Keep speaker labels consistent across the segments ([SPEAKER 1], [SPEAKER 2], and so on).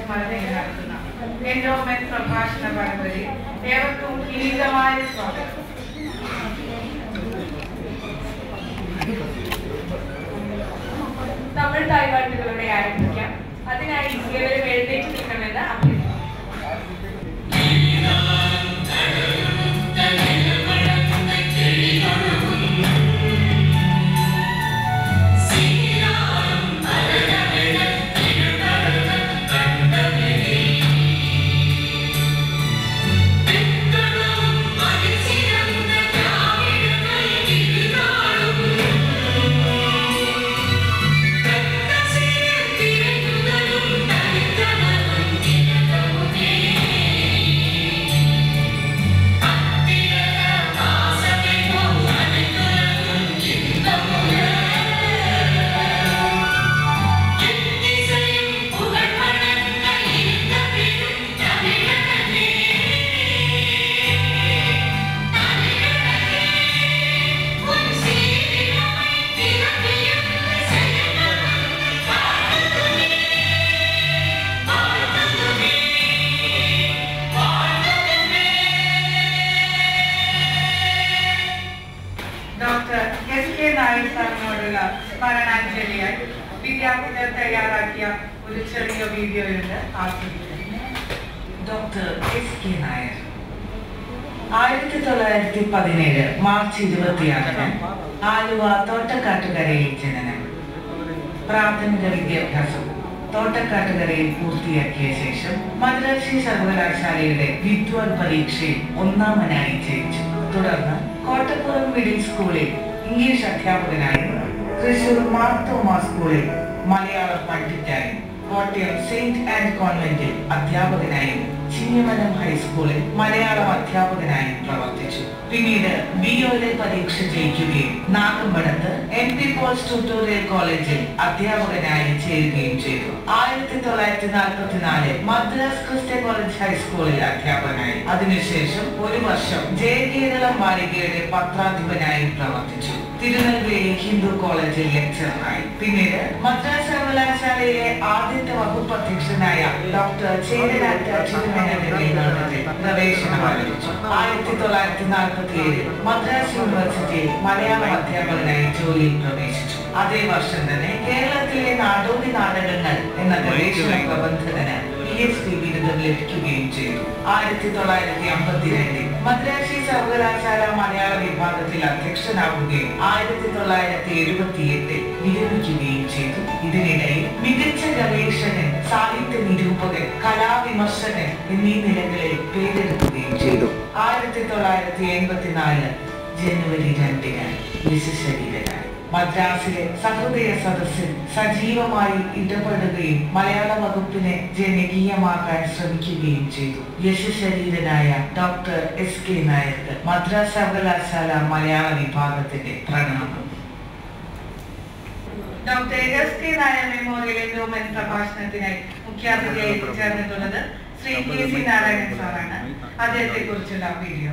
[SPEAKER 1] സ്മരണയിൽ നടത്തുന്ന എൻഡോമെന്റ് പ്രഭാഷണ പരമ്പരയിൽ ഏവർക്കും വിനീതമായ സ്വാഗതം
[SPEAKER 2] നമ്മൾ തായ്വാട്ടുകളുടെ ആരംഭിക്കാം അതിനായി ഏവരും എഴുന്നേറ്റ് നിൽക്കണമെന്ന് അഭ്യർത്ഥിക്കുന്നു
[SPEAKER 1] ഡോക്ടർ എസ് കെ നായർ സാറിനോടുള്ള സ്മരണാഞ്ജലിയായി വിദ്യാർത്ഥികൾ തയ്യാറാക്കിയ ഒരു ചെറിയ വീഡിയോയുണ്ട് ആസ്വദിക്കുന്നത്
[SPEAKER 3] ഡോക്ടർ എസ് കെ നായർ ആയിരത്തി തൊള്ളായിരത്തി പതിനേഴ് മാർച്ച് ഇരുപത്തിയാറിന് ആലുവ തോട്ടക്കാട്ടുകരയിൽ ജനനം പ്രാഥമിക വിദ്യാഭ്യാസം തോട്ടക്കാട്ടുകരയിൽ പൂർത്തിയാക്കിയ ശേഷം മദ്രാശി സർവകലാശാലയുടെ വിദ്വാൻ പരീക്ഷയിൽ ഒന്നാമനായി ജയിച്ചു തുടർന്ന് കോട്ടപ്പുറം മിഡിൽ സ്കൂളിൽ ഇംഗ്ലീഷ് അധ്യാപകനായും തൃശൂർ മാർത്തോമ സ്കൂളിൽ മലയാളം പണ്ഡിറ്റായും കോട്ടയം സെയിന്റ് ആൻഡ് കോൺവെന്റിൽ അധ്യാപകനായും ചിങ്ങമനം ഹൈസ്കൂളിൽ മലയാളം അധ്യാപകനായും പ്രവർത്തിച്ചു പിന്നീട് ബി ഒയിലെ പരീക്ഷ ജയിക്കുകയും നാഗമ്പടത്ത് എം പി പോൾസ് ട്യൂട്ടോറിയൽ കോളേജിൽ അധ്യാപകനായി ചേരുകയും ചെയ്തു ആയിരത്തി തൊള്ളായിരത്തി നാൽപ്പത്തിനാല് മദ്രാസ് ക്രിസ്ത്യൻ കോളേജ് ഹൈസ്കൂളിൽ അധ്യാപകനായി അതിനുശേഷം ഒരു വർഷം ജയകേരളം ബാലികയുടെ പത്രാധിപനായും പ്രവർത്തിച്ചു തിരുനെൽവേലി ഹിന്ദു കോളേജിൽ ലെക്ചറായി പിന്നീട് മദ്രാസ് സർവകലാശാലയിലെ ആദ്യത്തെ വകുപ്പ് അധ്യക്ഷനായ ഡോക്ടർ ചേരനാറ്റ് അച്യുതമേനോന്റെ മേൽനോട്ടത്തിൽ പ്രവേശനം ആരംഭിച്ചു ആയിരത്തി തൊള്ളായിരത്തി നാൽപ്പത്തി ഏഴിൽ മദ്രാസ് യൂണിവേഴ്സിറ്റിയിൽ മലയാളം അധ്യാപകനായി ജോലിയിൽ പ്രവേശിച്ചു അതേ വർഷം തന്നെ കേരളത്തിലെ നാടോടി നാടകങ്ങൾ എന്ന ഗവേഷണ പ്രബന്ധത്തിന് പി എച്ച് ഡി ബിരുദം ലഭിക്കുകയും ചെയ്തു ആയിരത്തി തൊള്ളായിരത്തി അമ്പത്തിരണ്ടിൽ മദ്രാശി സർവകലാശാല മലയാള വിഭാഗത്തിൽ അധ്യക്ഷനാവുകയും ആയിരത്തി തൊള്ളായിരത്തി എഴുപത്തി എട്ടിൽ വിരമിക്കുകയും ചെയ്തു ഇതിനിടയിൽ മികച്ച ഗവേഷകൻ സാഹിത്യ നിരൂപകൻ കലാവിമർശകൻ എന്നീ നിലകളിൽ പേരെടുക്കുകയും ചെയ്തു ആയിരത്തി തൊള്ളായിരത്തി എൺപത്തിനാല് ജനുവരി രണ്ടിന് വിശശരീരനായി മദ്രാസിലെ സഹൃദയ സദസ്സിൽ സജീവമായി ഇടപെടുകയും മലയാള വകുപ്പിനെ ജനകീയമാക്കാൻ ശ്രമിക്കുകയും ചെയ്തു യശശരീരനായ ഡോക്ടർ എസ് കെ നായർക്ക് മദ്രാസ് സർവകലാശാല മലയാള വിഭാഗത്തിന്റെ പ്രണാമം
[SPEAKER 1] doctor S K Nair memorial endowment പ്രഭാഷണത്തിനായി മുഖ്യാതിഥിയായി ചേർന്നിട്ടുള്ളത് ശ്രീ കെ സി നാരായണൻ സാറാണ് അദ്ദേഹത്തെ കുറിച്ചുള്ള വീഡിയോ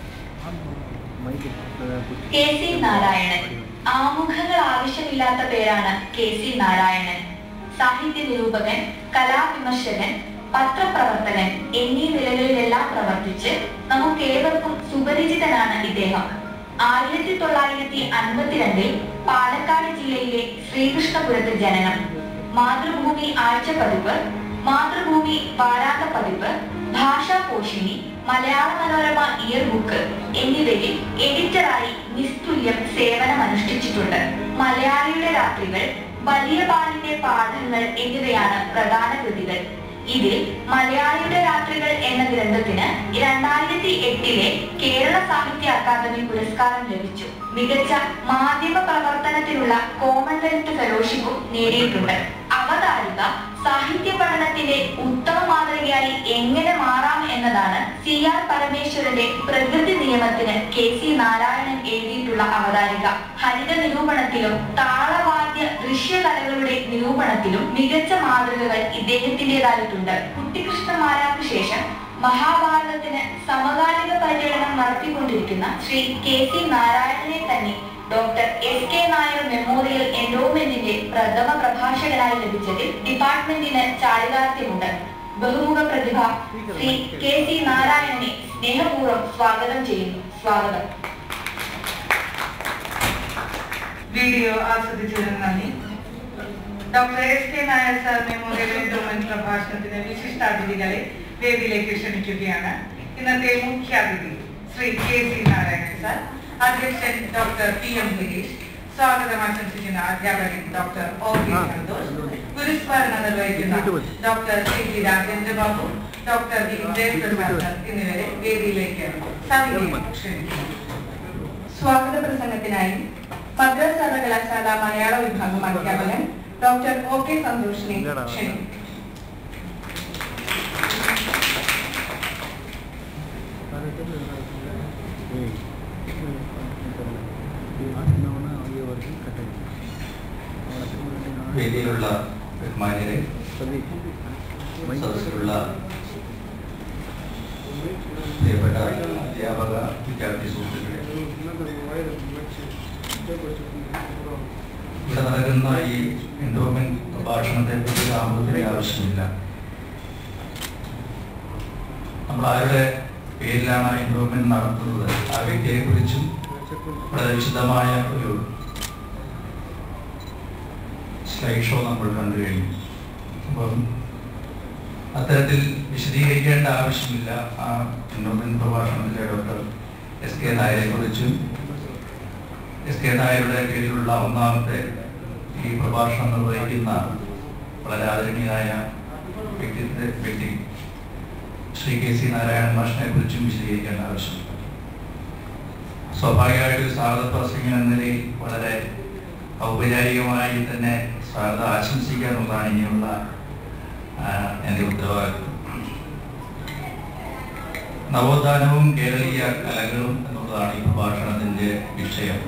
[SPEAKER 4] കെ സി നാരായണൻ ആമുഖങ്ങൾ ആവശ്യമില്ലാത്ത പേരാണ് കെ സി നാരായണൻ സാഹിത്യ നിരൂപകൻ കലാവിമർശകൻ പത്രപ്രവർത്തകൻ എന്നീ നിലകളിലെല്ലാം പ്രവർത്തിച്ച് നമുക്കേവർക്കും സുപരിചിതനാണ് ഇദ്ദേഹം ആയിരത്തി തൊള്ളായിരത്തി അൻപത്തിരണ്ടിൽ പാലക്കാട് ജില്ലയിലെ ശ്രീകൃഷ്ണപുരത്ത് ജനനം മാതൃഭൂമി ആഴ്ചപ്പതിപ്പ് മാതൃഭൂമി വാരാന്ത പതിപ്പ് ഭാഷാപോഷിണി മലയാള മനോരമ ഇയർ ബുക്ക് എന്നിവയിൽ എഡിറ്ററായി നിസ്തുല്യം സേവനമനുഷ്ഠിച്ചിട്ടുണ്ട് മലയാളിയുടെ രാത്രികൾ വലിയ ബാലിന്റെ പാഠങ്ങൾ എന്നിവയാണ് പ്രധാന കൃതികൾ ഇതിൽ മലയാളിയുടെ രാത്രികൾ എന്ന ഗ്രന്ഥത്തിന് രണ്ടായിരത്തി എട്ടിലെ കേരള സാഹിത്യ അക്കാദമി പുരസ്കാരം ലഭിച്ചു മികച്ച മാധ്യമ പ്രവർത്തനത്തിനുള്ള കോമൺവെൽത്ത് ഫെലോഷിപ്പും നേടിയിട്ടുണ്ട് അവതാരിക സാഹിത്യ പഠനത്തിന്റെ ഉത്തമ മാതൃകയായി എങ്ങനെ മാറാം എന്നതാണ് സി ആർ പരമേശ്വരന്റെ പ്രകൃതി നിയമത്തിന് കെ സി നാരായണൻ എഴുതിയിട്ടുള്ള അവതാരിക ഹരിത നിരൂപണത്തിലും താളവാദ്യ ദൃശ്യകലകളുടെ നിരൂപണത്തിലും മികച്ച മാതൃകകൾ ഇദ്ദേഹത്തിൻ്റെതായിട്ടുണ്ട് കുട്ടിക്കൃഷ്ണമാരാക്ക് ശേഷം മഹാഭാരതത്തിന് സമകാലിക പര്യടനം നടത്തിക്കൊണ്ടിരിക്കുന്ന ശ്രീ കെ സി നാരായണനെ തന്നെ doctor S K Nair memorial എൻഡോമെന്റിന്റെ പ്രഥമ പ്രഭാഷകനായി ലഭിച്ചതിൽ ഡിപ്പാർട്ട്മെന്റിന് ചാരിതാർത്ഥ്യമുണ്ട് ബഹുമുഖ പ്രതിഭ ശ്രീ കെ സി നാരായണനെ സ്നേഹപൂർവ്വം സ്വാഗതം ചെയ്യുന്നു സ്വാഗതം
[SPEAKER 1] വീഡിയോ ആസ്വദിച്ചതിന് നന്ദി doctor S K Nair sir memorial endowment പ്രഭാഷണത്തിന് വിശിഷ്ടാതിഥികളെ വേദിയിലേക്ക് ക്ഷണിക്കുകയാണ് ഇന്നത്തെ മുഖ്യാതിഥി Shri K C Narayanan sir അധ്യക്ഷൻ ഡോക്ടർ പി എം ഗിരീഷ് സ്വാഗതം ആശംസിക്കുന്ന അധ്യാപകൻ ഡോക്ടർ ഒ പി സന്തോഷ് ഗുരുസ്മരണ നിർവഹിക്കുന്ന doctor C G Rajendra Babu doctor V Jayaprasad sir എന്നിവരെ വേദിയിലേക്ക് സവിനയം ക്ഷണിക്കുന്നു
[SPEAKER 2] സ്വാഗത പ്രസംഗത്തിനായി മദ്രാസ് സർവകലാശാല മലയാള വിഭാഗം അധ്യാപകൻ ഡോക്ടർ ഒ കെ സന്തോഷിനെ ക്ഷണിക്കുന്നു
[SPEAKER 5] വേദിയിലുള്ള ബഹുമാന്യരെ സദസ്സിലുള്ള പ്രിയപ്പെട്ട അധ്യാപക വിദ്യാർത്ഥി സുഹൃത്തുക്കളെ ഇവിടെ നടക്കുന്ന ഈ എൻഡോമെന്റ് പ്രഭാഷണത്തെ പറ്റി ആമുഖത്തിന് ആവശ്യമില്ല നമ്മൾ ആരുടെ പേരിലാണ് എൻഡോമെന്റ് നടത്തുന്നത് ആ വ്യക്തിയെ കുറിച്ചും വളരെ വിശദമായ ഒരു സ്ലൈഡ് ഷോ നമ്മൾ കണ്ടു കഴിഞ്ഞു അപ്പം അത്തരത്തിൽ വിശദീകരിക്കേണ്ട ആവശ്യമില്ല ആ എൻഡോമെന്റ് പ്രഭാഷണത്തിലെ ഡോക്ടർ എസ് കെ നായരെ കുറിച്ചും എസ് കെ നായരുടെ പേരിലുള്ള ഒന്നാമത്തെ ഈ പ്രഭാഷണം നിർവഹിക്കുന്ന വളരെ ആദരണീയനായ വ്യക്തിത്വ വ്യക്തി ശ്രീ കെ സി നാരായണൻ മാഷിനെ കുറിച്ചും വിശദീകരിക്കേണ്ട ആവശ്യമില്ല സ്വാഭാവികമായിട്ട് ഒരു സ്വാഗത പ്രസംഗം എന്ന നിലയിൽ വളരെ ഔപചാരികമായി തന്നെ സ്വാഗതം ആശംസിക്കുക എന്നുള്ളതാണ് ഇനിയുള്ള ആ, എൻ്റെ ഉത്തരവാദിത്വം നവോത്ഥാനവും കേരളീയ കലകളും എന്നുള്ളതാണ് ഈ പ്രഭാഷണത്തിന്റെ വിഷയം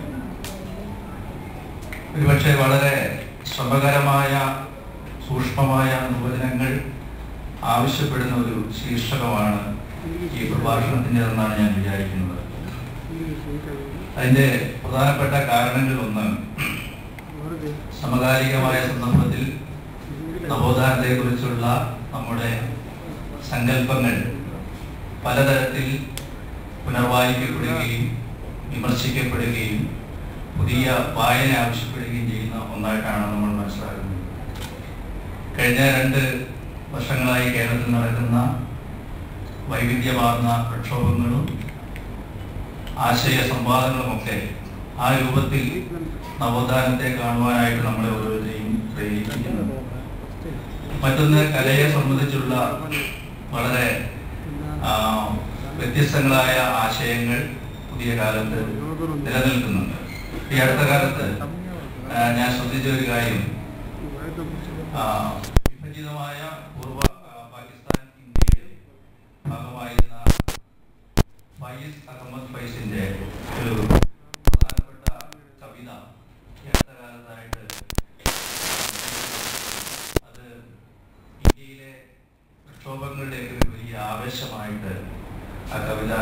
[SPEAKER 5] ഒരുപക്ഷെ വളരെ ശ്രമകരമായ സൂക്ഷ്മമായ നിർവചനങ്ങൾ ആവശ്യപ്പെടുന്ന ഒരു ശീർഷകമാണ് ഈ പ്രഭാഷണത്തിൻ്റെതെന്നാണ് ഞാൻ വിചാരിക്കുന്നത് അതിന്റെ പ്രധാനപ്പെട്ട കാരണങ്ങളൊന്ന് സമകാലികമായ സന്ദർഭത്തിൽ നവോത്ഥാനത്തെ കുറിച്ചുള്ള നമ്മുടെ സങ്കല്പങ്ങൾ പലതരത്തിൽ പുനർവായിക്കപ്പെടുകയും വിമർശിക്കപ്പെടുകയും പുതിയ വായന ആവശ്യപ്പെടുകയും ചെയ്യുന്ന ഒന്നായിട്ടാണ് നമ്മൾ മനസ്സിലാക്കുന്നത് കഴിഞ്ഞ രണ്ട് വർഷങ്ങളായി കേരളത്തിൽ നടക്കുന്ന വൈവിധ്യമാർന്ന പ്രക്ഷോഭങ്ങളും ആശയ സംവാദങ്ങളുമൊക്കെ ആ രൂപത്തിൽ നവോത്ഥാനത്തെ കാണുവാനായിട്ട് നമ്മളെ ഓരോരുത്തരെയും പ്രേരിപ്പിക്കുന്നു മറ്റൊന്ന് കലയെ സംബന്ധിച്ചുള്ള വളരെ ആ, വ്യത്യസ്തങ്ങളായ ആശയങ്ങൾ പുതിയ കാലത്ത് നിലനിൽക്കുന്നുണ്ട് ഈ അടുത്ത കാലത്ത് ആ, ഞാൻ ശ്രദ്ധിച്ച ഒരു കാര്യം ആ, വിഭജിതമായ പൂർവ്വ ആ, പാകിസ്ഥാൻ ഇന്ത്യയുടെ ഭാഗമായിരുന്ന ഫൈസ് അഹമ്മദ് ഫൈസിന്റെ ഒരു പ്രധാനപ്പെട്ട കവിത ഈ അടുത്ത കാലത്തായിട്ട് അത് ഇന്ത്യയിലെ പ്രക്ഷോഭങ്ങളുടെ ഒരു വലിയ ആവേശമായിട്ട് ആ കവിത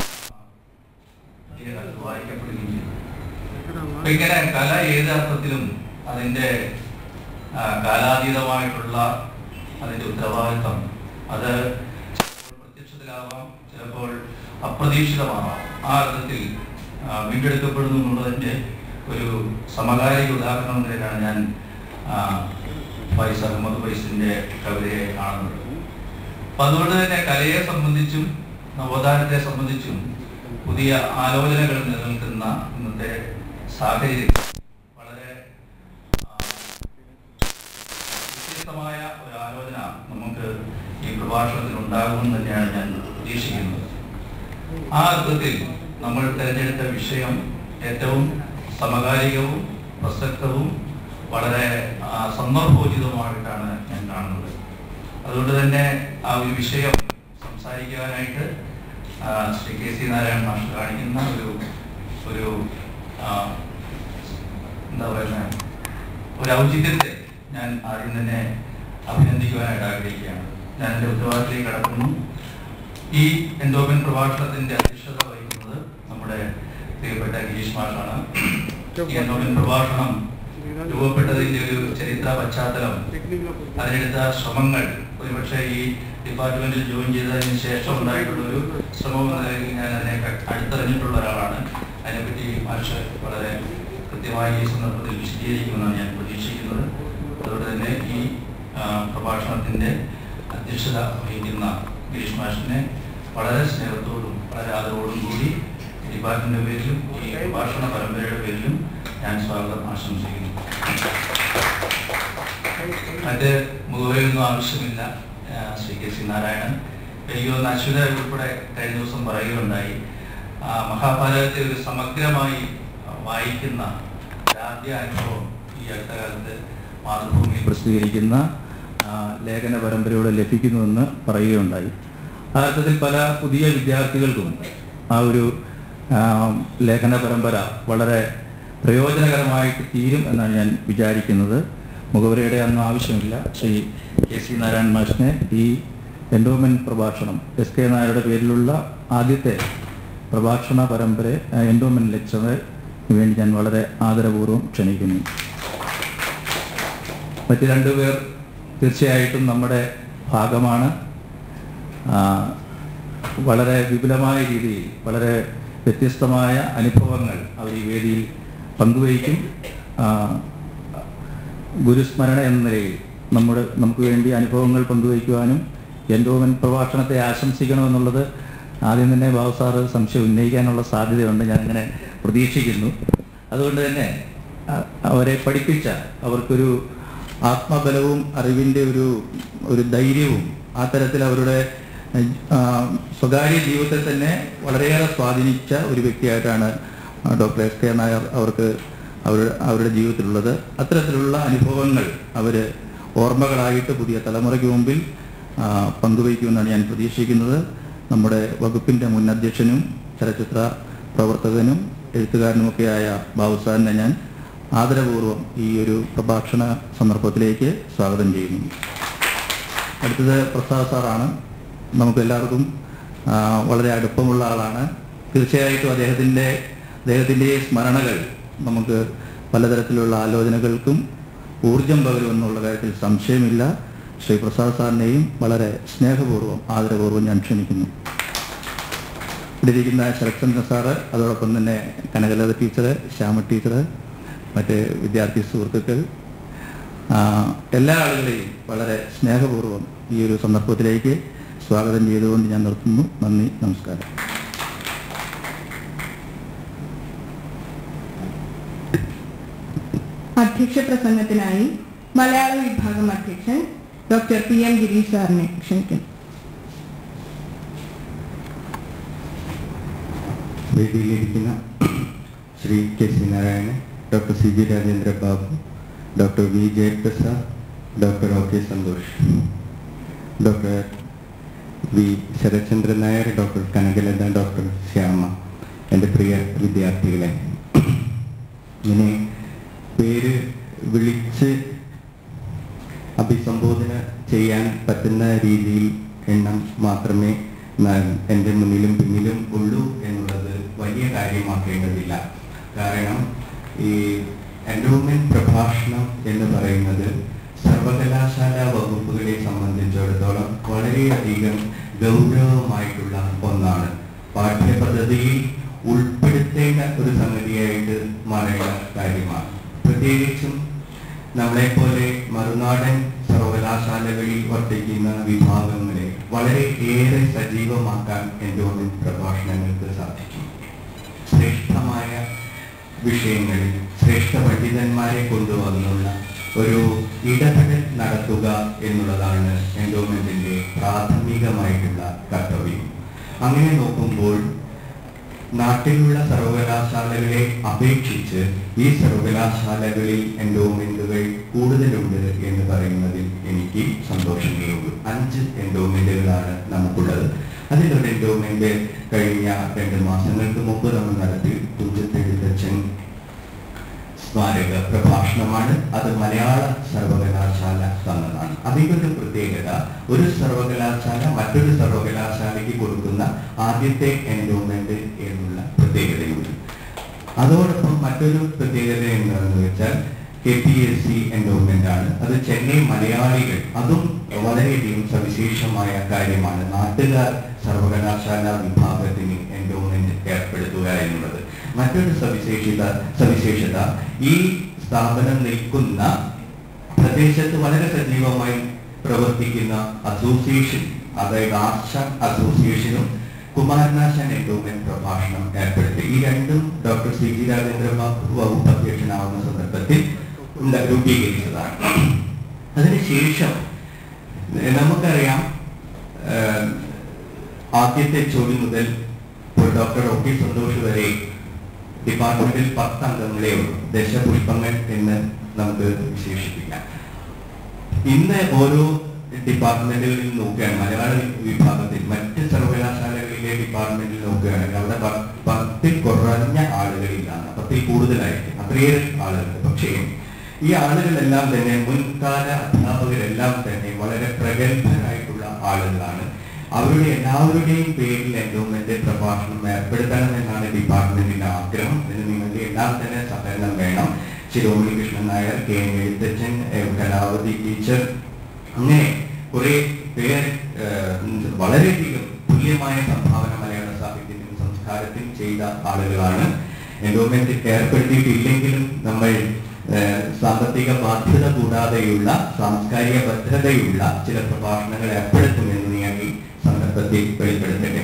[SPEAKER 5] പുതിയ കാലത്ത് വായിക്കപ്പെടുകയും ചെയ്തു അപ്പൊ ഇങ്ങനെ കല ഏത് അർത്ഥത്തിലും അതിന്റെ ആ, കാലാതീതമായിട്ടുള്ള അതിന്റെ ഉത്തരവാദിത്വം അത് ചിലപ്പോൾ പ്രത്യക്ഷത്തിലാവാം ചിലപ്പോൾ അപ്രതീക്ഷിതമാവാം ആ അർത്ഥത്തിൽ ആ, വീണ്ടെടുക്കപ്പെടുന്നു എന്നുള്ളതിന്റെ ഒരു സമകാലിക ഉദാഹരണം എന്ന നിലയിലാണ് ഞാൻ ആ, ഫൈസ് അഹമ്മദ് ഫൈസിന്റെ കവിതയെ കാണുന്നത് അപ്പൊ അതുകൊണ്ട് തന്നെ കലയെ സംബന്ധിച്ചും നവോത്ഥാനത്തെ സംബന്ധിച്ചും പുതിയ ആലോചനകൾ നിലനിൽക്കുന്ന ഇന്നത്തെ സാഹചര്യം വളരെ ആ, വ്യത്യസ്തമായ ഒരു ആലോചന നമുക്ക് ഈ പ്രഭാഷണത്തിൽ ഉണ്ടാകുമെന്ന് തന്നെയാണ് ഞാൻ പ്രതീക്ഷിക്കുന്നത് ആ അർത്ഥത്തിൽ നമ്മൾ തിരഞ്ഞെടുത്ത വിഷയം ഏറ്റവും സമകാലികവും പ്രസക്തവും വളരെ ആ, സന്ദർഭോചിതവുമായിട്ടാണ് ഞാൻ കാണുന്നത് അതുകൊണ്ട് തന്നെ ആ ഒരു വിഷയം സംസാരിക്കാനായിട്ട് ആ, ശ്രീ കെ സി നാരായണൻ മാഷ് കാണിക്കുന്ന ഒരു ഒരു ആ, എന്താ പറയുന്നത് ഒരു ഔചിത്യത്തെ ഞാൻ ആദ്യം തന്നെ അഭിനന്ദിക്കുവാനായിട്ട് ആഗ്രഹിക്കുകയാണ് ഞാൻ എൻ്റെ ഉത്തരവാദിത്തത്തിലേക്ക് കടക്കുന്നു ഈ എൻഡോമെൻ പ്രഭാഷണത്തിന്റെ അധ്യക്ഷത വഹിക്കുന്നത് നമ്മുടെ പ്രിയപ്പെട്ട ഗിരീഷ് മാഷാണ് ഈ എൻഡോമെൻ പ്രഭാഷണം രൂപപ്പെട്ടതിന്റെ ഒരു ചരിത്ര പശ്ചാത്തലം അതിനെടുത്ത ശ്രമങ്ങൾ ഒരുപക്ഷെ ഈ ഡിപ്പാർട്ട്മെന്റിൽ ജോയിൻ ചെയ്തതിന് ശേഷം ഉണ്ടായിട്ടുള്ള ഒരു ശ്രമം എന്ന നിലയിൽ ഞാൻ അതിനെ ക- അടുത്തറിഞ്ഞിട്ടുള്ള ഒരാളാണ് അതിനെപ്പറ്റി മാഷ് വളരെ കൃത്യമായി ഈ സന്ദർഭത്തിൽ വിശദീകരിക്കുമെന്നാണ് ഞാൻ പ്രതീക്ഷിക്കുന്നത് അതുകൊണ്ട് തന്നെ ഈ ആ, പ്രഭാഷണത്തിന്റെ അധ്യക്ഷത വഹിക്കുന്ന ഗിരീഷ് മാഷിനെ വളരെ സ്നേഹത്തോടും വളരെ ആദരവോടും കൂടി ഡിപ്പാർട്ട്മെന്റിന്റെ പേരിലും ഈ പ്രഭാഷണ പരമ്പരയുടെ പേരിലും ഞാൻ സ്വാഗതം ആശംസിക്കുന്നു മറ്റ് മുഖവരൊന്നും ആവശ്യമില്ല ആ, ശ്രീ കെ സി നാരായണൻ എനിക്ക് തോന്നുന്നു അശ്വത ഉൾപ്പെടെ കഴിഞ്ഞ ദിവസം പറയുകയുണ്ടായി ആ, മഹാഭാരതത്തെ ഒരു സമഗ്രമായി ആ, വായിക്കുന്ന ഒരു ആദ്യ അനുഭവം ഈ അടുത്ത കാലത്ത് മാതൃഭൂമിയിൽ പ്രസിദ്ധീകരിക്കുന്ന ആ, ലേഖന പരമ്പരയോടെ ലഭിക്കുന്നുവെന്ന് പറയുകയുണ്ടായി ആ അർത്ഥത്തിൽ പല പുതിയ വിദ്യാർത്ഥികൾക്കും ആ ഒരു ആ, ലേഖന പരമ്പര വളരെ പ്രയോജനകരമായിട്ട് തീരും എന്നാണ് ഞാൻ വിചാരിക്കുന്നത് മുഖവരയുടെ ഒന്നും ആവശ്യമില്ല ശ്രീ കെ സി നാരായണൻ മാഷിനെ ഈ എൻഡോമെന്റ് പ്രഭാഷണം എസ് കെ നായരുടെ പേരിലുള്ള ആദ്യത്തെ പ്രഭാഷണ പരമ്പര എൻഡോമെന്റ് ലെക്ചറിന് വേണ്ടി ഞാൻ വളരെ ആദരപൂർവ്വം ക്ഷണിക്കുന്നു മറ്റ് രണ്ടുപേർ തീർച്ചയായിട്ടും നമ്മുടെ ഭാഗമാണ് ആ, വളരെ വിപുലമായ രീതിയിൽ വളരെ വ്യത്യസ്തമായ അനുഭവങ്ങൾ അവർ ഈ വേദിയിൽ പങ്കുവയ്ക്കും ആ, ഗുരുസ്മരണ എന്ന നിലയിൽ നമ്മുടെ നമുക്ക് വേണ്ടി അനുഭവങ്ങൾ പങ്കുവയ്ക്കുവാനും എൻഡോവൻ പ്രഭാഷണത്തെ ആശംസിക്കണമെന്നുള്ളത് ആദ്യം തന്നെ ബാബു സാറ് സംശയം ഉന്നയിക്കാനുള്ള സാധ്യതയുണ്ട് ഞാനിങ്ങനെ പ്രതീക്ഷിക്കുന്നു അതുകൊണ്ട് തന്നെ അ- അവരെ പഠിപ്പിച്ച അവർക്കൊരു ആത്മബലവും അറിവിൻ്റെ ഒരു ഒരു ധൈര്യവും ആ തരത്തിൽ അവരുടെ ആ, സ്വകാര്യ ജീവിതത്തെ തന്നെ വളരെയേറെ സ്വാധീനിച്ച ഒരു വ്യക്തിയായിട്ടാണ് ഡോക്ടർ എസ് കെ നായർ അവർക്ക് അവരുടെ അവരുടെ ജീവിതത്തിലുള്ളത് അത്തരത്തിലുള്ള അനുഭവങ്ങൾ അവർ ഓർമ്മകളായിട്ട് പുതിയ തലമുറയ്ക്ക് മുമ്പിൽ ആ, പങ്കുവയ്ക്കുമെന്നാണ് ഞാൻ പ്രതീക്ഷിക്കുന്നത് നമ്മുടെ വകുപ്പിൻ്റെ മുൻ അധ്യക്ഷനും ചലച്ചിത്ര പ്രവർത്തകനും എഴുത്തുകാരനുമൊക്കെയായ ബാബു സാറിനെ ഞാൻ ആദരപൂർവ്വം ഈ ഒരു പ്രഭാഷണ സന്ദർഭത്തിലേക്ക് സ്വാഗതം ചെയ്യുന്നു അടുത്തത് പ്രസാദ് സാറാണ് നമുക്ക് എല്ലാവർക്കും ആ, വളരെ അടുപ്പമുള്ള ആളാണ് തീർച്ചയായിട്ടും അദ്ദേഹത്തിൻ്റെ അദ്ദേഹത്തിൻ്റെ സ്മരണകൾ നമുക്ക് പലതരത്തിലുള്ള ആലോചനകൾക്കും ഊർജം പകരുമെന്നുള്ള കാര്യത്തിൽ സംശയമില്ല ശ്രീ പ്രസാദ് സാറിനെയും വളരെ സ്നേഹപൂർവ്വം ആദരപൂർവ്വം ഞാൻ ക്ഷണിക്കുന്നു ഇവിടെ ഇരിക്കുന്ന ശരത്ചന്ദ്ര സാറ് അതോടൊപ്പം തന്നെ കനകലത ടീച്ചർ ശ്യാമ ടീച്ചർ മറ്റ് വിദ്യാർത്ഥി സുഹൃത്തുക്കൾ ആ, എല്ലാ ആളുകളെയും വളരെ സ്നേഹപൂർവ്വം ഈ ഒരു സന്ദർഭത്തിലേക്ക് സ്വാഗതം ചെയ്തുകൊണ്ട് ഞാൻ നിർത്തുന്നു നന്ദി നമസ്കാരം
[SPEAKER 2] അധ്യക്ഷ പ്രസംഗത്തിനായി മലയാള വിഭാഗം അധ്യക്ഷൻ ഡോക്ടർ പി എം ഗിരീഷ് സാറിനെ ക്ഷണിക്കുന്നു
[SPEAKER 6] വേദിയിലിരിക്കുന്ന Shri K C Narayanan doctor C G Rajendra Babu doctor V Jayaprasad doctor O K Santhosh doctor V Sarathchandran Nair doctor Kanakalatha doctor Shyama എൻ്റെ പ്രിയ വിദ്യാർത്ഥികളെ ഇങ്ങനെ പേര് വിളിച്ച് അഭിസംബോധന ചെയ്യാൻ പറ്റുന്ന രീതിയിൽ എണ്ണം മാത്രമേ ന- എൻ്റെ മുന്നിലും പിന്നിലും ഉള്ളൂ എന്നുള്ളത് വലിയ കാര്യമാക്കേണ്ടതില്ല കാരണം ഈ എൻഡോമെന്റ് പ്രഭാഷണം എന്ന് പറയുന്നത് സർവകലാശാല വകുപ്പുകളെ സംബന്ധിച്ചിടത്തോളം വളരെയധികം ഗൗരവമായിട്ടുള്ള ഒന്നാണ് പാഠ്യപദ്ധതിയിൽ ഉൾപ്പെടുത്തേണ്ട ഒരു സംഗതിയായിട്ട് മാറേണ്ട കാര്യമാണ് പ്രത്യേകിച്ചും നമ്മളെപ്പോലെ മറുനാടൻ സർവകലാശാലകളിൽ വർത്തിക്കുന്ന വിഭാഗങ്ങളെ വളരെ ഏറെ സജീവമാക്കാൻ എൻഡോമെന്റ് പ്രഭാഷണങ്ങൾക്ക് സാധിക്കും ശ്രേഷ്ഠമായ വിഷയങ്ങളിൽ ശ്രേഷ്ഠ പണ്ഡിതന്മാരെ കൊണ്ടുവന്നുള്ള ഒരു ഇടപെടൽ നടത്തുക എന്നുള്ളതാണ് എൻഡോമെന്റിന്റെ പ്രാഥമികമായിട്ടുള്ള കർത്തവ്യം അങ്ങനെ നോക്കുമ്പോൾ നാട്ടിലുള്ള സർവകലാശാലകളെ അപേക്ഷിച്ച് ഈ സർവകലാശാലകളിൽ എൻഡോമെന്റുകൾ കൂടുതലുണ്ട് എന്ന് പറയുന്നതിൽ എനിക്ക് സന്തോഷമേ ഉള്ളൂ അഞ്ച് എൻഡോമെന്റുകളാണ് നമുക്കുള്ളത് അതിലൊരു എൻഡോമെന്റ് കഴിഞ്ഞ രണ്ട് മാസങ്ങൾക്ക് മുമ്പ് നമ്മൾ നടത്തി തുഞ്ചത്തെഴുത്തച്ഛൻ സ്മാരക പ്രഭാഷണമാണ് അത് മലയാള സർവകലാശാല തന്നതാണ് അതിൻ്റെ ഒരു പ്രത്യേകത ഒരു സർവകലാശാല മറ്റൊരു സർവകലാശാലയ്ക്ക് കൊടുക്കുന്ന ആദ്യത്തെ എൻഡോമെന്റ് എന്നുള്ള പ്രത്യേകതയുണ്ട് അതോടൊപ്പം മറ്റൊരു പ്രത്യേകത എന്താണെന്ന് വെച്ചാൽ K P S C endowment ആണ് അത് ചെന്നൈ മലയാളികൾ അതും വളരെയധികം സവിശേഷമായ കാര്യമാണ് നാട്ടുകാർ സർവകലാശാല വിഭാഗത്തിന് എൻഡോമെന്റ് ഏർപ്പെടുത്തുക എന്നുള്ളത് മറ്റൊരു സവിശേഷത സവിശേഷത ഈ സ്ഥാപനം നിൽക്കുന്ന പ്രദേശത്ത് വളരെ സജീവമായി പ്രവർത്തിക്കുന്ന അസോസിയേഷൻ അതായത് ആർഷ അസോസിയേഷനും കുമാരനാശൻ എൻഡോമെന്റ് പ്രഭാഷണം ഏർപ്പെടുത്തി ഈ രണ്ടും doctor C G Rajendra Babu വകുപ്പ് അധ്യക്ഷനാവുന്ന സന്ദർഭത്തിൽ ഉണ്ട- രൂപീകരിച്ചതാണ് അതിനുശേഷം ഏഹ് നമുക്കറിയാം ഏഹ് ആദ്യത്തെ ചോദ്യ മുതൽ ഇപ്പോൾ ഡോക്ടർ ഒ പി സന്തോഷ് വരെ ഡിപ്പാർട്ട്മെന്റിൽ പത്ത് അംഗങ്ങളേ ഉള്ളൂ ദശപുഷ്പങ്ങൾ എന്ന് നമുക്ക് വിശേഷിപ്പിക്കാം ഇന്ന് ഓരോ ഡിപ്പാർട്ട്മെന്റുകളിൽ നോക്കുകയാണ് മലയാള വിഭാഗത്തിൽ മറ്റ് സർവകലാശാലകളിലെ ഡിപ്പാർട്ട്മെന്റിൽ നോക്കുകയാണെങ്കിൽ അവിടെ പ- പത്തിൽ കുറഞ്ഞ ആളുകളിലാണ് പത്തിൽ കൂടുതലായിരിക്കും അത്രയേറെ ആളുകൾ പക്ഷേ ഈ ആളുകളെല്ലാം തന്നെ മുൻകാല അധ്യാപകരെല്ലാം തന്നെ വളരെ പ്രഗത്ഭരായിട്ടുള്ള ആളുകളാണ് അവരുടെ എല്ലാവരുടെയും പേരിൽ എൻഡോമെന്റ് പ്രഭാഷണം ഏർപ്പെടുത്തണം എന്നാണ് ഡിപ്പാർട്ട്മെന്റിന്റെ ആഗ്രഹം അതിന് നിങ്ങളുടെ എല്ലാം തന്നെ സഹകരണം വേണം Shiromani Krishnan Nair K N Ezhuthachan M Kalavathi teacher അങ്ങനെ കുറെ പേർ ഏഹ്, വളരെയധികം തുല്യമായ സംഭാവന മലയാള സാഹിത്യത്തിനും സംസ്കാരത്തിനും ചെയ്ത ആളുകളാണ് എൻഡോമെന്റ് ഏർപ്പെടുത്തിയിട്ടില്ലെങ്കിലും നമ്മൾ ഏഹ്, സാമ്പത്തിക ബാധ്യത കൂടാതെയുള്ള സാംസ്കാരിക ഭദ്രതയുള്ള ചില പ്രഭാഷണങ്ങൾ ഏർപ്പെടുത്തുമെന്ന് ഞാൻ ഈ സന്ദർഭത്തിൽ വെളിപ്പെടുത്തട്ടെ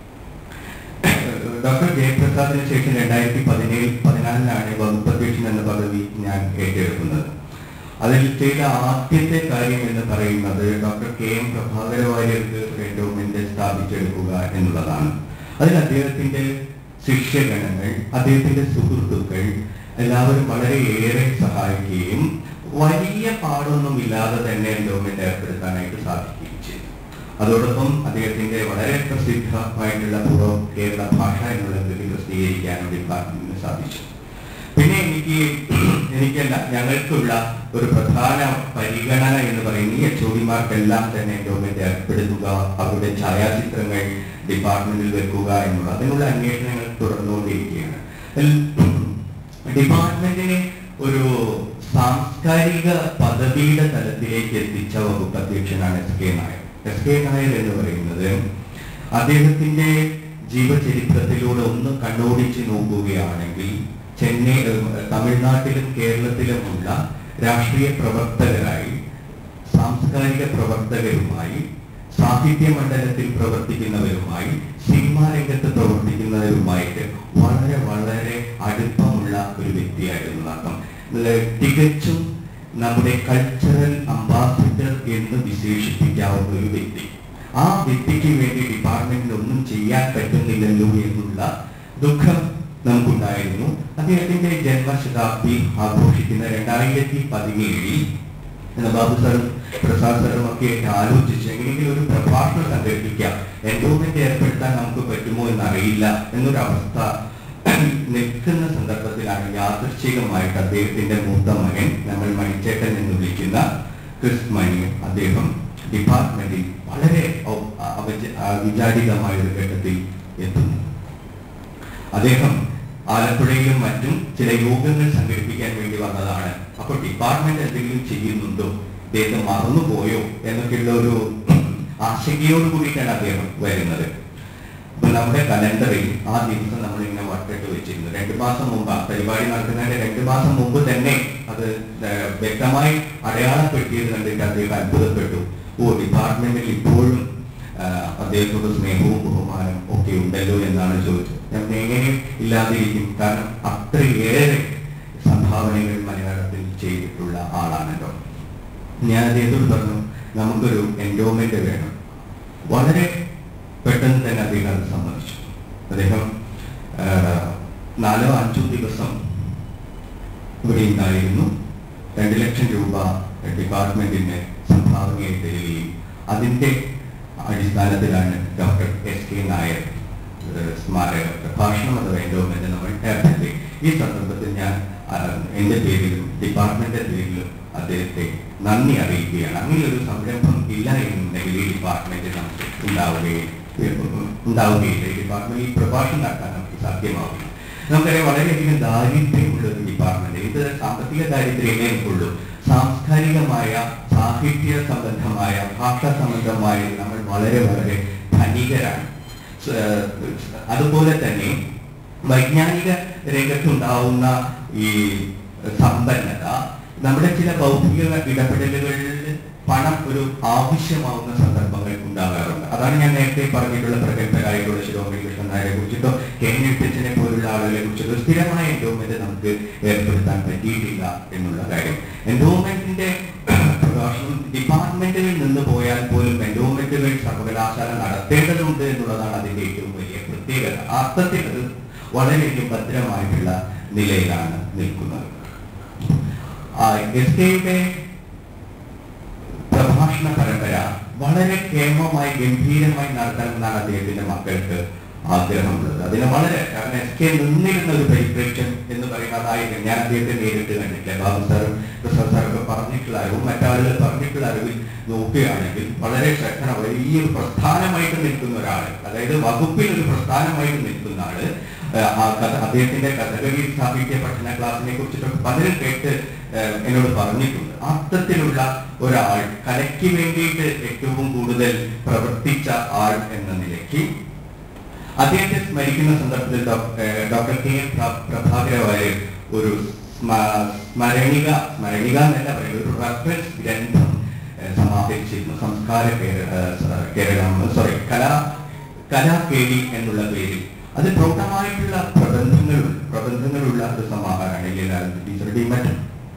[SPEAKER 6] ഡോക്ടർ ജയപ്രസാദിന് ശേഷം രണ്ടായിരത്തി പതിനേഴ് പതിനാലിലാണ് വകുപ്പ് അധ്യക്ഷൻ എന്ന പദവി ഞാൻ ഏറ്റെടുക്കുന്നത് അതിൽ ചെയ്ത ആദ്യത്തെ കാര്യം എന്ന് പറയുന്നത് ഡോക്ടർ കെ എം പ്രഭാകര വാര്യർക്ക് എൻഡോമെന്റ് സ്ഥാപിച്ചെടുക്കുക എന്നുള്ളതാണ് അതിൽ അദ്ദേഹത്തിന്റെ ശിഷ്യഗണങ്ങൾ അദ്ദേഹത്തിന്റെ സുഹൃത്തുക്കൾ എല്ലാവരും വളരെയേറെ സഹായിക്കുകയും വലിയ പാടൊന്നും ഇല്ലാതെ തന്നെ എൻഡോമെന്റ് ഏർപ്പെടുത്താനായിട്ട് സാധിക്കുകയും ചെയ്തു അതോടൊപ്പം അദ്ദേഹത്തിന്റെ വളരെ പ്രസിദ്ധമായിട്ടുള്ള പൂർവ്വ കേരള ഭാഷ എന്നുള്ള കൃതി പ്രസിദ്ധീകരിക്കാനും ഡിപ്പാർട്ട്മെന്റിന് സാധിച്ചു പിന്നെ എനിക്ക് എനിക്കല്ല ഞങ്ങൾക്കുള്ള ഒരു പ്രധാന പരിഗണന എന്ന് പറയുന്നത് ഈ എച്ച്ഒഡിമാർക്കെല്ലാം തന്നെ എൻഡോമെന്റ് ഏർപ്പെടുത്തുക അവരുടെ ഛായാചിത്രങ്ങൾ ഡിപ്പാർട്ട്മെന്റിൽ വെക്കുക എന്നുള്ള അതിനുള്ള അന്വേഷണങ്ങൾ തുടർന്നുകൊണ്ടിരിക്കുകയാണ് അതിൽ ഡിപ്പാർട്ട്മെന്റിനെ ഒരു സാംസ്കാരിക പദവിയുടെ തലത്തിലേക്ക് എത്തിച്ച വകുപ്പ് അധ്യക്ഷനാണ് S K Nair S K Nair എന്ന് പറയുന്നത് അദ്ദേഹത്തിന്റെ ജീവചരിത്രത്തിലൂടെ ഒന്ന് കണ്ണോടിച്ച് നോക്കുകയാണെങ്കിൽ ചെന്നൈ ഏഹ്, തമിഴ്നാട്ടിലും കേരളത്തിലുമുള്ള രാഷ്ട്രീയ പ്രവർത്തകരായി സാംസ്കാരിക പ്രവർത്തകരുമായി സാഹിത്യ മണ്ഡലത്തിൽ പ്രവർത്തിക്കുന്നവരുമായി സിനിമാ രംഗത്ത് പ്രവർത്തിക്കുന്നവരുമായിട്ട് വളരെ വളരെ അടുപ്പമുള്ള ഒരു വ്യക്തിയായിരുന്നു അദ്ദേഹം ഏഹ് തികച്ചും നമ്മുടെ കൾച്ചറൽ അംബാസിഡർ എന്ന് വിശേഷിപ്പിക്കാവുന്ന ഒരു വ്യക്തി ആ വ്യക്തിക്ക് വേണ്ടി ഡിപ്പാർട്ട്മെന്റിൽ ഒന്നും ചെയ്യാൻ പറ്റുന്നില്ലല്ലോ എന്നുള്ള ദുഃഖം നമുക്കുണ്ടായിരുന്നു അദ്ദേഹത്തിന്റെ ജന്മശതാബ്ദി ആഘോഷിക്കുന്ന രണ്ടായിരത്തി പതിനേഴിൽ ബാബു സാറും പ്രസാദ് സാറും ഒക്കെ ആയിട്ട് ആലോചിച്ച് എങ്ങനെയെങ്കിലും ഒരു പ്രഭാഷണം സംഘടിപ്പിക്കാം എൻഡോമെന്റ് ഏർപ്പെടുത്താൻ നമുക്ക് പറ്റുമോ എന്നറിയില്ല എന്നൊരു അവസ്ഥ നിൽക്കുന്ന സന്ദർഭത്തിലാണ് യാദൃശ്ചികമായിട്ട് അദ്ദേഹത്തിന്റെ മൂത്ത മകൻ നമ്മൾ മണിച്ചേട്ടൻ എന്ന് വിളിക്കുന്ന ക്രിസ് മണി അദ്ദേഹം ഡിപ്പാർട്ട്മെന്റിൽ വളരെ ഔ- അവജ- അവിചാരിതമായ ഒരു ഘട്ടത്തിൽ എത്തുന്നു അദ്ദേഹം ആലപ്പുഴയിലും മറ്റും ചില യോഗങ്ങൾ സംഘടിപ്പിക്കാൻ വേണ്ടി വന്നതാണ് അപ്പോൾ ഡിപ്പാർട്ട്മെന്റ് എന്തെങ്കിലും ചെയ്യുന്നുണ്ടോ അദ്ദേഹം മറന്നുപോയോ എന്നൊക്കെയുള്ള ഒരു ആശങ്കയോട് കൂടിയിട്ടാണ് അദ്ദേഹം വരുന്നത് അപ്പൊ നമ്മുടെ കലണ്ടറിൽ ആ ദിവസം നമ്മൾ ഇങ്ങനെ വട്ടിട്ട് വെച്ചിരുന്നു രണ്ടു മാസം മുമ്പ് ആ പരിപാടി നടക്കുന്നതിന്റെ രണ്ടു മാസം മുമ്പ് തന്നെ അത് ഏർ വ്യക്തമായി അടയാളപ്പെടുത്തിയത് കണ്ടിട്ട് അദ്ദേഹം അത്ഭുതപ്പെട്ടു ഓ ഡിപ്പാർട്ട്മെന്റിൽ ഇപ്പോഴും ആ, അദ്ദേഹത്തോട് സ്നേഹവും ബഹുമാനം ഒക്കെ ഉണ്ടല്ലോ എന്നാണ് ചോദിച്ചത് ഞാൻ പറഞ്ഞു, എങ്ങനെ ഇല്ലാതിരിക്കും കാരണം അത്രയേറെ സംഭാവനകൾ മലയാളത്തിൽ ചെയ്തിട്ടുള്ള ആളാണല്ലോ ഞാൻ അദ്ദേഹത്തോട് പറഞ്ഞു നമുക്കൊരു എൻഡോമെന്റ് വേണം വളരെ പെട്ടെന്ന് തന്നെ അദ്ദേഹം അത് സമ്മതിച്ചു അദ്ദേഹം ആ, നാലോ അഞ്ചോ ദിവസം ഇവിടെ ഉണ്ടായിരുന്നു രണ്ട് ലക്ഷം രൂപ ഡിപ്പാർട്ട്മെന്റിന് സംഭാവനയായി തരികയും അതിന്റെ അടിസ്ഥാനത്തിലാണ് ഡോക്ടർ എസ് കെ നായർ ഏഹ്, സ്മാരക പ്രഭാഷണം അഥവാ എൻഡോമെന്റ് നമ്മൾ ഏർപ്പെടുത്തി ഈ സന്ദർഭത്തിൽ ഞാൻ ആ, എന്റെ പേരിലും ഡിപ്പാർട്ട്മെന്റിന്റെ പേരിലും അദ്ദേഹത്തെ നന്ദി അറിയിക്കുകയാണ് അങ്ങനെ ഒരു സംരംഭം ഇല്ല എന്നുണ്ടെങ്കിൽ ഈ ഡിപ്പാർട്ട്മെന്റ് നമുക്ക് ഉണ്ടാവുകയും ഉണ്ടാവുകയില്ല ഈ ഡിപ്പാർട്ട്മെന്റ് ഈ പ്രഭാഷണം നടത്താൻ നമുക്ക് സാധ്യമാവില്ല നമുക്കറിയാം വളരെയധികം ദാരിദ്ര്യമുള്ള ഒരു ഡിപ്പാർട്ട്മെന്റ് ഇത് സാമ്പത്തിക ദാരിദ്ര്യമേ ഉള്ളൂ സാംസ്കാരികമായ സാഹിത്യ സംബന്ധമായ ഭാഷ സംബന്ധമായ നമ്മൾ വളരെ വളരെ ധനികരാണ് സ- അതുപോലെ തന്നെ വൈജ്ഞാനിക രംഗത്തുണ്ടാവുന്ന ഈ സമ്പന്നത നമ്മുടെ ചില ബൗദ്ധിക ഇടപെടലുകളിൽ പണം ഒരു ആവശ്യമാവുന്ന സന്ദർഭങ്ങൾ ഉണ്ടാകാറുണ്ട് അതാണ് ഞാൻ നേരത്തെ പറഞ്ഞിട്ടുള്ള പ്രഗത്ഭരായിട്ടുള്ള ശിരോമണി കൃഷ്ണൻ നായരെ കുറിച്ചിട്ടോ കെ എൻ എഴുത്തച്ഛനെ പോലുള്ള ആളുകളെ കുറിച്ചിട്ടോ സ്ഥിരമായ എൻഡോമെന്റ് നമുക്ക് ഏർപ്പെടുത്താൻ പറ്റിയിട്ടില്ല എന്നുള്ള കാര്യം എൻഡോമെന്റിന്റെ ഡിപ്പാർട്ട്മെന്റുകളിൽ നിന്ന് പോയാൽ പോലും എൻഡോമെന്റുകൾ സർവകലാശാല നടത്തേണ്ടതുണ്ട് എന്നുള്ളതാണ് അതിന്റെ ഏറ്റവും വലിയ പ്രത്യേകത ആ അർത്ഥത്തിൽ അത് വളരെയധികം ഭദ്രമായിട്ടുള്ള നിലയിലാണ് നിൽക്കുന്നത് എസ് കെയുടെ പ്രഭാഷണ പരമ്പര വളരെ കേമമായി ഗംഭീരമായി നടത്തണമെന്നാണ് അദ്ദേഹത്തിന്റെ മക്കൾക്ക് ആഗ്രഹമുള്ളത് അതിന് വളരെ കാരണം എസ് കെ നിന്നിരുന്ന ഒരു പരിപ്രേക്ഷ്യം എന്ന് പറയുന്നത് അതായത് ഞാൻ അദ്ദേഹത്തെ നേരിട്ട് കണ്ടിട്ടില്ല ബാബു സാറും പ്രസാദ് സാറൊക്കെ പറഞ്ഞിട്ടുള്ള അറിവും മറ്റാളുകൾ പറഞ്ഞിട്ടുള്ള അറിവിൽ നോക്കുകയാണെങ്കിൽ വളരെ ശ്രദ്ധ വലിയൊരു പ്രസ്ഥാനമായിട്ട് നിൽക്കുന്ന ഒരാൾ അതായത് വകുപ്പിൽ ഒരു പ്രസ്ഥാനമായിട്ട് നിൽക്കുന്ന ആള് ഏഹ് ആ കഥ അദ്ദേഹത്തിന്റെ കഥകളി സാഹിത്യ പഠന ക്ലാസിനെ കുറിച്ചിട്ടൊക്കെ പലരും കേട്ട് ഏഹ് എന്നോട് പറഞ്ഞിട്ടുണ്ട് അർത്ഥത്തിലുള്ള ഒരാൾ കലയ്ക്ക് വേണ്ടിയിട്ട് ഏറ്റവും കൂടുതൽ പ്രവർത്തിച്ച ആൾ എന്ന നിലയ്ക്ക് അദ്ദേഹത്തെ സ്മരിക്കുന്ന സന്ദർഭത്തിൽ ഡോക്- ഏഹ് ഡോക്ടർ കെ എം പ്ര- പ്രഭാകര വാര്യർ ഒരു സ്മ- സ്മരണിക സ്മരണിക എന്നല്ല പറയുന്നത് ഒരു റെഫറൻസ് ഗ്രന്ഥം ഏഹ് സമാഹരിച്ചിരുന്നു സംസ്കാര കേര- ഏഹ് സ- കേരളം സോറി കലാ കലാകേളി എന്നുള്ള പേരിൽ അത് പ്രൗഢമായിട്ടുള്ള പ്രബന്ധങ്ങൾ പ്രബന്ധങ്ങളുള്ള ഒരു സമാഹാരമാണ് മറ്റും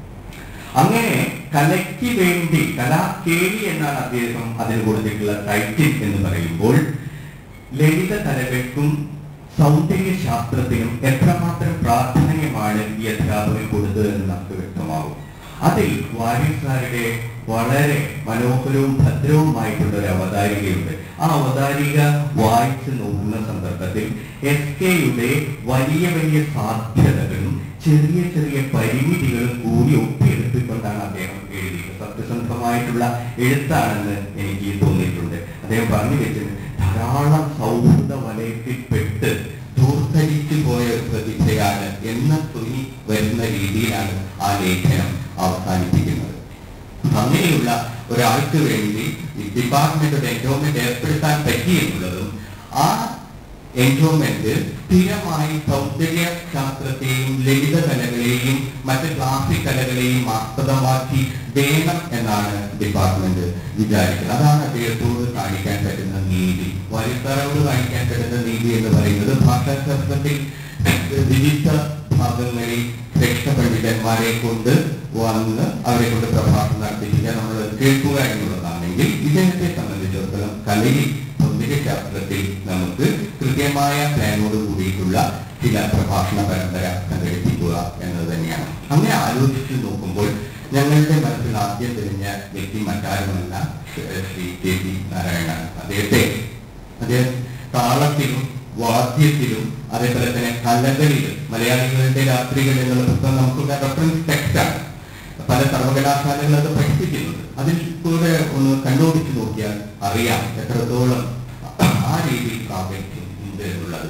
[SPEAKER 6] അങ്ങനെ കലയ്ക്ക് വേണ്ടി കലാകേളി എന്നാണ് അദ്ദേഹം അതിന് കൊടുത്തിട്ടുള്ള ടൈറ്റിൽ എന്ന് പറയുമ്പോൾ ലളിത കലകൾക്കും സൗന്ദര്യ ശാസ്ത്രത്തിനും എത്രമാത്രം പ്രാധാന്യമാണ് ഈ അധ്യാപകൻ കൊടുത്തത് എന്ന് നമുക്ക് വ്യക്തമാകും അതിൽ വാര്യസാരുടെ വളരെ മനോഹരവും ഭദ്രവുമായിട്ടുള്ള ഒരു അവതാരികയുണ്ട് ആ അവതാരിക വായിച്ചു നോക്കുന്ന സന്ദർഭത്തിൽ എസ് കെയുടെ വലിയ വലിയ സാധ്യതകളും ചെറിയ ചെറിയ പരിമിതികളും കൂടി ഒപ്പിയെടുത്തുകൊണ്ടാണ് അദ്ദേഹം എഴുതിയത് സത്യസന്ധമായിട്ടുള്ള എഴുത്താണെന്ന് എനിക്ക് തോന്നിയിട്ടുണ്ട് അദ്ദേഹം പറഞ്ഞു വെച്ചത് ധാരാളം സൗഹൃദ വലയത്തിൽപ്പെട്ട് ധൂർത്തരിച്ചു പോയ ഒരു പ്രതിഭയാണ് എന്ന തുനി വരുന്ന രീതിയിലാണ് ആ ലേഖനം അവസാനിപ്പിക്കുന്നത് അങ്ങനെയുള്ള ഒരാൾക്ക് വേണ്ടി ഡിപ്പാർട്ട്മെന്റ് ഒരു എൻഡോമെന്റ് ഏർപ്പെടുത്താൻ പറ്റി എന്നുള്ളതും ആ എൻഡോമെന്റ് സ്ഥിരമായി സൗന്ദര്യ ശാസ്ത്രത്തെയും ലളിത കലകളെയും മറ്റ് ക്ലാസിക് കലകളെയും ആസ്പദമാക്കി വേണം എന്നാണ് ഡിപ്പാർട്ട്മെന്റ് വിചാരിക്കുന്നത് അതാണ് അദ്ദേഹത്തോട് കാണിക്കാൻ പറ്റുന്ന നീതി വരിക്കാരോട് കാണിക്കാൻ പറ്റുന്ന നീതി എന്ന് പറയുന്നത് ഭാഷാശാസ്ത്രത്തിൽ വിവിധ ഭാഗങ്ങളിൽ ശ്രേഷ്ഠ പണ്ഡിതന്മാരെ കൊണ്ട് വന്ന് അവരെ കൊണ്ട് പ്രഭാഷണം നടത്തിപ്പിക്കാൻ നമ്മൾ കേൾക്കുക എന്നുള്ളതാണെങ്കിൽ ഇദ്ദേഹത്തെ സംബന്ധിച്ചിടത്തോളം കലയിൽ സൗന്ദര്യശാസ്ത്രത്തിൽ നമുക്ക് കൃത്യമായ പ്ലാനോട് കൂടിയിട്ടുള്ള ചില പ്രഭാഷണ പരമ്പര സംഘടിപ്പിക്കുക എന്നത് തന്നെയാണ് അങ്ങനെ ആലോചിച്ച് നോക്കുമ്പോൾ ഞങ്ങളുടെ മനസ്സിൽ ആദ്യം തെളിഞ്ഞ വ്യക്തി മറ്റാരുമല്ല ശ്രീ കെ പി നാരായണനാണ് അദ്ദേഹത്തെ അദ്ദേഹം താളത്തിലും വാദ്യത്തിലും അതേപോലെ തന്നെ കലകളിലും മലയാളികളുടെ രാത്രികൾ എന്നുള്ള പുസ്തകം നമുക്കുള്ള റെഫറൻസ് ടെക്സ്റ്റാണ് പല സർവകലാശാലകൾ അത് പഠിപ്പിക്കുന്നുണ്ട് അതിൽ കൂടെ ഒന്ന് കണ്ണോടിച്ച് നോക്കിയാൽ അറിയാം എത്രത്തോളം ആ രീതിയിൽ പ്രാബല്യം ഉണ്ട് എന്നുള്ളത്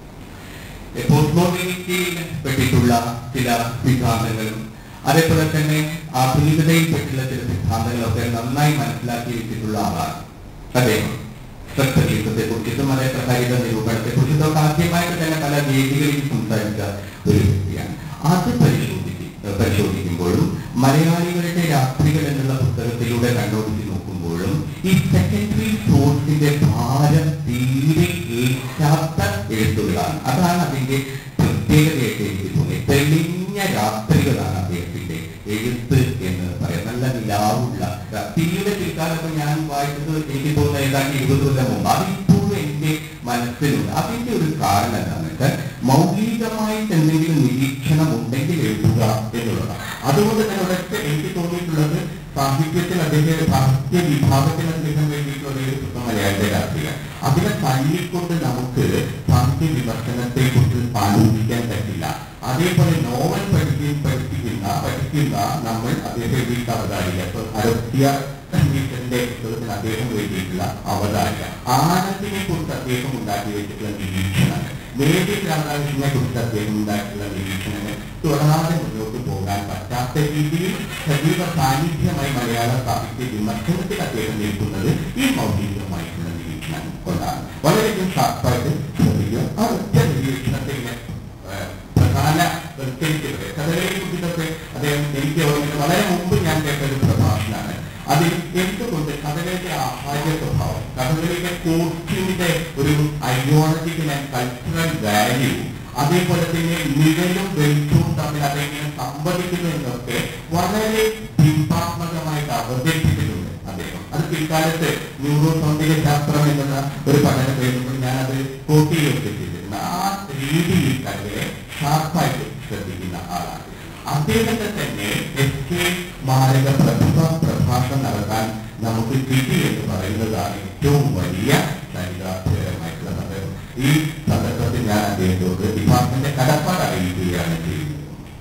[SPEAKER 6] പോസ്റ്റ്മോഡേണിറ്റിയിൽ പെട്ടിട്ടുള്ള ചില സിദ്ധാന്തങ്ങളും അതേപോലെ തന്നെ ആധുനികതയിൽ പെട്ടുള്ള ചില സിദ്ധാന്തങ്ങളൊക്കെ നന്നായി മനസ്സിലാക്കി വെച്ചിട്ടുള്ള ആളാണ് അദ്ദേഹം സത്യത്തെ കുറിച്ചിട്ടും അതേപോലെ ഹരിത നിരൂപണത്തെ കുറിച്ചിട്ടും ഒക്കെ ആദ്യമായിട്ട് തന്നെ പല വേദികളിൽ സംസാരിച്ച ഒരു വ്യക്തിയാണ് അത് പരിശോധിച്ച് പരിശോധിക്കുമ്പോഴും മലയാളികളുടെ രാത്രികൾ എന്നുള്ള പുസ്തകത്തിലൂടെ കണ്ടോടിച്ച് നോക്കുമ്പോഴും ഈ സെക്കൻഡറി തോട്ട്സിന്റെ ഭാരം തീരെ ഏറ്റാത്ത എഴുത്തുകളാണ് അതാണ് അതിന്റെ പ്രത്യേകതയായിട്ട് എനിക്ക് തോന്നിയത് തെളിഞ്ഞ രാത്രികളാണ് അദ്ദേഹത്തിന്റെ എഴുത്ത് എന്ന് പറയാം നല്ല നിലാവുള്ള തീയുടെ പിൽക്കാലത്ത് ഞാൻ വായിച്ചത് എനിക്ക് തോന്നുന്നത് ഏതാണ്ട് ഇരുപത് കൊല്ലം മുമ്പ് അതിപ്പോഴും എന്റെ മനസ്സിലുണ്ട് അതിന്റെ ഒരു കാരണം എന്താണെന്ന് വെച്ചാൽ മൗലികമായിട്ട് എന്തെങ്കിലും നിരീക്ഷണം ഉണ്ടെങ്കിൽ എഴുതുക എന്നുള്ളതാണ് അതുകൊണ്ട് തന്നെ ഒരൊറ്റ എനിക്ക് തോന്നിയിട്ടുള്ളത് സാഹിത്യത്തിൽ അദ്ദേഹം സാഹിത്യ വിഭാഗത്തിൽ അദ്ദേഹം വേണ്ടിയിട്ടുള്ള ഒരു പുസ്തകം മലയാളത്തെ രാഷ്ട്രീയ അതിനെ തള്ളിക്കൊണ്ട് നമുക്ക് സാഹിത്യ വിമർശനത്തെ കുറിച്ച് ആലോചിക്കാൻ പറ്റില്ല അതേപോലെ നോവൽ പഠിക്കുകയും പഠിപ്പിക്കുന്ന പഠിക്കുന്ന നമ്മൾ അദ്ദേഹം എഴുതിയിട്ട് അവതാരിക ഇപ്പൊ അരസ്യ സംഗീതത്തിന്റെ പുസ്തകത്തിൽ അദ്ദേഹം എഴുതിയിട്ടുള്ള അവതാരിക ആനന്ദിനെ കുറിച്ച് അദ്ദേഹം ഉണ്ടാക്കി വെച്ചിട്ടുള്ള നിരീക്ഷണം മേരി രാധാകൃഷ്ണനെ കുറിച്ച് അദ്ദേഹം ഉണ്ടായിട്ടുള്ള നിരീക്ഷണങ്ങൾ തുടരാതെ മുന്നോട്ട് പോകാൻ പറ്റാത്ത രീതിയിൽ സജീവ സാന്നിധ്യമായി മലയാള സാഹിത്യ വിമർശനത്തിൽ അദ്ദേഹം നിൽക്കുന്നത് ഈ മൗലികമായിട്ടുള്ള നിരീക്ഷണം കൊണ്ടാണ് വളരെയധികം ഷാർപ്പായിട്ട് ശ്രദ്ധിക്കുക ആ ഒറ്റ നിരീക്ഷണത്തെ ഇങ്ങനെ ഏഹ്, പ്രധാന വൽക്കരിക്കരുത് കഥകളെ കുറിച്ചിട്ടൊക്കെ അദ്ദേഹം എനിക്ക് ഓർമ്മ വളരെ മുമ്പ് ഞാൻ കേട്ട ഒരു പ്രഭാഷണമാണ് അതിൽ എന്തുകൊണ്ട് കഥകളിയുടെ ആഹാര്യ സ്വഭാവം കഥകളിയുടെ കോസ്റ്റ്യൂമിന്റെ ഒരു ഐഡിയോളജിക്കൽ ആൻഡ് കൾച്ചറൽ വാല്യൂ അതേപോലെ തന്നെ നിഴലും വെളിച്ചവും തമ്മിൽ അതെങ്ങനെ സംവദിക്കുന്നു എന്നൊക്കെ വളരെ ബിംബാത്മകമായിട്ട് അവതരിപ്പിച്ചിട്ടുണ്ട് അദ്ദേഹം അത് പിൽക്കാലത്ത് ന്യൂറോ സൗന്ദര്യ ശാസ്ത്രം എന്നുള്ള ഒരു പഠനം എഴുതുമ്പോൾ ഞാനത് കോപ്പി ചെയ്തിട്ടുണ്ട് ആ രീതിയിൽ കഥകളെ ഷാർപ്പായിട്ട് ശ്രദ്ധിക്കുന്ന ആളാണ് അദ്ദേഹത്തെ തന്നെ എസ് കെ മാരക പ്രതിഭ പ്രഭാഷണം നടത്താൻ നമുക്ക് കിട്ടി എന്ന് പറയുന്നതാണ് ഏറ്റവും വലിയ ചരിതാർത്ഥകരമായിട്ടുള്ള സന്ദർഭം ഈ സന്ദർഭത്തിൽ ഞാൻ അദ്ദേഹത്തോട് ഡിപ്പാർട്ട്മെന്റ് കടപ്പാട് അറിയിക്കുകയാണ് ചെയ്യുന്നത്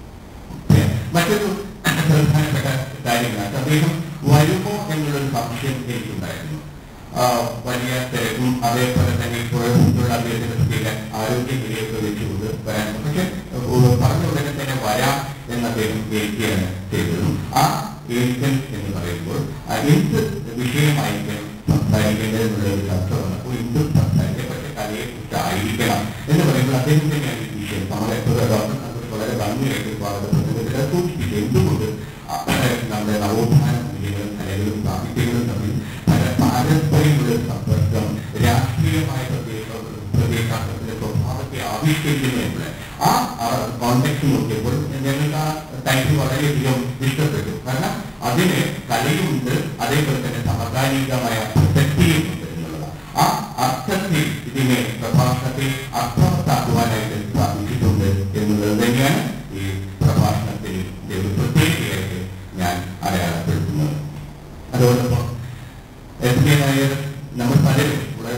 [SPEAKER 6] ഏ, മറ്റൊരു പ്രധാനപ്പെട്ട കാര്യങ്ങളാണ് അദ്ദേഹം വരുമോ എന്നുള്ളൊരു സംശയം എനിക്കുണ്ടായിരുന്നു ആ, വലിയ തിരക്കും അതേപോലെ തന്നെ ഇപ്പോഴുള്ള അദ്ദേഹത്തിന്റെ പ്രത്യേക ആരോഗ്യനിലയൊക്കെ വെച്ചുകൊണ്ട് വരാൻ പക്ഷെ ഏഹ്, പറഞ്ഞ ഉടനെ തന്നെ വരാം എന്ന് അദ്ദേഹം ഏൽക്കുകയാണ് ചെയ്തതും ആ ഏൽക്കൽ എന്ന് പറയുമ്പോൾ ആ എന്ത് വിഷയമായിരിക്കണം സംസാരിക്കേണ്ടത് എന്നുള്ള ഒരു ചർച്ച വന്നപ്പോൾ എന്ത് സംസാരിക്കപ്പെട്ട കലയെ കുറിച്ചായിരിക്കണം എന്ന് പറയുമ്പോൾ അദ്ദേഹം തന്നെയാണ് ഈ വിഷയം നമ്മളെ ഡോക്ടർ സന്തോഷ് വളരെ ഭംഗിയായിട്ട് സ്വാഗത പ്രസംഗത്തിൽ അത് സൂചിപ്പിച്ചു എന്തുകൊണ്ട് ആ, നമ്മുടെ നവോത്ഥാന മൂല്യങ്ങളും കലകളും സാഹിത്യങ്ങളും തമ്മിൽ പല പാരസ്പര്യമുള്ള ഒരു സമ്പർക്കം രാഷ്ട്രീയമായ പ്രത്യേക പ്രത്യേകാർത്ഥത്തിന്റെ സ്വഭാവത്തെ ആവിഷ്കരിക്കുന്നു എന്നുള്ള ആ കോണ്ടെക്സ്റ്റ് നോക്കിയപ്പോൾ ഞങ്ങൾക്ക് ആ ടൈറ്റിൽ വളരെയധികം ഇഷ്ടപ്പെട്ടു കാരണം അതിന് കലയുണ്ട് അതേപോലെ തന്നെ സമകാലികമായ പ്രസക്തിയുമുണ്ട് എന്നുള്ളതാണ് ആ അർത്ഥത്തിൽ ഇതിനെ പ്രഭാഷണത്തിൽ അർത്ഥവത്താക്കുവാനായിട്ട് സാധിച്ചിട്ടുണ്ട് എന്നുള്ളത് തന്നെയാണ് ഈ പ്രഭാഷണത്തിൽ ഒരു പ്രത്യേകതയായിട്ട് ഞാൻ അടയാളപ്പെടുത്തുന്നത് അതോടൊപ്പം എസ് കെ നായർ നമ്മൾ പലരും ഇവിടെ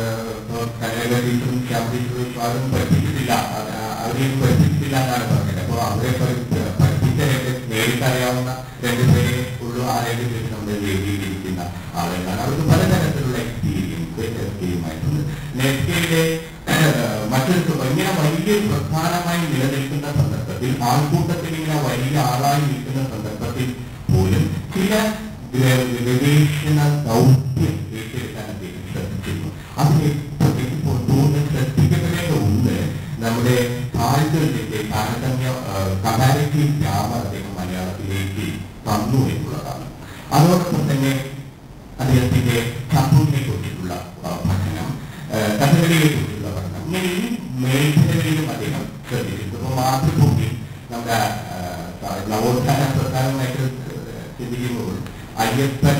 [SPEAKER 6] കലയുടെ ടീച്ചറും ക്യാമ്പ് ടീച്ചറും ആരും പഠിപ്പിച്ചിട്ടില്ല അത് അവരെയും പഠിപ്പിച്ചിട്ടില്ല എന്നാണ് പറഞ്ഞത് അപ്പോൾ അവരെ പഠി- പഠിപ്പിച്ച രണ്ട് നേരിട്ടറിയാവുന്ന രണ്ടുപേരെ ഉള്ളൂ ആരെങ്കിലും വെച്ച് നമ്മുടെ വേദിയിലിരിക്കുന്ന ആളുകളാണ് അവർക്ക് പലതരത്തിലുള്ള എക്സ്പീരിയൻസ് എസ് കെയുമായിട്ടുണ്ട് എസ് കെയുടെ മറ്റൊരു ഇങ്ങനെ വലിയ പ്രധാനമായി നിലനിൽക്കുന്ന സന്ദർഭത്തിൽ ആൾക്കൂട്ടത്തിൽ ഇങ്ങനെ വലിയ ആളായി നിൽക്കുന്ന സന്ദർഭത്തിൽ പോലും ചില ഗ- ഗവേഷണ ദൗത്യം ഏറ്റെടുക്കാൻ അദ്ദേഹം ശ്രദ്ധിച്ചിരുന്നു അതിന് പ്രത്യേകിച്ച് പൊതുവെ ശ്രദ്ധിക്കപ്പെടേണ്ട ഒന്ന് നമ്മുടെ ഭാരതത്തിന്റെ താരതമ്യ കമ്പാരിറ്റീവ് ഗ്രാമർ അദ്ദേഹം മലയാളത്തിലേക്ക് തന്നു എന്നുള്ളതാണ് അതോടൊപ്പം തന്നെ അദ്ദേഹത്തിന്റെ കമ്പൂരിനെ കുറിച്ചിട്ടുള്ള ആ, പഠനം ആ, കഥകളിയെ കുറിച്ചുള്ള പഠനം ഇങ്ങനെ ഈ മേഖലകളിലും അദ്ദേഹം ശ്രദ്ധിച്ചിട്ടുണ്ട് ഇപ്പൊ മാതൃഭൂമി നമ്മുടെ ആ, നവോത്ഥാന പ്രധാനമായിട്ട് ചിന്തിക്കുമ്പോൾ അയ്യപ്പൻ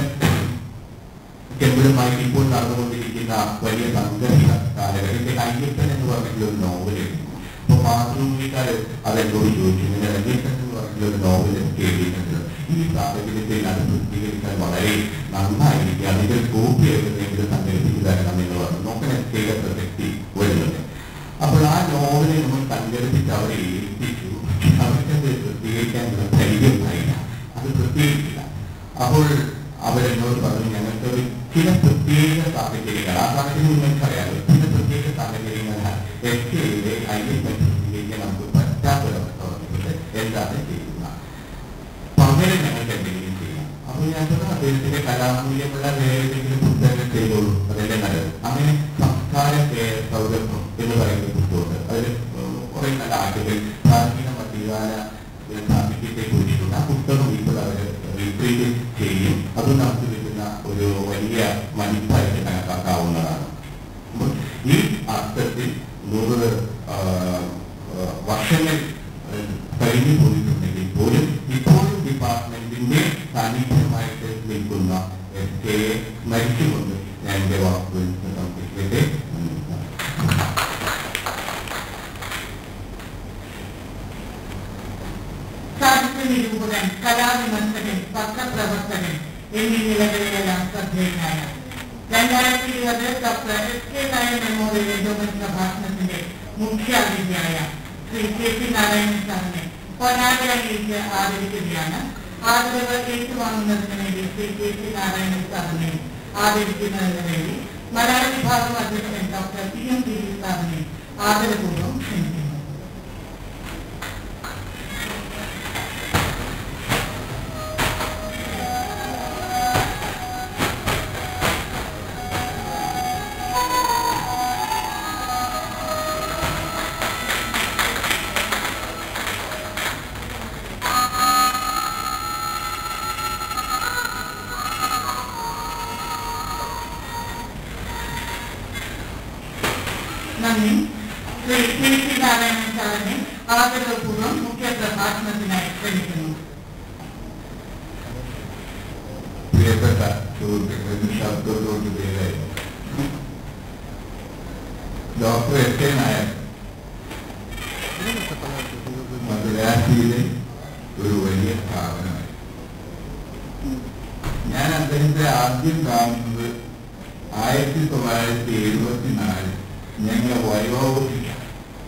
[SPEAKER 6] ടെമ്പിളുമായി ഇപ്പോൾ നടന്നുകൊണ്ടിരിക്കുന്ന വലിയ സംഘർഷ കാലഘട്ടത്തിൽ അയ്യപ്പൻ എന്ന് പറഞ്ഞിട്ടുള്ള ഒരു നോവൽ അപ്പൊ മാതൃഭൂമിക്കാർ അതെന്നോട് ചോദിച്ചു നിങ്ങൾ അയ്യപ്പൻ എന്ന് പറഞ്ഞിട്ടുള്ള ഒരു നോവൽ കേട്ടിട്ടുണ്ട് ഈ സാഹചര്യത്തിൽ അത് പ്രസിദ്ധീകരിക്കാൻ വളരെ നന്നായിരിക്കും അതിന്റെ കോപ്പി എവിടെയെങ്കിലും സംഘടിപ്പിച്ചു തരണം എന്ന് പറഞ്ഞു നോക്കണ ചെയ്ത പ്രസക്തി വരുന്നുണ്ട് അപ്പോൾ ആ നോവലിനെ നമ്മൾ സംഘടിപ്പിച്ച് അവരെ ഏൽപ്പിച്ചു അവർക്കത് പ്രസിദ്ധീകരിക്കാനുള്ള ധൈര്യമായില്ല അത് പ്രസിദ്ധീകരിച്ചില്ല അപ്പോൾ അവരെന്നോട് പറഞ്ഞു ഞങ്ങൾക്ക് ഒരു ചില പ്രത്യേക സാഹചര്യങ്ങൾ ആ സാഹചര്യം നിങ്ങൾക്കറിയാലോ ചില പ്രത്യേക സാഹചര്യങ്ങളാൽ എസ് കെയിലെ ഐ എസ് പ്രസിദ്ധീകരിക്കാൻ നമുക്ക് പറ്റാത്തൊരവസ്ഥ വന്നിട്ടുണ്ട് എന്താണ് ചെയ്യുന്നത് പകരം ഞങ്ങൾക്ക് എന്തെങ്കിലും ചെയ്യാം അപ്പൊ ഞാൻ പറഞ്ഞു അദ്ദേഹത്തിന്റെ കലാമൂല്യമുള്ള വേറെ ഏതെങ്കിലും പുസ്തകങ്ങൾ ചെയ്തോളൂ അതല്ലേ നല്ലത് അങ്ങനെ സംസ്കാര കേ- സൗരഭം എന്ന് പറയുന്ന പുസ്തകമുണ്ട് അതിൽ കുറെ നല്ല ആട്ടുകൾ പ്രാചീന മധ്യകാല സാഹിത്യത്തെ കുറിച്ചിട്ടുണ്ട് ആ പുസ്തകം ഇപ്പോൾ അവർ റീപ്രിന്റ് ചെയ്യും അത് നമുക്ക് കിട്ടുന്ന ഒരു വലിയ മനുഷ്യമായിട്ട് കണക്കാക്കാവുന്നതാണ് അപ്പോൾ ഈ അർത്ഥത്തിൽ നൂറ് ആ, ആ, വർഷങ്ങൾ ആ, കഴിഞ്ഞു പോയിട്ടുണ്ടെങ്കിൽ പോലും ഇപ്പോഴും ഡിപ്പാർട്ട്മെന്റിന്റെ സാന്നിധ്യമായിട്ട് നിൽക്കുന്ന എസ് കെയെ സ്മരിച്ചുകൊണ്ട് ഞാൻ എന്റെ വാക്കുകൾ സംരക്ഷിക്കട്ടെ
[SPEAKER 7] സാഹിത്യ നിരൂപകൻ കലാവിമർശകൻ പത്രപ്രവർത്തകൻ എന്നീ നിലകളിലെല്ലാം ശ്രദ്ധേയനായ രണ്ടായിരത്തി ഇരുപത് doctor S K Nair memorial endowment പ്രഭാഷണത്തിന്റെ മുഖ്യാതിഥിയായ ശ്രീ കെ സി നാരായണൻ സാറിനെ പൊന്നാടി അണിയിച്ച് ആദരിക്കുകയാണ് ആദരവ് ഏറ്റുവാങ്ങുന്നതിന് വേണ്ടി ശ്രീ കെ സി നാരായണൻ സാറിനെ ആദരിക്കുന്നതിന് വേണ്ടി മലയാള വിഭാഗം അധ്യക്ഷൻ ഡോക്ടർ പി എം ഗിരി സാറിനെ ആദരപൂർവ്വം ക്ഷണിക്കുന്നു നന്ദി ശ്രീ കെ സി നാരായണൻ സാറിനെ ആദരപൂർവ്വം മുഖ്യ പ്രഭാഷണത്തിനായി ക്ഷണിക്കുന്നു
[SPEAKER 8] പ്രിയപ്പെട്ട സുഹൃത്തുക്കൾ ശബ്ദത്തോട് പേരായിരുന്നു ഡോക്ടർ എസ് കെ നായർ മദ്രാസിയിലെ ഒരു വലിയ സ്ഥാപനമായി ഞാൻ അദ്ദേഹത്തെ ആദ്യം കാണുന്നത് ആയിരത്തി തൊള്ളായിരത്തി എഴുപത്തി നാലിൽ ഞങ്ങളെ വൈഭവത്തിലാണ്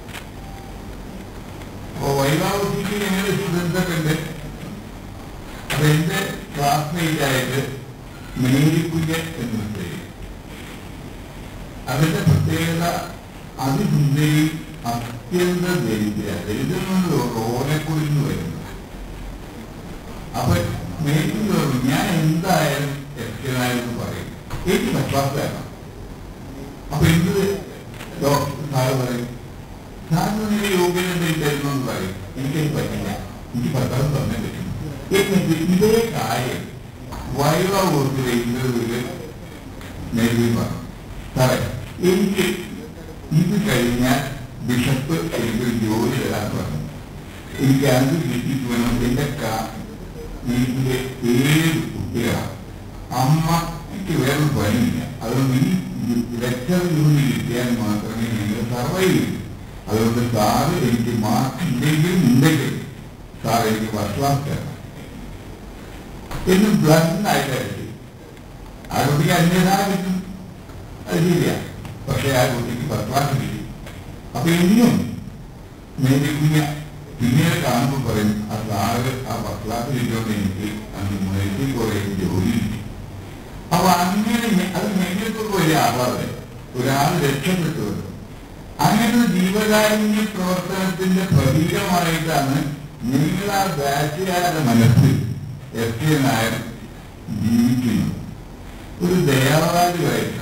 [SPEAKER 8] അപ്പൊ വൈഭവത്തിക്ക് ഞങ്ങൾ സ്റ്റുഡൻസൊക്കെ ഉണ്ട് അപ്പൊ എന്റെ ക്ലാസ്മേറ്റ് ആയിട്ട് മേരിക്കുഞ്ഞ എന്ന് പേര് അതിന്റെ പ്രത്യേകത അതിസുന്ദരി അത്യന്ത ദരിദ്ര ദരിദ്രം ഓലക്കുറിന്ന് വരുന്നത് അപ്പൊ മേരിക്കുഞ്ഞ് പറഞ്ഞു ഞാൻ എന്തായാലും എത്തിനായെന്ന് പറയും എനിക്ക് പറ്റാത്തതാണ് അപ്പൊ എന്ത് ഡോക്ടർ സാറ് പറയും സാറിന് നിങ്ങൾ യോഗ്യത എന്തെങ്കിലും തരുന്നു എന്ന് പറയും എനിക്കത് പറ്റില്ല എനിക്ക് പത്താം തന്നെ പറ്റും എന്നിട്ട് ഇതേ കാര്യം വൈവ ഓർത്തിലെ ഇന്റർവ്യൂവിൽ നേരിൽ പറഞ്ഞു സാറേ എനിക്ക് ഇത് കഴിഞ്ഞാൽ ബിഷപ്പ് എനിക്ക് ജോലി തരാൻ പറഞ്ഞു എനിക്ക് അത് കിട്ടിയിട്ട് വേണം എന്റെ കാ- വീട്ടിലെ ഏഴ് കുട്ടികളാണ് അമ്മ എനിക്ക് വേറെ പണിയില്ല അതുകൊണ്ട് ഈ ലെക്ചർ ജോലി കിട്ടിയാൽ മാത്രമേ ഞങ്ങൾ സർവൈവ് ചെയ്യൂ അതുകൊണ്ട് സാറ് എനിക്ക് മാർക്ക് ഇല്ലെങ്കിലും ഉണ്ടെങ്കിലും സാർ എനിക്ക് ഫസ്റ്റ് ക്ലാസ് തരണം എന്നും ബ്ലഡ് ആയിട്ടായിരിക്കും ആ കുട്ടിക്ക് അന്യതാ കിട്ടും അത് ശരിയാ പക്ഷെ ആ കുട്ടിക്ക് ഫസ്റ്റ് ക്ലാസ് കിട്ടി അപ്പൊ ഇനിയും മേടിക്കുന്ന പിന്നീട് കാണുമ്പോൾ പറയും ആ സാറ് ആ ഫസ്റ്റ് ക്ലാസ് കിട്ടിയോണ്ട് എനിക്ക് അന്ന് മെഡിക്കൽ കോളേജിൽ ജോലി കിട്ടി അപ്പൊ അങ്ങനെ ഞ- അത് ഞങ്ങൾക്കൊക്കെ വലിയ ആഭാരം ഒരാൾ രക്ഷപ്പെട്ടു വരും അങ്ങനെ ഒരു ജീവകാരുണ്യ പ്രവർത്തനത്തിന്റെ പ്രതീകമായിട്ടാണ് നിങ്ങൾ ആ ബാച്ചുകാരുടെ മനസ്സിൽ എസ് കെ നായർ ജീവിക്കുന്നു ഒരു ദയാവാദിയായിട്ടാണ്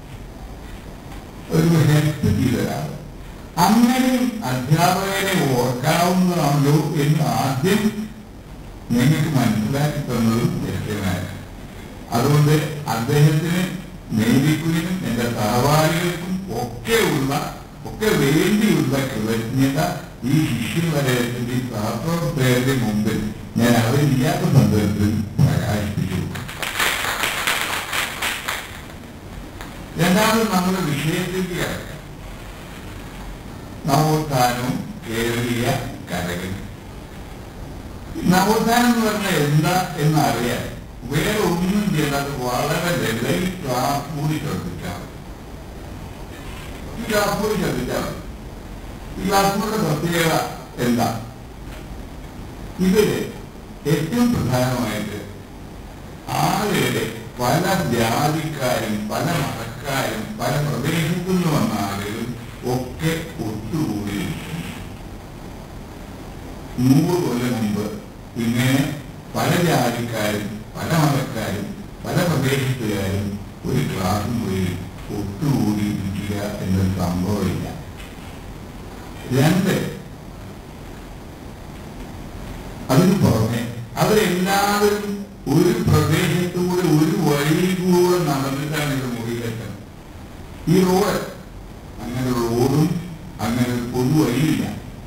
[SPEAKER 8] ഒരു ഹെൽപ്പ് ചെയ്തൊരാൾ അങ്ങനെ അധ്യാപകരെ ഓർക്കാവുന്നതാണല്ലോ എന്ന് ആദ്യം ഞങ്ങൾക്ക് മനസ്സിലാക്കി തന്നതും എസ് കെ നായർ അതുകൊണ്ട് അദ്ദേഹത്തിന് നേരിക്കുവിനും എന്റെ സഹപാഠികൾക്കും ഒക്കെ ഉള്ള ഒക്കെ വേണ്ടിയുള്ള കൃതജ്ഞത ഈ ശിഷ്യവലയത്തിന്റെ ഈ സഹപ്രവർത്തകരുടെ മുമ്പിൽ ഞാൻ അവരില്ലാത്ത സന്ദർഭത്തിൽ പ്രകാശിപ്പിച്ചു രണ്ടാമത് നമ്മുടെ വിഷയത്തിലേക്ക് കിടക്കാം നവോത്ഥാനവും കേരളീയ കലകൾ നവോത്ഥാനം എന്ന് പറഞ്ഞാൽ എന്താ എന്ന് അറിയാൻ വേറെ ഒന്നും ചെയ്യാതെ വളരെ ലളിതം ഈ ക്ലാസ് കൂടി ശ്രദ്ധിച്ചാൽ മതി. ഈ ക്ലാസ് കൂടി ശ്രദ്ധിച്ചാൽ മതി. ഈ ക്ലാസ്സിനുള്ള പ്രത്യേകത എന്താ ഇതില് ഏറ്റവും പ്രധാനമായിട്ട് ആളുകളുടെ പല ജാതിക്കാരും പല മതക്കാരും പല പ്രദേശത്തു നിന്ന് വന്ന ആളുകളും ഒക്കെ ഒത്തുകൂടി നൂറ് കൊല്ലം മുമ്പ് ഇങ്ങനെ പല ജാതിക്കാരും പല മതക്കാരും പല പ്രദേശത്തുകാരും ഒരു ക്ലാസ് മുറിയിൽ ഒത്തുകൂടിയിരിക്കുക എന്നൊരു സംഭവമില്ല രണ്ട് അതിന് പുറമെ അവരെല്ലാവരും ഒരു പ്രദേശത്തൂടെ ഒരു വഴിയിൽ കൂടെ നടന്നിട്ടാണ് ഇത് മുറിയിലെത്തുന്നത് ഈ റോഡ് അങ്ങനെ റോഡും അങ്ങനെ ഒരു പൊതുവഴിയില്ല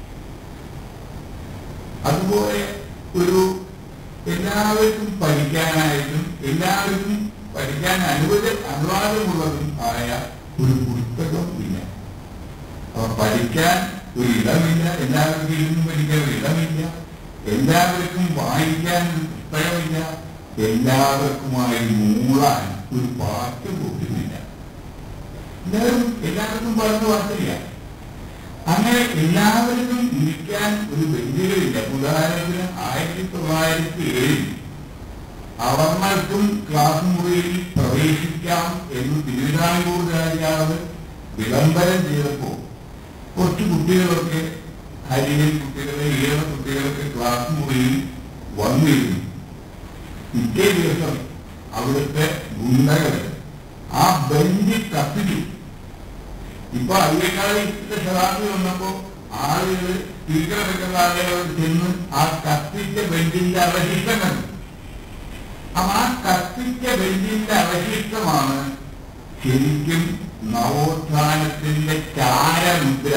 [SPEAKER 8] അതുപോലെ ഒരു എല്ലാവർക്കും പഠിക്കാനായിട്ടും എല്ലാവർക്കും പഠിക്കാൻ അനുവദ അനുവാദമുള്ളതും ആയ ഒരു പുസ്തകം ഇല്ല അപ്പൊ പഠിക്കാൻ ഒരു ഇടമില്ല എല്ലാവർക്കും ഇരുന്ന് പഠിക്കാൻ ഒരു ഇടമില്ല എല്ലാവർക്കും വായിക്കാൻ ഒരു പുസ്തകമില്ല എല്ലാവർക്കുമായി മൂളാൻ ഒരു പാട്ട് പോലുമില്ല എല്ലാവരും എല്ലാവർക്കും പറഞ്ഞു പാട്ടില്ല അങ്ങനെ എല്ലാവർക്കും ഇരിക്കാൻ ഒരു ബെഞ്ചുകളില്ല ഉദാഹരണത്തിന് ആയിരത്തി തൊള്ളായിരത്തി ഏഴിൽ അവർണർക്കും ക്ലാസ് മുറിയിൽ പ്രവേശിക്കാം എന്ന് തിരുവിതാംകൂർ രാജാവ് വിളംബരം ചെയ്തപ്പോ കുറച്ച് കുട്ടികളൊക്കെ ഹരിയൻ കുട്ടികളെ ഈഴ കുട്ടികളൊക്കെ ക്ലാസ് മുറിയിൽ വന്നിരുന്നു പിറ്റേ ദിവസം അവിടുത്തെ ഗുണ്ടകൾ ആ ബെഞ്ച് കത്തിച്ചു ഇപ്പൊ അതിനേക്കാളും ഇത്ര ശതാബ്ദി വന്നപ്പോ ആളുകൾ സ്പീക്കറൊക്കെ ആളുകൾ ചെന്ന് ആ കത്തിച്ച ബെഞ്ചിന്റെ അവശിഷ്ടം കണ്ടു അപ്പൊ ആ കത്തിച്ച ബെഞ്ചിന്റെ അവശിഷ്ടമാണ് ശരിക്കും നവോത്ഥാനത്തിന്റെ ചാരമുദ്ര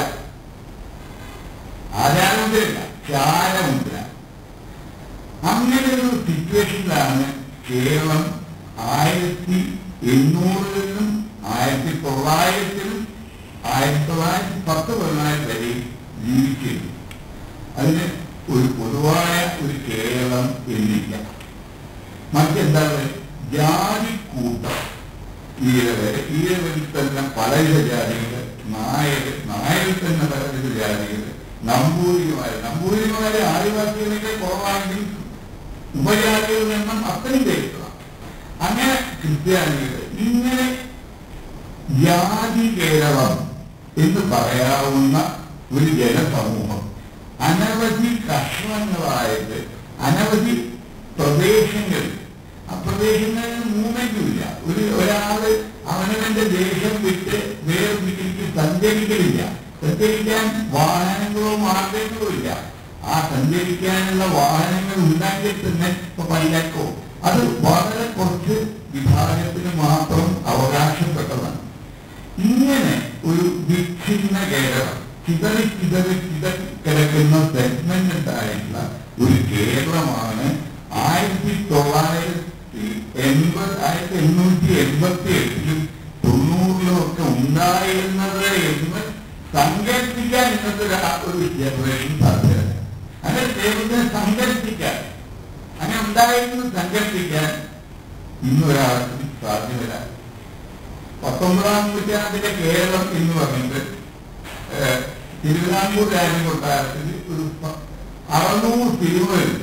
[SPEAKER 8] ആചാരമുദ്രയല്ല ചാരമുദ്ര അങ്ങനെ ഒരു സിറ്റുവേഷനിലാണ് കേരളം ആയിരത്തി എണ്ണൂറിലും ആയിരത്തി തൊള്ളായിരത്തിലും ആയിരത്തി തൊള്ളായിരത്തി പത്ത് പതിനാല് വരെ ജീവിച്ചിരുന്നു അതിന് ഒരു പൊതുവായ ഒരു കേരളം എന്നില്ല മറ്റെന്താണ് ജാതി കൂട്ടം ഈഴവര് ഈഴവരിൽ തന്നെ പലവിധ ജാതികൾ നായര് നായരിൽ തന്നെ പലവിധ ജാതികൾ നമ്പൂതിരിമാര് നമ്പൂതിരിമാര് ആദിവാസികളൊക്കെ കുറവാണെങ്കിൽ ഉപജാതികളുടെ എണ്ണം അത്രയും പേരുക അങ്ങനെ ക്രിസ്ത്യാനികൾ ഇങ്ങനെ ജാതി കേരളം എന്ന് പറയാവുന്ന ഒരു ജനസമൂഹം അനവധി കഷ്ണങ്ങളായിട്ട് അനവധി പ്രദേശങ്ങൾ ആ പ്രദേശങ്ങളിൽ മൂവ്മെന്റുമില്ല ഒരു ഒരാള് അവനവന്റെ ദേശം വിട്ട് വേറെ വീട്ടിലേക്ക് സഞ്ചരിക്കലില്ല സഞ്ചരിക്കാൻ വാഹനങ്ങളോ മാർഗങ്ങളോ ഇല്ല ആ സഞ്ചരിക്കാനുള്ള വാഹനങ്ങൾ ഉണ്ടാക്കി തന്നെ ഇപ്പൊ പൈലക്കോ അത് വളരെ കുറച്ച് വിഭാഗത്തിന് മാത്രം അവകാശപ്പെട്ടതാണ് ഇങ്ങനെ ഒരു വിച്ഛിന്ന കേരളം ചിതറി ചിതറി ചിതറി കിടക്കുന്ന സെഗ്മെന്റ് ആയിട്ടുള്ള ഒരു കേരളമാണ് ആയിരത്തി തൊള്ളായിരത്തി എൺപത് ആയിരത്തി എണ്ണൂറ്റി എൺപത്തി എട്ടിലും തൊണ്ണൂറിലും ഒക്കെ ഉണ്ടായിരുന്നത് എന്ന് സങ്കല്പിക്കാൻ ഇന്നത്തെ ഒരു ആ- ഒരു ജനറേഷൻ സാധ്യത അങ്ങനെ കേരളത്തിനെ സങ്കല്പിക്കാൻ അങ്ങനെ ഉണ്ടായിരുന്നു സങ്കല്പിക്കാൻ ഇന്നൊരാൾക്കും സാധ്യമല്ല പത്തൊമ്പതാം നൂറ്റാണ്ടിലെ കേരളം എന്ന് പറഞ്ഞിട്ട് ഏഹ്, തിരുവിതാംകൂർ രാജകൊട്ടാരത്തിൽ ഒരു പ- അറുന്നൂറ് തിരുവരുണ്ട്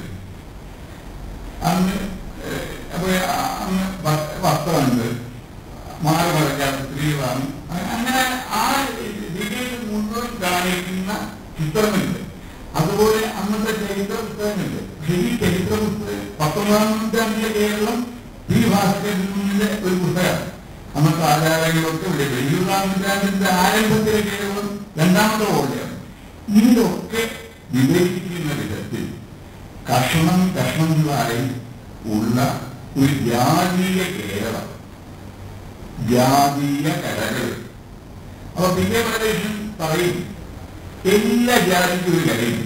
[SPEAKER 8] അന്ന് ഏഹ്, അപ്പൊ ആ- അന്ന് വ- വസ്ത്രമുണ്ട് മാറി മറക്കാത്ത സ്ത്രീകളാണ് അ- അങ്ങനെ ആ രീതിയിൽ മുഴുവൻ കാണിക്കുന്ന ചിത്രമുണ്ട് അതുപോലെ അന്നത്തെ ചരിത്ര പുസ്തകങ്ങളുണ്ട് പക്ഷെ ഈ ചരിത്ര പുസ്തകം പത്തൊമ്പതാം നൂറ്റാണ്ടിലെ കേരളം ഈ ഭാസ്കരന്റെ ഒരു പുസ്തകമാണ് അന്നത്തെ ആചാരങ്ങളൊക്കെ ഇവിടെ ഇരുപതാം നൂറ്റാണ്ടിന്റെ ആരംഭത്തിലെ കേരളം രണ്ടാമത്തെ പോലെയാണ് ഇതിലൊക്കെ വിവേചിക്കുന്ന വിധത്തിൽ കഷണം കഷണങ്ങളായി ഉള്ള ഒരു ജാതീയ കേരളം ജാതീയ കലകൾ അപ്പൊ പി കെ പ്രദേശം പറയും എല്ലാ ജാതിക്കും ഒരു കലയും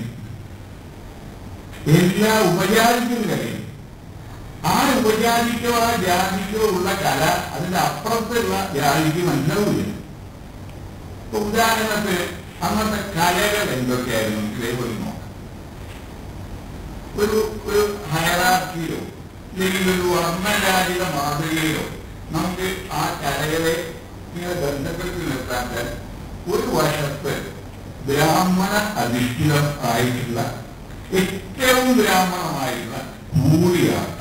[SPEAKER 8] എല്ലാ ഉപജാതിക്കും ഒരു കലയും ആ ഉപജാതിക്കോ ആ ജാതിക്കോ ഉള്ള കല അതിന്റെ അപ്പുറത്തുള്ള ജാതിക്ക് മനസ്സിലാവില്ല ഇപ്പൊ ഉദാഹരണത്തിന് അന്നത്തെ കലകൾ എന്തൊക്കെയായിരുന്നു നമുക്ക് ഇതേപോലെ നോക്കാം ഒരു ഒരു ഹയറാർക്കിയിലോ അല്ലെങ്കിൽ ഒരു വർണ്ണജാതിയുടെ മാതൃകയിലോ നമുക്ക് ആ കലകളെ ഇങ്ങനെ ബന്ധപ്പെടുത്തി നിർത്താൻ ഒരു വശത്ത് ബ്രാഹ്മണ അധിഷ്ഠിതം ആയിട്ടുള്ള ഏറ്റവും ബ്രാഹ്മണമായിട്ടുള്ള മൂടിയാട്ടം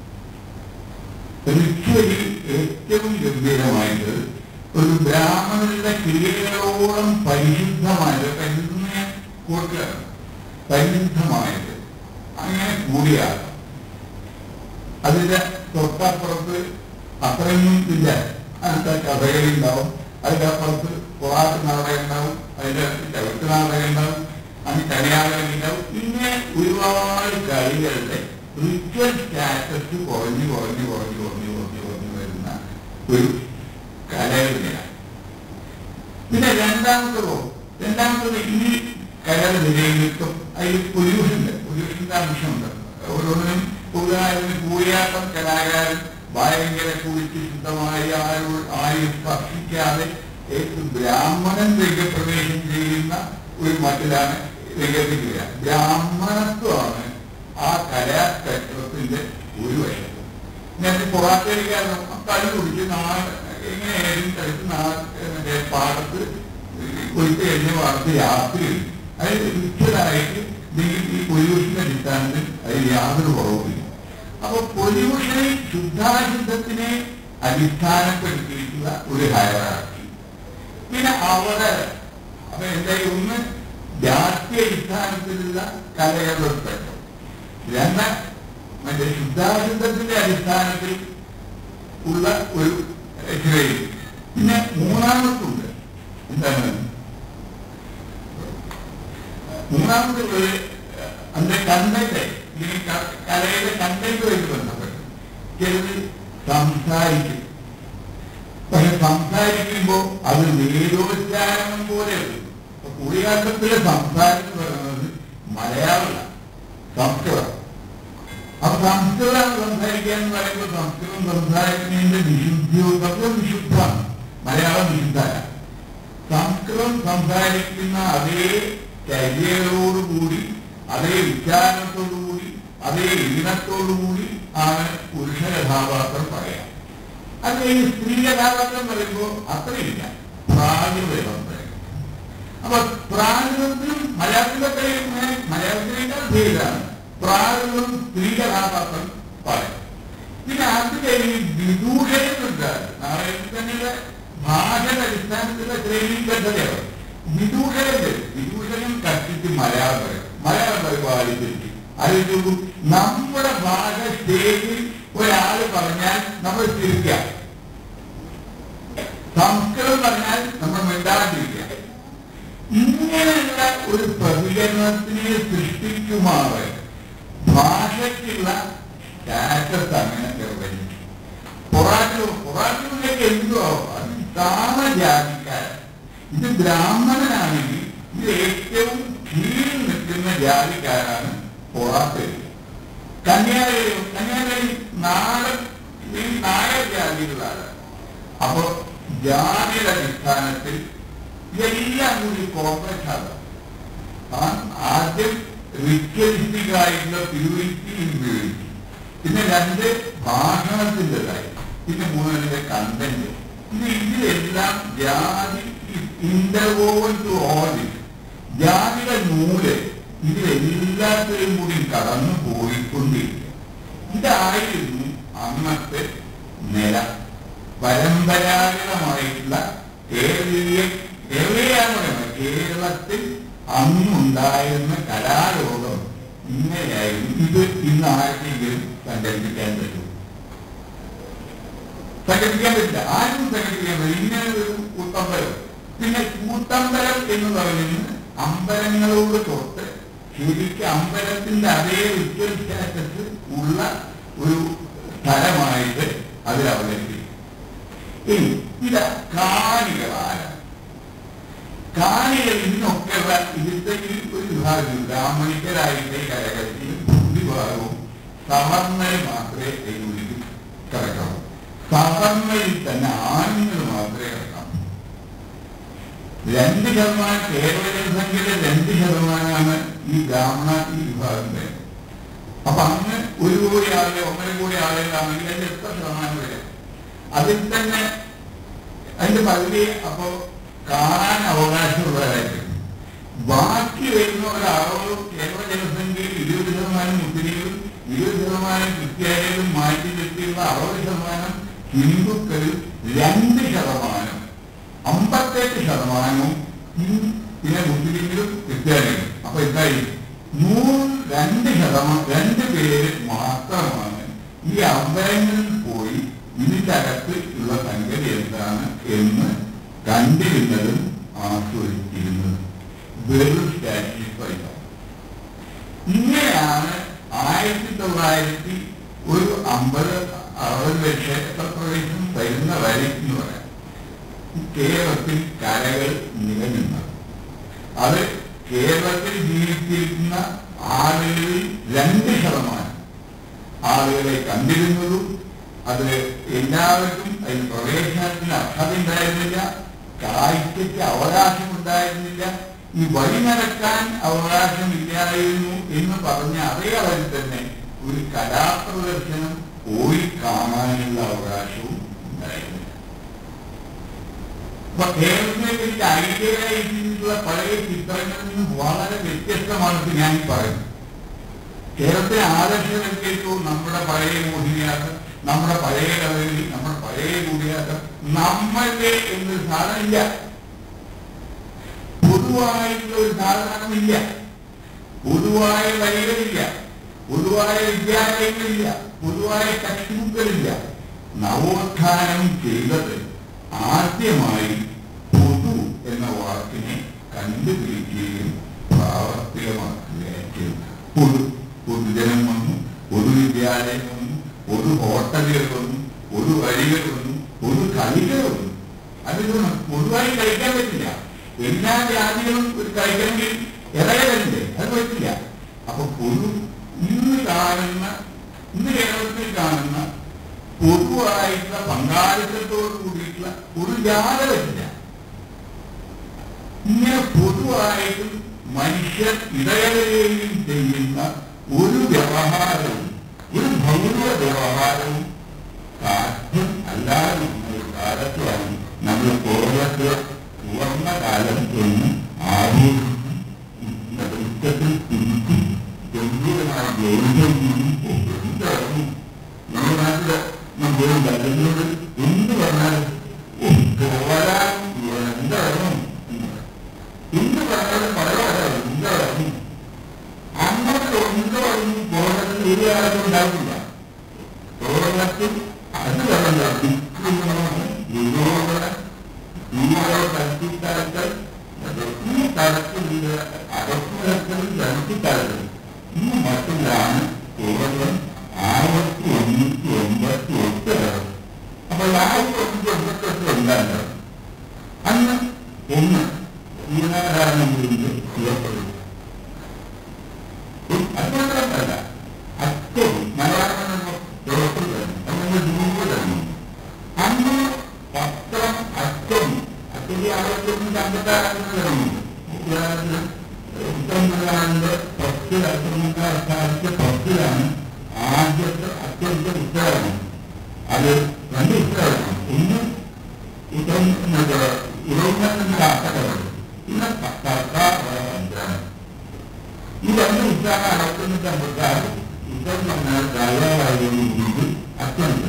[SPEAKER 8] റിച്വലി ഏറ്റവും ഗംഭീരമായിട്ട് ഒരു ബ്രാഹ്മണരുടെ ക്രിയകളോളം പരിശുദ്ധമായത് പരിശുദ്ധം ഞാൻ കൊടുക്കുകയാണ് പരിശുദ്ധമായത് അങ്ങനെ കൂടിയാട്ടം അതിന്റെ തൊട്ടപ്പുറത്ത് അത്രയൊന്നും ഇല്ല അതിന്റെ കഥകളി ഉണ്ടാവും അതിന്റെ അപ്പുറത്ത് പോറാട്ട് നാടകം ഉണ്ടാവും അതിന്റെ ചവിട്ട് നാടകം ഉണ്ടാവും അതിന് കലയാടകം ഉണ്ടാവും ഇങ്ങനെ ഒരുപാട് കളികളുടെ റിച്വൽ സ്റ്റാറ്റസ് കുറഞ്ഞു കുറഞ്ഞു കുറഞ്ഞു കുറഞ്ഞു കുറഞ്ഞു കുറഞ്ഞു വരുന്ന ഒരു കലകളിലാണ് പിന്നെ രണ്ടാമത്തതോ രണ്ടാമത്തത് ഈ കലകൾ നിലനിൽക്കും അതിൽ പൊല്യൂഷന്റെ പൊല്യൂഷന്റെ അംശമുണ്ട് ഓരോന്നിനും ഉദാഹരണത്തിന് കൂടിയാട്ടം കലാകാരൻ ഭയങ്കര കുളിച്ച് ശുദ്ധമായി ആരും ആരും സ്പർശിക്കാതെ ഏറ്റവും ബ്രാഹ്മണൻ രംഗപ്രവേശം ചെയ്യുന്ന ഒരു മട്ടിലാണ് രംഗത്തില്ല ബ്രാഹ്മണത്വമാണ് ആ കലാക്ഷേത്രത്തിന്റെ ഒരു വശം നേരത്തെ പുറാത്തേക്കാരൻ കളി കുടിച്ച് നാട് എങ്ങനെയായാലും കളിച്ച് നാട് മറ്റേ പാടത്ത് കൊയ്ത്ത് കഴിഞ്ഞ പാടത്ത് യാത്ര അത് റിച്വലായിട്ട് നിങ്ങൾ ഈ പൊല്യൂഷന്റെ അടിസ്ഥാനത്തിൽ അതിൽ യാതൊരു കുറവുമില്ല അപ്പൊ പൊല്യൂഷനെ ശുദ്ധാശുദ്ധത്തിനെ അടിസ്ഥാനപ്പെടുത്തിയിട്ടുള്ള ഒരു ഹയറാക്കി പിന്നെ അവിടെ അപ്പൊ എന്തായാലും ഒന്ന് ജാതി അടിസ്ഥാനത്തിലുള്ള കലയവൃത്തം രണ്ട് മറ്റേ ശുദ്ധാശുദ്ധത്തിന്റെ അടിസ്ഥാനത്തിൽ ഉള്ള ഒരു ശ്രേണി പിന്നെ മൂന്നാമത്തുണ്ട് എന്താണ് മൂന്നാമത്തുള്ളത് അതിന്റെ കണ്ടന്റ് ഈ ക- കലയുടെ കണ്ടന്റുമായിട്ട് ബന്ധപ്പെട്ട് ചിലത് സംസാരിക്കും പക്ഷെ സംസാരിക്കുമ്പോ അത് വേദോച്ചാരണം പോലെ കുടിയാട്ടത്തിലെ സംസാരം എന്ന് പറയുന്നത് മലയാളമല്ല സംസ്കൃതം അപ്പൊ സംസ്കൃതം സംസാരിക്കുക എന്ന് പറയുമ്പോൾ സംസ്കൃതം സംസാരിക്കുന്നതിന്റെ വിശുദ്ധിയോ സംസ്കൃതം വിശുദ്ധമാണ് മലയാളം വിശുദ്ധമല്ല സംസ്കൃതം സംസാരിക്കുന്ന അതേ ചര്യകളോടുകൂടി അതേ വിചാരത്തോടുകൂടി അതേ ഈണത്തോടുകൂടി ആണ് പുരുഷ കഥാപാത്രം പറയാം അത് ഈ സ്ത്രീ കഥാപാത്രം പറയുമ്പോൾ അത്രയില്ല പ്രാകൃതം പറയും അപ്പൊ പ്രാകൃതത്തിലും മലയാളത്തിലൊക്കെ ഇങ്ങനെ മലയാളത്തിനേക്കാൾ ഭേദമാണ് പ്രാകൃതം സ്ത്രീ കഥാപാത്രം പറയും പിന്നെ അത് കഴിഞ്ഞ് വിദൂഷനുണ്ട് നാരായണന്റെ ഭാഷയുടെ അടിസ്ഥാനത്തിലുള്ള ശ്രേണിബദ്ധതയാണ് വിദൂഷനുണ്ട് വിദൂഷനും കഷ്ടിച്ച് മലയാളം പറയും മലയാളം പറയും ആലോചിച്ചിട്ട് ആലോചിച്ചു നമ്മുടെ ഭാഷ സ്റ്റേജിൽ ഒരാൾ പറഞ്ഞാൽ നമ്മൾ ചിരിക്കാം സംസ്കൃതം പറഞ്ഞാൽ നമ്മൾ മിണ്ടാണ്ടിരിക്കുക ഇങ്ങനെയുള്ള ഒരു പ്രതികരണത്തിനെ സൃഷ്ടിക്കുമാറ് ഭാഷയ്ക്കുള്ള സ്റ്റാറ്റസ് അങ്ങനെ നിർവഹിച്ചു പൊറാട്ടു പൊറാട്ടുവിലേക്ക് എന്തോ അത് താമജാതിക്കാരൻ ഇത് ബ്രാഹ്മണനാണെങ്കിൽ ഇത് ഏറ്റവും കീഴിൽ നിൽക്കുന്ന ജാതിക്കാരാണ് പൊറാട്ട് കന്യാകുമാരി കന്യാകുമാരി നാടൻ ഈ നായർ ജാതികളാണ് അപ്പൊ ജാതിയുടെ അടിസ്ഥാനത്തിൽ ഇതെല്ലാം കൂടി കോൺഗ്രസ് ആണ് താൻ ആദ്യം റിക്വലിസ്റ്റിക് ആയിട്ടുള്ള പ്യൂരിറ്റി ഉപയോഗിച്ചു പിന്നെ രണ്ട് ഭാഷണത്തിൻ്റെതായി പിന്നെ മൂന്നിന്റെ കണ്ടന്റ് ഇത് ഇതിലെല്ലാം ജാതി ഇന്റർവോവൻ ടു ഓൾ ജാതിയുടെ നൂല് ഇതിലെല്ലാത്തിലും കൂടി കടന്നു പോയിക്കൊണ്ടിരിക്കുക ഇതായിരുന്നു അന്നത്തെ നില പരമ്പരാഗതമായിട്ടുള്ള കേരളീയ കേരളീയാന്ന് പറയുന്നത് കേരളത്തിൽ അന്നുണ്ടായിരുന്ന കലാലോകം ഇങ്ങനെയായിരുന്നു ഇത് ഇന്ന് ആർക്കെങ്കിലും സങ്കല്പിക്കാൻ പറ്റും സങ്കല്പിക്കാൻ പറ്റില്ല ആരും സങ്കല്പിക്കാൻ പറ്റില്ല ഇങ്ങനെ ഒരു കൂത്തമ്പലം പിന്നെ കൂത്തമ്പലം എന്ന് പറയുന്നത് അമ്പലങ്ങളോട് തൊട്ട് ശരിക്കും അമ്പലത്തിന്റെ അതേ റിച്വൽ സ്റ്റാറ്റസ് ഉള്ള ഒരു സ്ഥലമായിട്ട് അതിൽ അവതരിപ്പിക്കും ഇനി ഇത് കാണികളാരാണ് കാണികൾ ഇന്നൊക്കെയുള്ള ഇതിന്റെ ഈ ഒരു വിഭാഗം ബ്രാഹ്മണിക്കരായിട്ട് കരകത്തിൽ ഭൂരിഭാഗവും സവർണർ മാത്രമേ കൈകൊള്ളിക്കും കിടക്കാവൂ സവർണരിൽ തന്നെ ആണുങ്ങൾ മാത്രമേ കിടക്കാവൂ രണ്ട് ശതമാനം കേരള ജനസംഖ്യയുടെ രണ്ട് ശതമാനമാണ് ഈ ബ്രാഹ്മണ ഈ വിഭാഗം വരുന്നത് അപ്പൊ അന്ന് ഒരു കോടി ആളുകൾ ഒന്നര കോടി ആളുകളാണെങ്കിൽ അതിന്റെ എത്ര ശതമാനം വരെ അതിൽ തന്നെ അതിന്റെ പകുതി അപ്പോ കാണാൻ അവകാശമുള്ളവരായിരിക്കും ബാക്കി വരുന്ന ഒരു അറുപത് കേരള ജനസംഖ്യയിൽ ഇരുപത് ശതമാനം മുസ്ലിങ്ങളും ഇരുപത് ശതമാനം ക്രിസ്ത്യാനികളും മാറ്റി നിർത്തിയുള്ള അറുപത് ശതമാനം ഹിന്ദുക്കളിൽ രണ്ട് ശതമാനം അമ്പത്തെട്ട് ശതമാനവും ഹിന്ദു പിന്നെ മുസ്ലിങ്ങളും ക്രിസ്ത്യാനികളും അപ്പൊ എന്തായി നൂറ് രണ്ട് ശതമാനം രണ്ട് പേര് മാത്രമാണ് ഈ അമ്പലങ്ങളിൽ പോയി ഇതിന്റെ അകത്ത് ഉള്ള സംഗതി എന്താണ് എന്ന് കണ്ടിരുന്നതും ആസ്വദിച്ചിരുന്നതും വെറും സ്റ്റാറ്റിസ്ഫൈ ഇങ്ങനെയാണ് ആയിരത്തി തൊള്ളായിരത്തി ഒരു അമ്പത് അറുപത് ക്ഷേത്രപ്രവേശം വരുന്ന വരെ എന്ന് പറയാം കേരളത്തിൽ കലകൾ നിലനിന്നത് അത് കേരളത്തിൽ ജീവിച്ചിരിക്കുന്ന ആളുകളിൽ രണ്ട് ശതമാനം ആളുകളെ കണ്ടിരുന്നതും അത് എല്ലാവർക്കും അതിന് പ്രവേശനത്തിന് അർഹത ഉണ്ടായിരുന്നില്ല കാഴ്ചയ്ക്ക് അവകാശം ഉണ്ടായിരുന്നില്ല ഈ വഴി നടക്കാൻ അവകാശമില്ലായിരുന്നു എന്ന് പറഞ്ഞ അതേ അളവിൽ തന്നെ ഒരു കലാപ്രദർശനം പോയി കാണാനുള്ള അവകാശവും ഉണ്ടായിരുന്നില്ല അപ്പൊ കേരളത്തിനെ പറ്റി ഐഡിയലായിട്ടുള്ള പഴയ ചിത്രങ്ങളിൽ നിന്നും വളരെ വ്യത്യസ്തമാണ് ഞാൻ പറയുന്നത് കേരളത്തിലെ ആദർശവൽക്കരിക്കവും നമ്മുടെ പഴയ മോഹിനിയാട്ടം നമ്മുടെ പഴയ കഥകളി നമ്മുടെ പഴയ കൂടിയാട്ടം നമ്മളുടെ എന്നൊരു സാധനമില്ല പൊതു പൊതുവായിട്ടുള്ള ഒരു സാധനമില്ല പൊതുവായ വഴികളില്ല പൊതുവായ വിദ്യാലയങ്ങളില്ല പൊതുവായ ടെക്സ്റ്റ് ബുക്കുകളില്ല നവോത്ഥാനം ചെയ്തത് ആദ്യമായി പൊതു എന്ന വാക്കിനെ കണ്ടുപിടിക്കുകയും പ്രാവർത്തികമാക്കുകയും ചെയ്തു പൊതു പൊതുജനം വന്നു പൊതുവിദ്യാലയം വന്നു പൊതു ഹോട്ടലുകൾ വന്നു പൊതു വഴികൾ വന്നു പൊതു കളികൾ വന്നു അതിലൊന്നും പൊതുവായി കഴിക്കാൻ പറ്റില്ല എല്ലാ ജാതികളും ഒരു കഴിക്കണമെങ്കിൽ ഇറയലുണ്ട് അത് പറ്റില്ല അപ്പൊ പൊതു ഇന്ന് കാണുന്ന ഇന്ന് കേരളത്തിൽ കാണുന്ന പൊതുവായിട്ടുള്ള പങ്കാളിത്തത്തോട് കൂടിയിട്ടുള്ള ഒരു ജാത പറ്റില്ല ഇങ്ങനെ പൊതുവായിട്ട് മനുഷ്യർ ഇടകലയുകയും ചെയ്യുന്ന ഒരു വ്യവഹാരവും ഒരു ഭൗതിക വ്യവഹാരവും സാധ്യം അല്ലാതെ ഒരു കാലത്താണ് നമ്മൾ കോളത്ത് പൂർണ്ണ കാലം എന്ന് ആഘോഷിക്കും ഉച്ചത്തിൽ തിരിച്ചും ഗംഭീരമായ ജോലിയിൽ നിന്നും എന്താകും നമ്മുടെ നാട്ടില് നമ്മൾ വരുന്നത് എന്ത് പറഞ്ഞാലും പോരാൻ എന്താകും എന്ത് പറഞ്ഞാലും പറയാതെ എന്താകും അങ്ങോട്ട് എന്ത് പറഞ്ഞു പോകണമെന്ന് ഒരു കാലത്തും ഉണ്ടാവില്ല കേരളത്തിൽ അത് പറഞ്ഞ വിക്രമമാണ് വിനോദന തീവ്ര കൽപ്പിക്കാരങ്ങൾ ഈ തരത്തിലുള്ള അടക്കുതരത്തിലും കൽപ്പിക്കാരങ്ങൾ ഈ മട്ടിലാണ് കേരളം ആയിരത്തി എണ്ണൂറ്റി എൺപത്തി എട്ട് അപ്പൊ ആയിരത്തി എണ്ണൂറ്റി എൺപത്തി എട്ട് എന്താണ് അന്ന് ഒന്ന് ശ്രീനാരായണ ഗുരുവിന്റെ ചെയ്യപ്പെടുന്നു അതുമാത്രമല്ല അച്ഛൻ മലയാളം ദിവസം തന്നെ അല്ലെങ്കിൽ ദ്വീപ് തന്നെ അന്ന് പത്രം അച്ഛൻ അച്ഛൻ്റെ ആരോഗ്യത്തിന്റെ അമ്പത്താറാണെന്ന് പറഞ്ഞു ഉദാഹരണത്തിന് ഉത്തരമുദ്രാന്റെ പത്ത് അച്ഛൻ്റെ പത്തിലാണ് ആദ്യത്തെ അച്ഛൻ്റെ ഉത്തരവാണ് അത് രണ്ട് ഉത്തരവാണ് ഒന്ന് ഉത്തരം ഇരുപത്തിരണ്ടിന്റെ ആട്ടകളാണ് പിന്നെ സർക്കാർ പഞ്ചാണ് ഈ രണ്ട് ഉത്സാഹം അടക്കുന്നത് അമ്പത്താറ് ഉത്തരം പറഞ്ഞാൽ രാജാവായിരുന്നു അച്ഛനുണ്ട്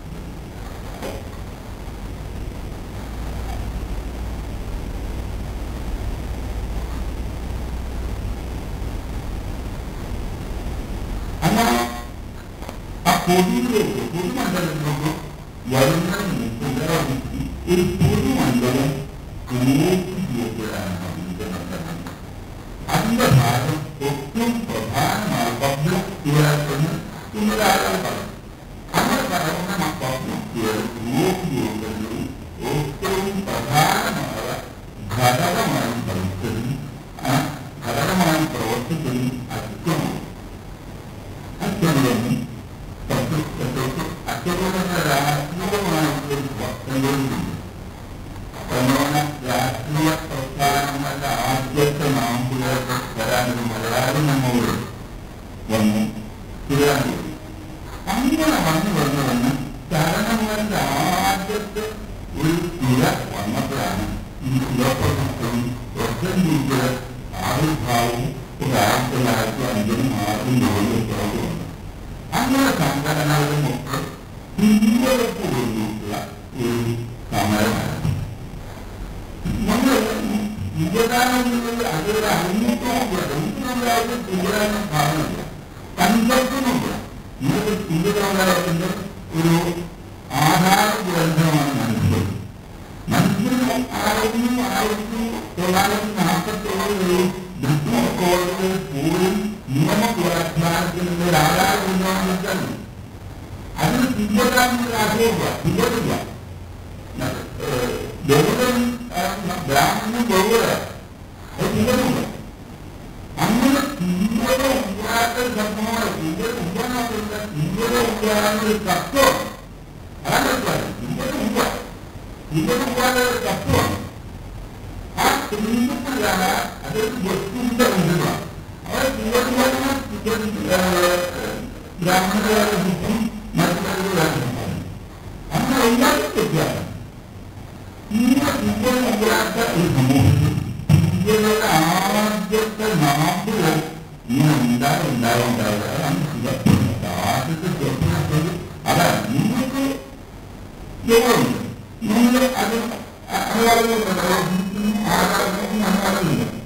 [SPEAKER 8] അങ്ങനെ ആ പൊതുവിലേക്ക് പൊതുമണ്ഡലത്തിലേക്ക് വരുന്നതിന് മുമ്പ് ഉദാഹരണത്തിന് ഒരു പൊതുമണ്ഡലം ക്രിയേറ്റ് ചെയ്യപ്പെടാൻ മണ്ഡലം അതിന്റെ ഭാഗം ഏറ്റവും പ്രധാനമായ പബ്ലിക് തിയേറ്ററിന് ഇന്നലാളുകൾ പറഞ്ഞു അങ്ങനെ പറയുന്ന പബ്ലിക് തിയേറ്റർ ക്രിയേറ്റ് ചെയ്യേണ്ടതിൽ ഏറ്റവും പ്രധാനമായ ഘടകമായി പ്രവർത്തിച്ചതും ആ ഘടകമായി പ്രവർത്തിച്ചതും അച്ഛനാണ് അച്ഛനും അച്ഛനോട് രാഷ്ട്രീയമായിട്ടുള്ള ഭക്തങ്ങളുണ്ട് പ്രധാന രാഷ്ട്രീയ പ്രസ്ഥാനങ്ങളുടെ ആദ്യത്തെ നാമ്പുകളൊക്കെ വരാനൊരു മലയാളം നമ്മോട് വന്നു തിരുവനന്തപുരം അങ്ങനെ വന്നു വന്നു വന്ന് ചരണങ്ങളുടെ ആദ്യത്തെ ഒരു തിര വന്നപ്പോഴാണ് ഈ തിരപ്രശ്നവും പ്രസന്റിന്റെ ആവിർഭാവവും ഒരു ആയിരത്തി തൊള്ളായിരത്തി അഞ്ചിനും ആറിനും ഏഴിലും പുറത്തു വന്നു അങ്ങനെ സംഘടനകളുമൊക്കെ പിന്തുണപ്പ് കൊണ്ടിട്ടുള്ള ഒരു സമരമാണ് നമ്മൾ വിജയദാനങ്ങളിൽ അതൊരു അഭിമുഖവുമില്ല ഒന്നുമില്ലാതെ വിജയദാനം കാണുന്നില്ല കൺസെപ്റ്റുമില്ല ഇന്നത്തെ വിജയദാനത്തിന്റെ ഒരു ആധാര ഗ്രന്ഥമാണ് മനസ്സിൽ മനസ്സിന് ആയിരത്തി ആയിരത്തി തൊള്ളായിരത്തി നാൽപ്പത്തി ഏഴിൽ ബ്രിട്ടീഷ് കോടതിയിൽ പോലും നിയമ പുനഃസ്ഥാനത്തിനുള്ള ഒരു ആധാര ഗ്രന്ഥമാണ് വെച്ചാൽ അതിന് വിജയദാനത്തിന്റെ ആശയമില്ല വിജയമില്ല ഗൗരവം ബ്രാഹ്മണനും ഗൗരവ അത് തീവ്രമില്ല അങ്ങനെ തീവ്രത ഉണ്ടാത്ത സംഭവമാണ് തീവ്രത ഉണ്ടാകുന്നില്ല തീവ്രത ഉണ്ടാകുന്ന ഒരു തത്വം അതാണ് മനസ്സിലായത് തീവ്രത ഉണ്ട തീവ്രത ഉണ്ടാകുന്ന ഒരു തത്വമാണ് ആ തീവ്രത്തിലാണ് അതൊരു വസ്തുവിന്റെ ബന്ധമാണ് അവർ തീവ്രത ബ്രാഹ്മണരുടെ ബുദ്ധം മറ്റുള്ളവരുടെ അങ്ങനെ എല്ലാവരും വ്യത്യാസം ഇന്ന് ഇല്ലാത്ത ഒരു സമൂഹത്തിൽ ഇന്ത്യയുടെ ആദ്യത്തെ നാമ്പുകൾ ഇങ്ങനെ ഉണ്ടായി ഉണ്ടായി ഉണ്ടാവുക അതാണ് സിംഗപ്പൂർ ആദ്യത്തെ ചെറുപ്പത്തിൽ അതാണ് നിങ്ങൾക്ക് യോഗമുണ്ട് നിങ്ങൾ അത് ആരാധന ആരാധന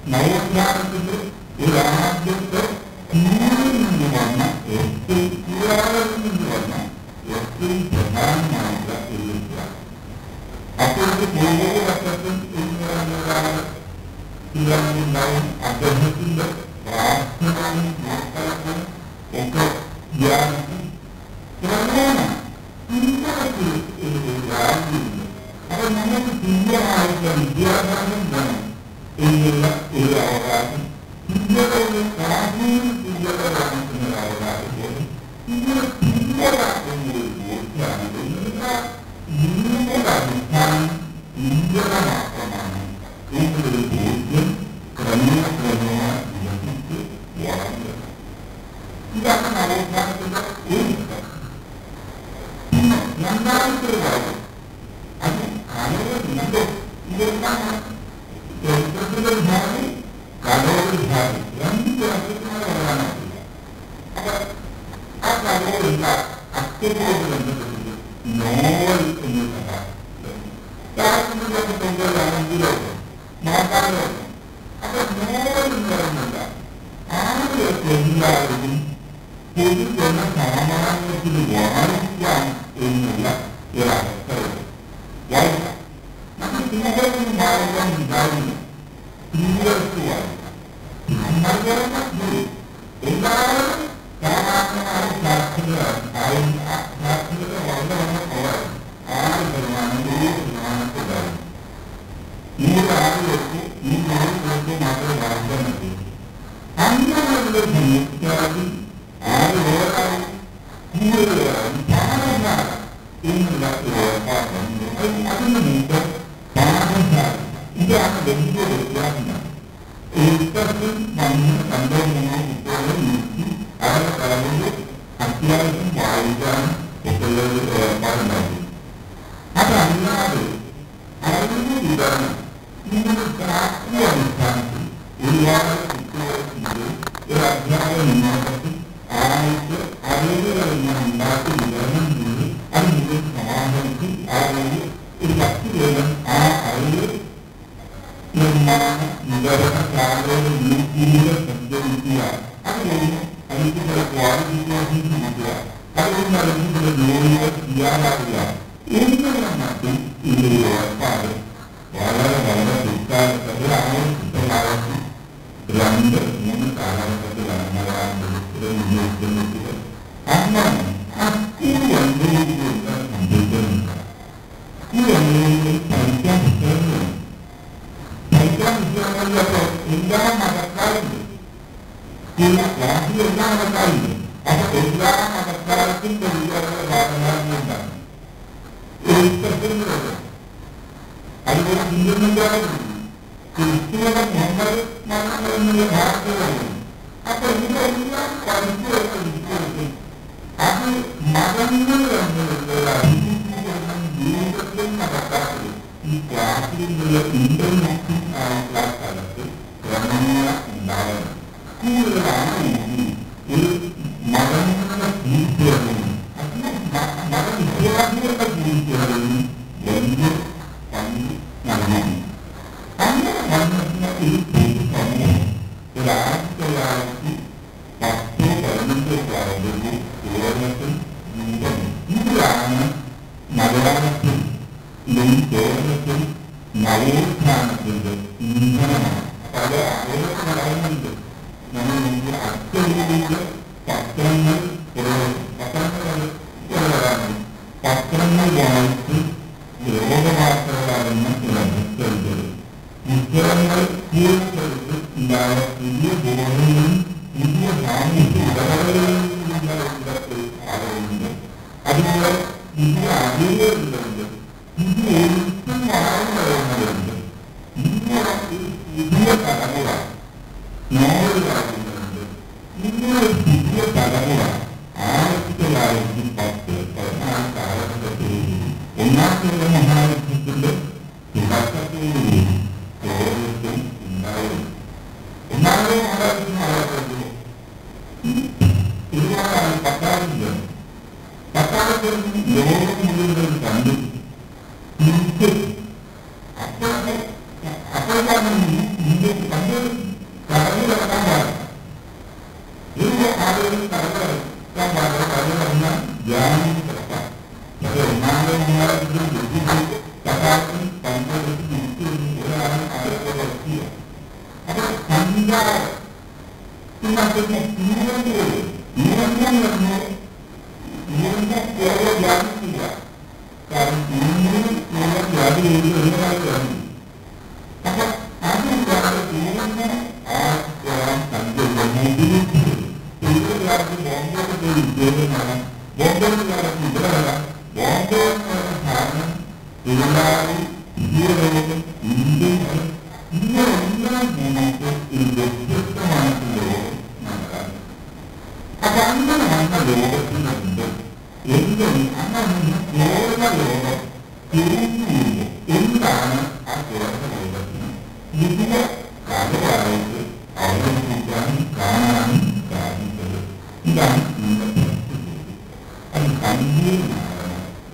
[SPEAKER 8] നവോത്ഥാനത്തിന്റെ ഒരു ആദ്യത്തെ കൂടിൽ നിന്ന് വന്ന ഏറ്റവും കൂടാളിൽ നിന്ന് വന്ന ഏറ്റവും പ്രധാനമായിട്ടുള്ള ഒരു വ്യക്തിയാണ് അപ്പോഴത്തെ പൂർവ്വഘട്ടത്തിൽ എന്ന് പറയുന്ന ഒരാൾ ഉണ്ടാവും അദ്ദേഹത്തിന്റെ പ്രാർത്ഥനയും വാർത്തകളും ഒക്കെ ധ്യാനിക്കും ക്രമേണ ഇന്നത്തെ ഒരു രാജ്യമുണ്ട് അപ്പൊ നമുക്ക് തുല്യമായിട്ടുള്ള വിദ്യാഭ്യാസം വേണം എന്നുള്ള ഒരു അവകാശം തുല്യത ഒരു കാശ്മീരിൽ തുല്യത കാണിക്കുന്ന ഒരു അവകാശം പോലും ഇങ്ങനെ തുല്യത എന്നൊരു ബോധ്യമാണ് എന്നാൽ നിങ്ങളുടെ അടിസ്ഥാനം തുല്യത മാത്രമാണ് എന്നൊരു ബോധ്യം ക്രമേണ ക്രമേണ വികസിച്ച് വളർന്നു ഇതാണ് നവോത്ഥാനത്തിന്റെ ഒരു ഘട്ടം പിന്നെ രണ്ടാമത്തെ ഒരു കാര്യം അത് കലകളിലുണ്ട് ഇതെല്ലാം ചരിത്രത്തിന്റെ ഒരു ഭാഗം കലയുടെ ഭാഗം രണ്ട് അർത്ഥത്തിനാണ് പറയാനാവില്ല അപ്പൊ ആ കലകളുള്ള അർത്ഥത്തോട് ബന്ധപ്പെട്ടിട്ട് നോവൽ എന്നൊരു കഥ രാഷ്ട്രീയ കൊണ്ടുവരാണെങ്കിലോ മാതാവോ അപ്പൊ നോവൽ എന്ന് പറയുന്നില്ല ആരെയൊക്കെ എല്ലാവരും പൊതുജന സാമാന്യത്തിന് വായിക്കാം എന്നുള്ള ഒരവസ്ഥയുണ്ട് വായിക്കാം നമ്മൾ സിനിമകളിൽ വായിക്കാൻ ഉണ്ടാവില്ല സ്ത്രീകൾക്ക് വായിക്കാം നഗരത്തിൽ എല്ലാവരും സാധാരണമായ സാക്ഷരരാണ് സാക്ഷരത വളരെ വളരെ കുറവാണ് ആറ് ശതമാനം ഏഴ് ശതമാനത്തിലായിരുന്നു നൂറ് ആളുകൾക്ക് ഈ നൂറ് പേർക്ക് മാത്രമേ വായിക്കാൻ പറ്റൂ അങ്ങനെയുള്ള സംസ്കാരത്തിൽ ആര് വേറായി കൂടുതലായി പാഠശാല എന്നുള്ള ഒരു ഏർപ്പാടുണ്ട് അത് അതിന് മുമ്പ് പാഠശാല ഇതാണ് വലിയ വ്യത്യാസമാണ് എഴുത്തത്തിൽ നമ്മൾ രണ്ടോ മൂന്നോ കുട്ടികളെ നിർത്തി അവരെ കളഞ്ഞ് അത്യാവശ്യം വായിക്കാനും ഒക്കെയുള്ള ഒരു ഏർപ്പാടുണ്ടാക്കി അതല്ലാതെ അറിവ് വിതരണം ഇങ്ങനെ ശാസ്ത്രീയ അടിസ്ഥാനത്തിൽ ഒരുപാട് കുട്ടികൾക്ക് ഒരു അധ്യാപക മുന്നോട്ടത്തിൽ ആയിട്ട് അറിവുകൾ ഇങ്ങനെ ഉണ്ടാക്കി വിതരണം ചെയ്ത് അത് മുഴുവൻ സമാഹരിച്ച് ആ വഴി ഒരു പത്ത് പേരും ആ അറിവ് നിർമ്മാണ വിതരണ ശാലകളിൽ കൂടുതൽ സഞ്ചരിക്കുക അത് കഴിഞ്ഞ് അതിന്റെ ചില ക്വാളിഫിക്കേഷൻസ് കിട്ടുക അതുകൊണ്ട് അതിന് ചില ജോലികൾ ചെയ്യാനാവുക എന്നിങ്ങനെ മറ്റും ഇതൊരു ഏർപ്പാട് വളരെ വളരെ പിൽക്കാലത്ത് ഒരു ആയിരത്തി തൊള്ളായിരത്തി രണ്ട് മൂന്ന് കാലഘട്ടത്തിലാണ് മലയാളത്തിൽ ഉന്നയിക്കുന്നത് അങ്ങനെ അക്കുറി അനുഭവിക്കുന്ന സംഭവിക്കുന്നുണ്ട് ഈ അനുഭവത്തിൽ പഠിക്കാൻ പുസ്തകങ്ങളുണ്ട് പഠിക്കാൻ പുസ്തകങ്ങളിലൊക്കെ എല്ലാ മതക്കാരുണ്ട് ചില ക്ലാസ്സിൽ എല്ലാ മതക്കാരുണ്ട് അപ്പൊ എല്ലാ മതക്കാർക്കും വലിയ ഭാഗങ്ങളുണ്ടാണ് എഴുത്തച്ഛനുള്ളത് അതുപോലെ ഹിന്ദുമന്ത്രാലയം ക്രിസ്തുവിനെ മുഹമ്മദ് മരണം എന്നുള്ള ഭാഷകളാണ് അപ്പൊ ഇതെല്ലാം പഠിച്ചു വെച്ചിരിക്കുന്നത് അത് മതങ്ങൾ എന്നുള്ള അഭിമുഖീകരണം ജീവിതത്തിൽ നടക്കാത്തത് ഈ ക്ലാസ്സിൽ നിന്നുള്ള ഇന്റർനെറ്റും ആയിട്ടുള്ള സ്ഥലത്ത് ക്രമേണ ഉണ്ടാകണം കൂടുതലാണ് ഒരു മതങ്ങളുടെ കൂട്ടുകയും അതിന് മതവിദ്യാർത്ഥികളുടെ കൂട്ടുകയും വലിയ പങ്ക് നൽകുന്നു അങ്ങനെ വന്നിട്ടുള്ള ഒരു പൊതു സമൂഹം ഒരു ആയിരത്തി തൊള്ളായിരത്തി പത്ത് പതിനഞ്ച് കാലങ്ങളിൽ കേരളത്തിൽ രൂപം ഇതിലാണ് മലയാളത്തിൽ ഇല്ലെങ്കിൽ കേരളത്തിൽ നവോത്ഥാനത്തിന്റെ ഇന്ധനമാണ് പല ആളുകൾ പറയുന്നുണ്ട് നമ്മൾ മുമ്പ് അച്ചടിയിലേക്ക് പത്രങ്ങൾ പത്രങ്ങൾ വരാറുണ്ട് പത്രങ്ങൾ വായിച്ച് ലോകവാർത്തകളാകുന്ന ചില പുസ്തകങ്ങൾ പുസ്തകങ്ങൾ പൂർത്തിച്ച് ഉണ്ടായ പുതിയ ബോധങ്ങളും പുതിയ സാമൂഹ്യ ഇടപെടലുകളും ഉണ്ടായിട്ടുള്ള അറിവുണ്ട് അതുപോലെ പുതിയ അറിവുകളുണ്ട് പുതിയ എഴുത്തും പറയുന്നവരുണ്ട് ഇങ്ങനെ ഒരു പുതിയ തലമുറ നോവലുകളുണ്ട് ഇങ്ങനെ ഒരു പുതിയ തലമുറ ആയിരത്തി തൊള്ളായിരത്തി പത്ത് പതിനാല് കാലഘട്ടത്തിൽ ഒന്നാമത്തെ ലോക മഹായുദ്ധത്തിന്റെ തുടക്കത്തോടുകൂടി കേരളത്തിൽ ഉണ്ടായിരുന്നു ഒന്നാമത്തെ മഹായുദ്ധ കാലഘട്ടത്തിൽ ഒരുപാട് പട്ടാളത്തില് പട്ടാളത്തിൽ ലോകം മുഴുവൻ കണ്ടു യുദ്ധം അപ്പോഴത്തെ അപ്പോഴാണ് ഇന്ത്യ കണ്ടത് മറ്റൊന്ന് ഊരന്റെ ഊരന്റെ പറഞ്ഞ ഊരന്റെ കേരള വ്യാപിക്കില്ല കാരണം ഊരിൽ ഊരൻ വ്യാപി ചെയ്ത് ഒരുപാട് വ്യാപി അപ്പൊ അതില്ലാതെ ഊരന്റെ ആ കണ്ടുള്ള മോബിലിറ്റി തൊഴിലുകാർക്ക് ബോംബെയുടെ പേര് ഉദ്യോഗമാണ് ബോംബെക്കാർക്ക് ഇവിടെ വരാം ബോംബെ എന്ന് പറയുന്ന സാധനം തൊഴിലാളി ഇന്ത്യയിലും ഇന്ത്യയിലും ഇങ്ങനെല്ലാം നമുക്ക് ഒരു വ്യത്യസ്തമായിട്ടുള്ള ലോകം മനസ്സിലാക്കാം അപ്പൊ അങ്ങനെ വന്ന ലോകത്തിന് മുമ്പ് എന്തും അങ്ങനെ കേരള ലോകം തിരിഞ്ഞു എന്താണ് ആ കേരള ലോകത്തിന് പുതിയ കഥയായിട്ട് അവതരിപ്പിക്കാനും കാണാനും സാധിച്ചത് ഇതാണ് ഇന്നത്തെ അത് സങ്കീർണമാണ്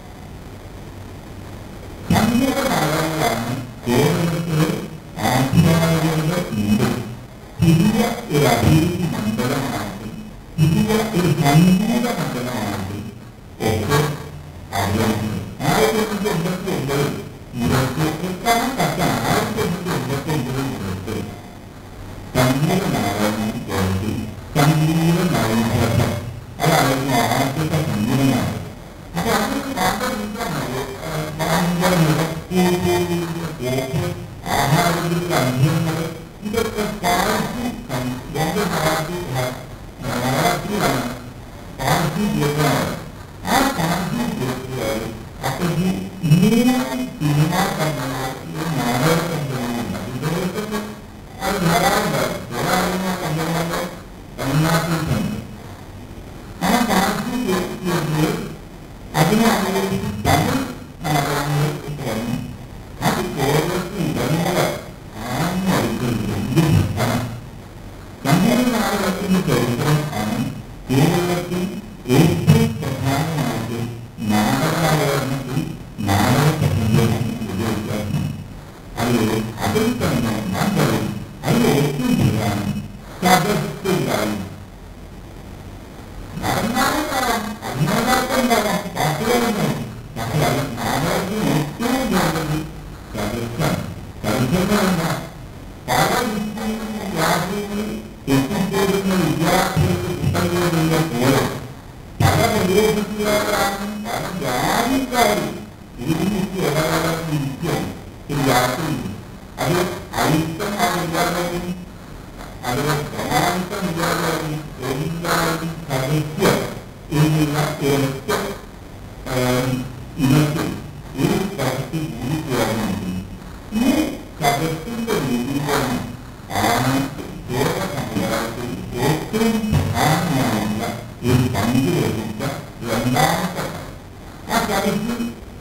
[SPEAKER 8] സങ്കീർണമാണ് കേരളത്തിലെ ആധ്യാത്മികത ഉണ്ട് പുതിയ ഒരു അഭിവൃദ്ധി മണ്ഡലമായിട്ട് പുതിയ ഒരു സംഗീത മണ്ഡലമായിട്ട് ഒക്കെ അവതരിക്കുന്നു ആയിരത്തി തൊണ്ണൂറ്റി ഒമ്പത് മുതൽക്ക് എത്താൻ പറ്റ ആയിരത്തി തൊണ്ണൂറ്റി ഒമ്പത്തി ഒമ്പത് മുതൽക്ക് സംഗീത നാരായണൻ കേരളത്തിൽ സംഗീത നാരായണ അതായിരുന്നു ആദ്യത്തെ സംഗീത നാടകം അപ്പൊ അത് മാത്രമല്ല ഭയങ്കര മുഖപ്പൂർവ്വ ആഹാരത്തിന്റെ അന്യങ്ങൾ ഇതൊക്കെ പാർട്ടി എന്റെ പാർട്ടി മറാഠിയാണ് പാർട്ടി ജയിലാണ് ആ പാർട്ടി ജയിച്ചാൽ അപ്പൊ ഈ ഇങ്ങനെ സിനിമാ കമ്പനികൾ നാടക കമ്പനികളുണ്ട് ഇതുപോലത്തെ അത് ധാരാളം ധാരാളം കമ്പനികൾ തമിഴ്നാട്ടിലുണ്ട് ആ പാർട്ടി ജയിക്കുന്നത് അതിനാണ് തമിഴ് നാടകങ്ങൾ വന്നു അത് കേരളത്തിൽ ജനങ്ങളെ നമ്മുടെ നാടകത്തിന്റെ ചരിത്രം ആണ് കേരളത്തിൽ ഏറ്റവും പ്രധാനമായിട്ട് നാടകാവതരണത്തിൽ നാടക പ്രസംഗത്തിന്റെ വ്യത്യാസം അത് അതിൽ തന്നെ ഞാൻ പറയും അതിൽ ഏറ്റവും പ്രധാനം സദസ്സുണ്ടായി നടന്നാലും അതിനോടൊപ്പമുണ്ടാകാം പാട്ടുകളുണ്ടാവും പക്ഷേ അത് നാടകത്തിൽ ഏറ്റവും കൂടുതൽ സദസ്സാണ് സദസ്സെന്ന് പല വിഷയങ്ങളിൽ രാജ്യങ്ങളിൽ എത്തിച്ചേരുന്ന വിദ്യാർത്ഥികൾക്ക് കുട്ടികളുടെ പോലെ പല പ്രദേശത്തുകാരാണ് പല ജാതിക്കാരും ഒരുമിച്ച് ഇടകലർന്നിരിക്കാൻ ഒരു യാത്രയുണ്ട് അത് അയിത്തമില്ലാതെയും അത് പ്രമാണിത്തമില്ലാതെയും എല്ലാവരും സദസ്യ എന്നുള്ള ഒരൊറ്റ ഇനത്തിൽ ഒരു സ്ഥലത്ത് കൂടിച്ചേർന്നിട്ടുണ്ട് ഈ സദസ്സിന്റെ രൂപീകരണം ആണ് കേരള സമുദായത്തിൽ ഏറ്റവും പ്രധാനമായുള്ള ഒരു പങ്ക് വഹിച്ച രണ്ടാമത്തെ ആ സദസ്സിൽ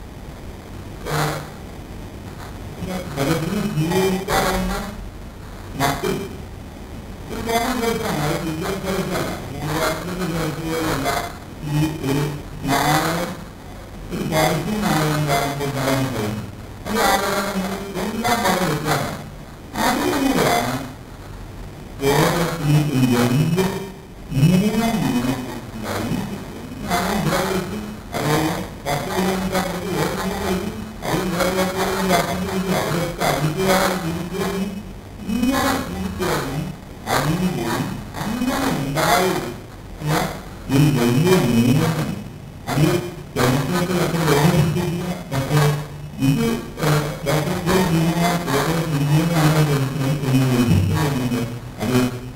[SPEAKER 8] സദസ്സിന് സ്വീകരിക്കാവുന്ന മറ്റ് ഒരു കോമൺ കേസാണ് വിദ്യാഭ്യാസമല്ല മൂവാറ്റിന്റെ കേസുകളല്ല ഈ ഒരു നാടകം ഒരു പരസ്യ നാടകം കാണുമ്പോൾ പറയാൻ കഴിയും അത് ആളുകൾ എല്ലാം വളരെ വ്യത്യാസമാണ് അതിലൂടെയാണ് കേരളത്തിൽ രണ്ട് മൂന്ന് യൂണിറ്റുണ്ടായി നാം ദ്രവ്യത്തിൽ അതായത് പത്ത് കിലോമീറ്റർ ഏതെങ്കിലും അത് ദ്രവ്യത്തിൽ വ്യാപിച്ചു അവരൊക്കെ അധികാരം തിരിച്ചറിഞ്ഞ് ഇങ്ങനെ തിരിച്ചറിഞ്ഞ് അതിന് പോയി അങ്ങനെ ഉണ്ടായത് ഒരു വലിയ നിയമം അത് ചരിത്രത്തിലൊക്കെ ലോകത്തില്ല പക്ഷേ ഇത് ഡോക്ടർ ജെ ദീന കേരള ഇന്ത്യനാണ് ചരിത്രം എന്ന് വിളിച്ചിട്ടുണ്ട് അത്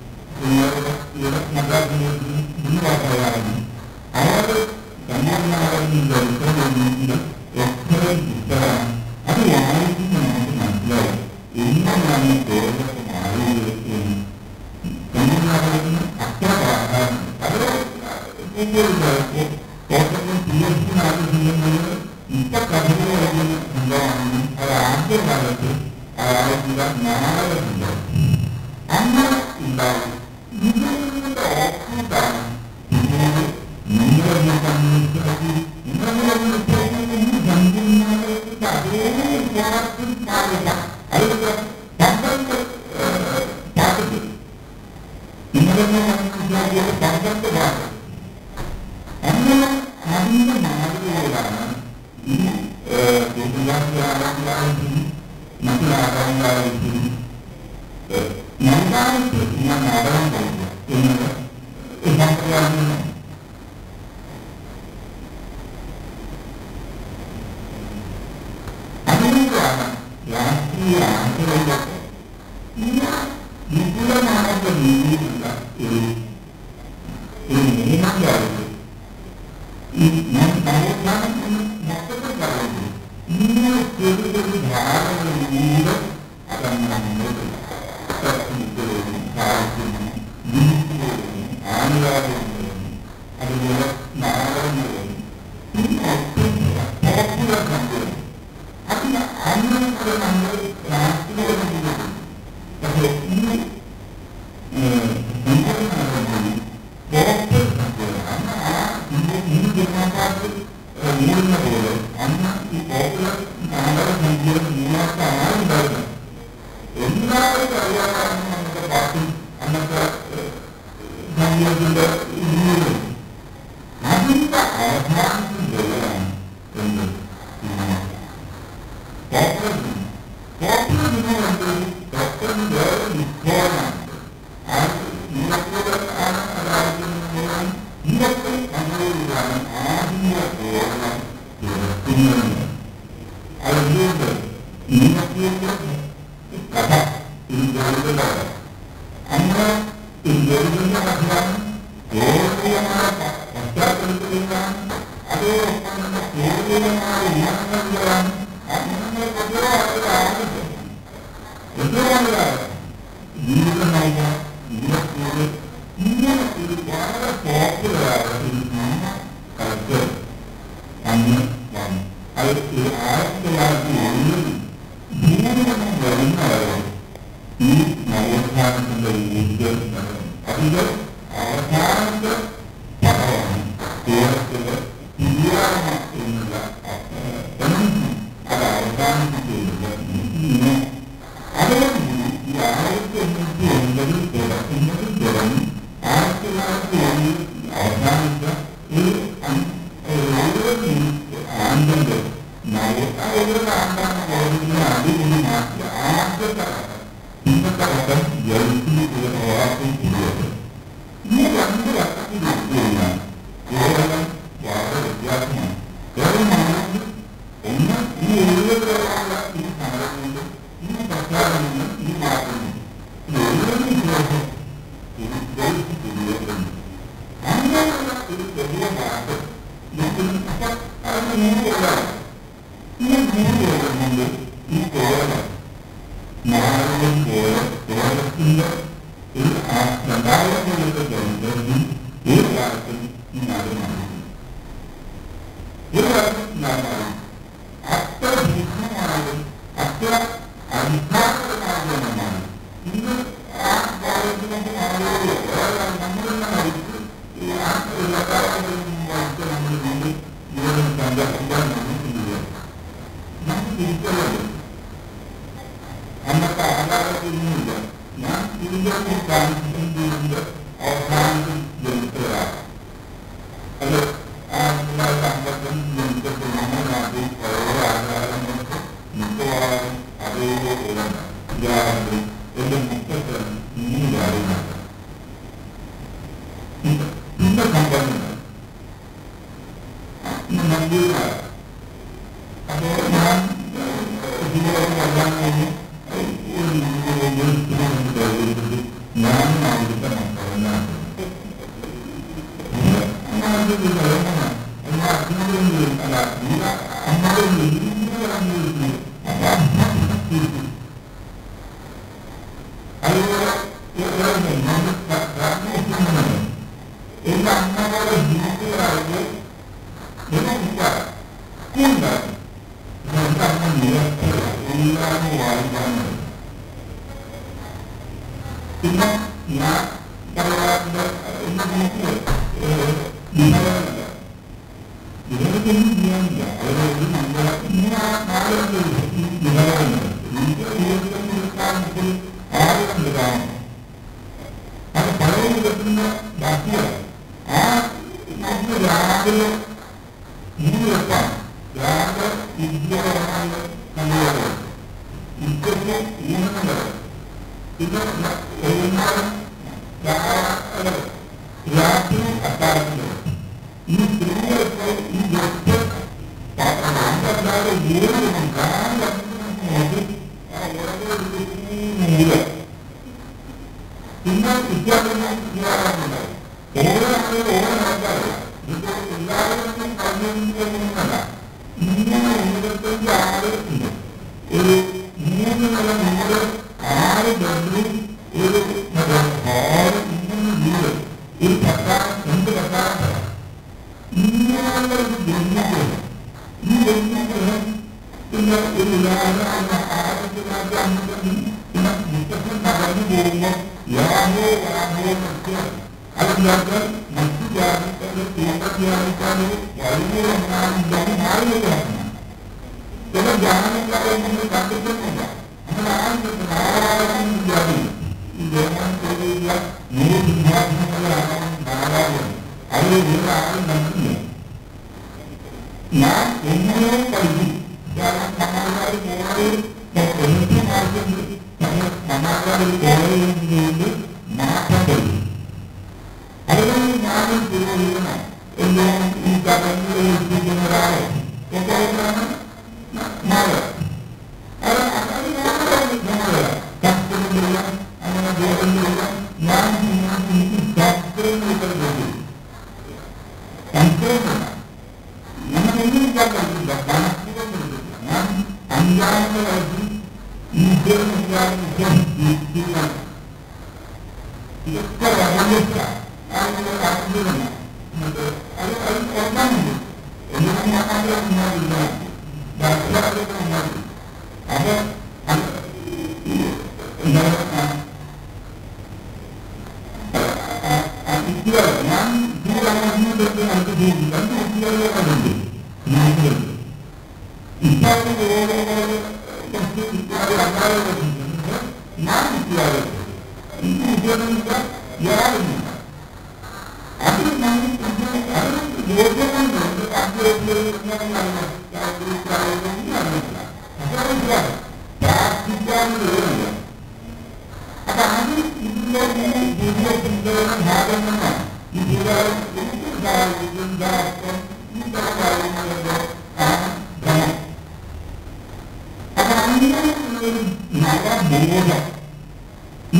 [SPEAKER 8] മുൻപാട്ടയാണ് അയാൾ കന്യാകുമാരി ചരിത്രം എഴുതിയിട്ട് എത്രയും പുസ്തകമാണ് അത് വായിക്കുമ്പോൾ നമുക്ക് മനസ്സിലാവും എങ്ങനെയാണ് കേരളത്തിൽ മാറിയത് എന്ന് കന്യാകുമാരിന് അത്ര പ്രാധാന്യം അത് തോട്ടത്തിൽ പി എസ് സി നാല് ചെയ്യുന്നത് ഇപ്പൊ കഥകൾ എഴുതുന്ന സംഭവമാണ് അത് ആദ്യ കാലത്ത് അയാളുടെ നാടകമുണ്ട് അങ്ങനെ ഉണ്ടാവും ഇതിന്റെ ഓപ്പോസിറ്റാണ് പിന്നീട് നിങ്ങളെ കമ്മ്യൂണിസ്റ്റാക്കി നിങ്ങളെ സമ്പൂർണ്ണത്തിന്റെ അതേ വിദ്യാർത്ഥി കാണില്ല അതിന്റെ പന്ത്രണ്ട് പാട്ടിട്ട് നിങ്ങളെ കമ്മ്യൂണിസ്റ്റാക്കിയത് പന്ത്രണ്ട് പാട്ട് അങ്ങനെ അതിന്റെ മാതൃകയിലാണ് ഈ വിദ്യാർത്ഥിയാണെങ്കിലും മറ്റു നാടകങ്ങളായിരിക്കും നൽകാനായിട്ട് ഞാൻ നാടകം കഴിക്കുക എന്നത് നമുക്കറിയാവുന്നതാണ് അതുകൊണ്ടാണ് രാഷ്ട്രീയ ആശയങ്ങളൊക്കെ ഇന്ന് വിപുലമാകുന്ന രീതിയിലുള്ള ഒരു ഒരു നിയമങ്ങളായിട്ട് ഈ ഞാൻ നവോത്ഥാനം എന്ന് മൊത്തത്തിൽ പറയുന്നത് ഇങ്ങനെ ചെറിയ ചെറിയ ധാരണകളിലൂടെ അതങ്ങനെ മുന്നോട്ട് തട്ടിമുട്ടുകയും സാഹിത്യവും ഗ്രൂപ്പുകളും ആനുകാലികങ്ങളും അതുപോലെ നാടകങ്ങളും പോപ്പുലർ സംഭവം അതിന് അങ്ങനത്തെ നമ്മൾ രാഷ്ട്രീയ പക്ഷേ ഇന്ന് അതിന്റെ ആധാരത്തിൽ വരികയാണ് എന്ന്
[SPEAKER 9] ഇത്
[SPEAKER 8] വന്നിട്ടുണ്ടെങ്കിൽ പിന്നെ മുത്തച്ഛൻ നടന്നു പോകുമ്പോൾ യാമോ യാമോ എന്നൊക്കെ അതില്ലാത്ത മറ്റു ജാതിക്കാരെ തീവ്രജാതിക്കാരെ വരുമോ എന്നാണ് മാറിയതാണ് ചില ജാതിക്കാരെ നിങ്ങൾ കണ്ടിട്ടുന്നില്ല അങ്ങനെ ആരും നാരായണൻ ജാതി ഈ ദേവൻ ചെയ്തില്ല നൂറ് സിംഹാസനങ്ങളാണ് നാരായണൻ അതിൽ ഒരാളും കണ്ടില്ല ഞാൻ എങ്ങനെയോ കഴിയും കാരണം നമ്മളുടെ കോളേജിൽ എനിക്ക് മാർഗമുണ്ട് നമ്മളുടെ കോളേജിൽ മാറ്റം കഴിയും അതുകൊണ്ട് ഞാനും ചെയ്യുന്ന എന്താണ് ഈ കടലിൽ എത്തിക്കുന്ന ഒരാളെ എന്തായാലും നാളെ അത് അത് ഞാനല്ല കഷ്ടമില്ല അങ്ങനെ ജോലിയില്ല ഞാൻ കഷ്ടമില്ല കഷ്ടമില്ല ഞാനൊന്നും കണ്ടില്ല കണക്കുകൊണ്ടില്ല ഞാൻ അഞ്ചാമത്തെ വയസ്സിൽ ഇന്ത്യൻ ഇതൊക്കെ വലിയ അതിന്റെ കണക്കുകളില്ല അത് അത് ഒന്നാമുണ്ട് എന്നിട്ട് ഞാൻ അത് ഉണ്ടാവില്ല ബാക്കിയുള്ളവരൊക്കെ ഉണ്ടാവില്ല അത് കുട്ടികൾ ഞാൻ കുട്ടികളെ നമുക്ക് പോകും രണ്ട് കുട്ടികളെ കണ്ടുണ്ട് നാട്ടിലുണ്ട് ഇപ്പോഴും ഓരോ കുറച്ച് കുട്ടികളെ അല്ലാതെ വരുന്നുണ്ട് ഞാൻ കുട്ടികളെ ഈ കുട്ടികളെ യാതൊന്നുമില്ല അത് നമ്മൾ അത് യോഗ്യതയുണ്ട് പ്രാർത്ഥിക്കാനുള്ള അപ്പൊ അത് ഇതിന്റെ ജീവിതത്തിന്റെ ഭാഗമാണ് ഇതിലെ ഇതിന്റെ അർത്ഥം ഇതിന്റെ കാര്യങ്ങളുടെ ആ ധനം അപ്പൊ അങ്ങനെയുള്ളൊരു നല്ല ബോധം ഈ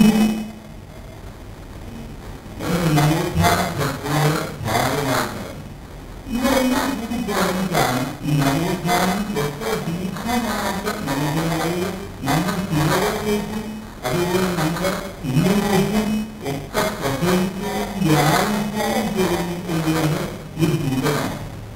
[SPEAKER 8] നവോത്ഥാനത്തിലുള്ള ഭാഗമായിട്ട് ഇതെല്ലാം കൂടി ചേർന്നിട്ടാണ് ഈ നവോത്ഥാനം എത്ര ദീർഘമായിട്ട് നൽകുന്നത് നമ്മൾ ചിലവിലേക്ക് അതുപോലെ നമ്മൾ ഇന്നിലേക്കും ഒക്കെ പ്രസരിക്കുകയും ധ്യാനിക്കുകയും ചെയ്യുന്നത് ഒരു ദൂരമാണ്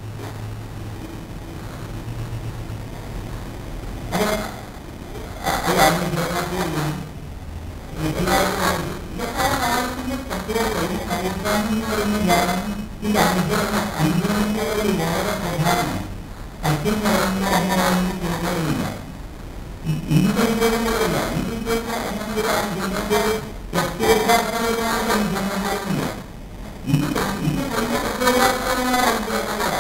[SPEAKER 8] അത് അത് അനുസരണത്തോടും എല്ലാവരും ഇതൊക്കെ കാലത്തിന്റെ പ്രത്യേകതയും നവോത്ഥാനം എന്ന് പറയുന്ന ജ്ഞാനം ഇതിന്റെ അനുസരണം അനുസരണത്തോട് വളരെ പ്രധാനമാണ് സത്യം പറയുന്ന അങ്ങനെയൊന്നും തോന്നുന്നില്ല ഇന്നത്തെ വിവരങ്ങളല്ല ഇന്നത്തെ നമ്മുടെ അനുസരണത്തോട് പ്രത്യേകമായ അനുസരണങ്ങളില്ല ഇന്നത്തെ ഇന്ന് വലിയ പ്രത്യേകമായ അനുസരണങ്ങളല്ല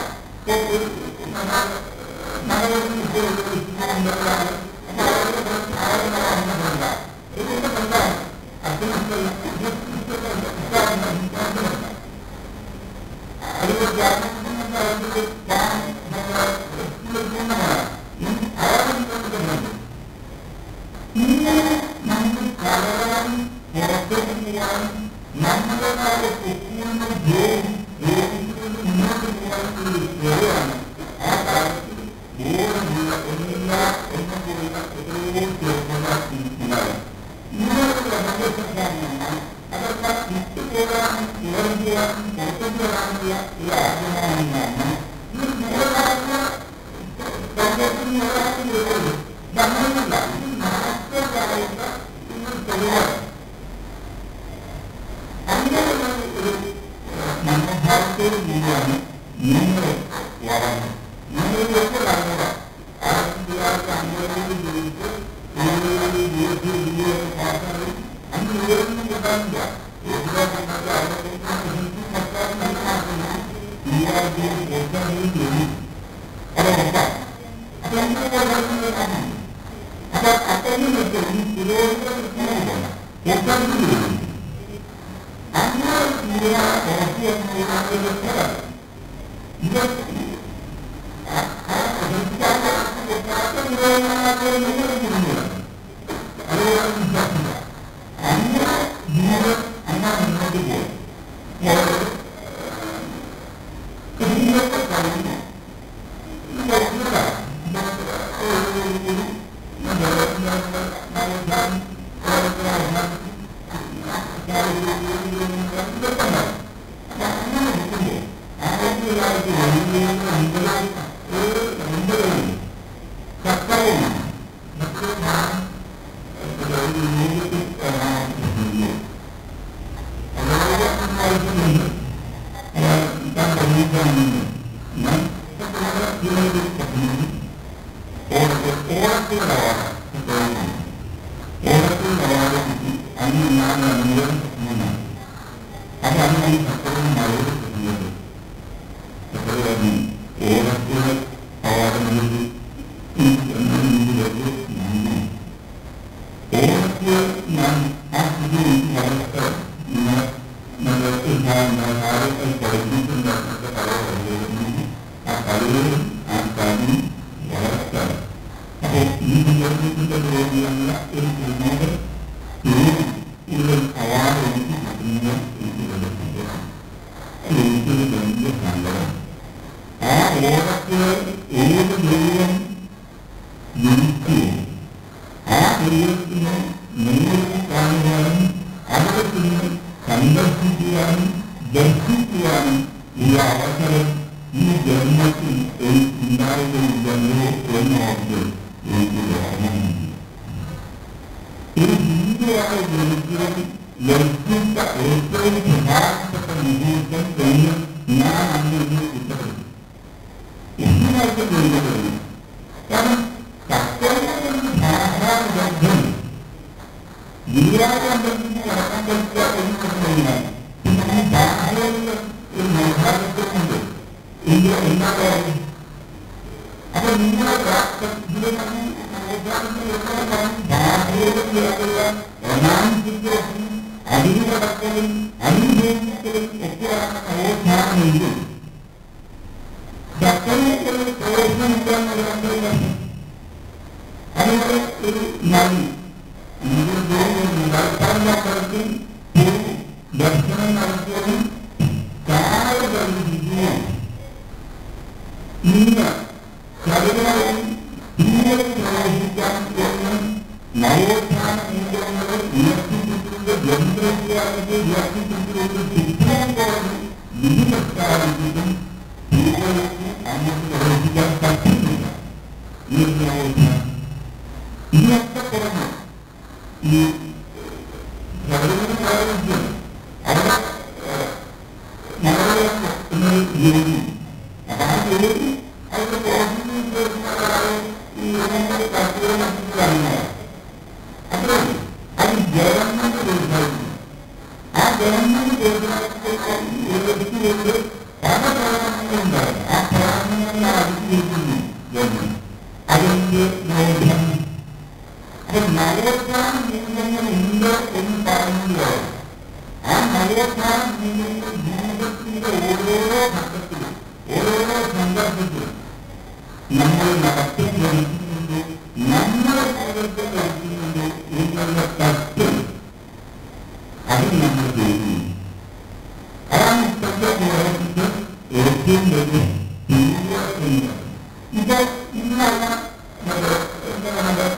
[SPEAKER 8] അന്ന് ഞാൻ അനുഭവം മൂന്നാണ് അപ്പൊ അന്ന് ഈ സത്യം മഴയോട് ചെയ്യുന്നത് സത്യം പറഞ്ഞു ഓരോ അവാർഡ് ഓരോ ഞാൻ ആ സ്ഥിതി വളർത്ത നിങ്ങൾക്ക് കാര്യങ്ങൾ പഠിപ്പിച്ചിട്ടുണ്ടായിരുന്ന കലകളായിരുന്നു ആ കലകളും ആ കാര്യം വളർത്താൻ അപ്പോൾ ഈ സന്ദർഭത്തിന്റെ രോഗിയല്ല ഒരു കുടുംബം ഉള്ള അവാർഡ് എനിക്ക് കിട്ടുന്ന എനിക്ക് വലിയ സന്തോഷം അത് എനിക്കൊരു വലിയ സങ്കടം ആ ഓരത്തിൽ ഏത് ദൈവം നിൽക്കുകയും ആ ദൈവത്തിന് നേരിട്ട് കാണുവാനും അവിടെ നിന്ന് സന്ദർശിക്കുവാനും ദർശിക്കുവാനും ഉള്ള അവസരം ഈ ജന്മത്തിൽ ഉണ്ടാകുന്നില്ലല്ലോ എന്നോർത്ത് എനിക്ക് ഓർമ്മയുണ്ട് ഒരു ഹിന്ദുവായ ജനിക്കാൻ ലഭിച്ച ഏറ്റവും പ്രധാനപ്പെട്ട മുഹൂർത്തം എന്ന് ഞാൻ അന്ന് ഇന്ന് കുറ്റപ്പെടുത്തി എന്തിനായിട്ട് ചെയ്യുന്നത് കാരണം കർത്തവ്യം ധാരാളം ബന്ധം ഗിരിരാജബന്ധത്തിന് കടക്കാൻ പറ്റുക എന്ന് പറഞ്ഞാൽ പിന്നെ ഈ ബാഹ്യമുള്ള ഒരു നിർഭാഗ്യത്വമുണ്ട് എന്ത് എന്താ കാര്യം അപ്പൊ നിങ്ങളെ ഇതിലെ അതിന് കടക്കലും അനുഭവിക്കലും ഒക്കെയാണ് നവോത്ഥാനമെങ്കിൽ ഡക്ടറിലേക്ക് പ്രവേശനമില്ലാന്ന് കണ്ടുകൊണ്ട് അതുപോലെ ഒരു നന്ദി നടത്താൻ ദർശനം നടത്തിയതും കാലബന്ധിക്കുകയും ഇന്ന് കരുതലും തീവ്രം പ്രവേശിക്കാൻ എന്ന് നവോത്ഥാന മൂല്യങ്ങളെ ഉയർത്തിപ്പിടിക്കുന്ന ജനപ്രതിയാണെങ്കിൽ ഉയർത്തിപ്പിടിക്കുന്ന ചിത്രം പോലെ ഇനി പ്രസ്താവിച്ചിട്ടും തീവ്രത്തിൽ അങ്ങോട്ട് പ്രവേശിക്കാൻ പറ്റുന്നില്ല ഈ നവോത്ഥാനം ഇതിനൊക്കെ പുറമെ ഈ കരുതലും ആരോഗ്യം അവിടെ നവോത്ഥാനം എന്നൊരു ജോലി അപ്പൊ ആ ജോലി അവരുടെ ബോധത്തിലുള്ള ഈ നമ്മുടെ കർത്തവ്യം മനസ്സിലാകുന്നത് അത്രേ അത് ഗവൺമെന്റ് തീരുമാനിക്കുന്നു ആ ഗവൺമെന്റ് തീരുമാനത്തിലേക്ക് പല പ്രവർത്തനങ്ങളുണ്ടാകും ആ പ്രവർത്തനങ്ങളെ അതിജീവിക്കുന്നു ഗവൺമെന്റ് അതെന്ത് നവോത്ഥാനം അപ്പൊ നവോത്ഥാന നിയമങ്ങൾ ഉണ്ട് എന്ന് പറയുന്നത് ആ നവോത്ഥാന നിയമങ്ങൾ ജീവിതത്തിന്റെ ഓരോ ഘട്ടത്തിലും ഓരോ സന്ദർഭത്തിലും നമ്മൾ നടത്തി ശ്രമിക്കുന്നുണ്ട് നമ്മളെ കാലത്ത് നടത്തുന്നുണ്ട് എന്നുള്ള തത്വം അത് നമ്മൾ ചെയ്യുന്നു അതാണ് ഇപ്പോഴത്തെ കേരളത്തിന്റെ ഏറ്റവും വലിയ തീവ്രത ഇത് ഇന്നാണ് എന്താ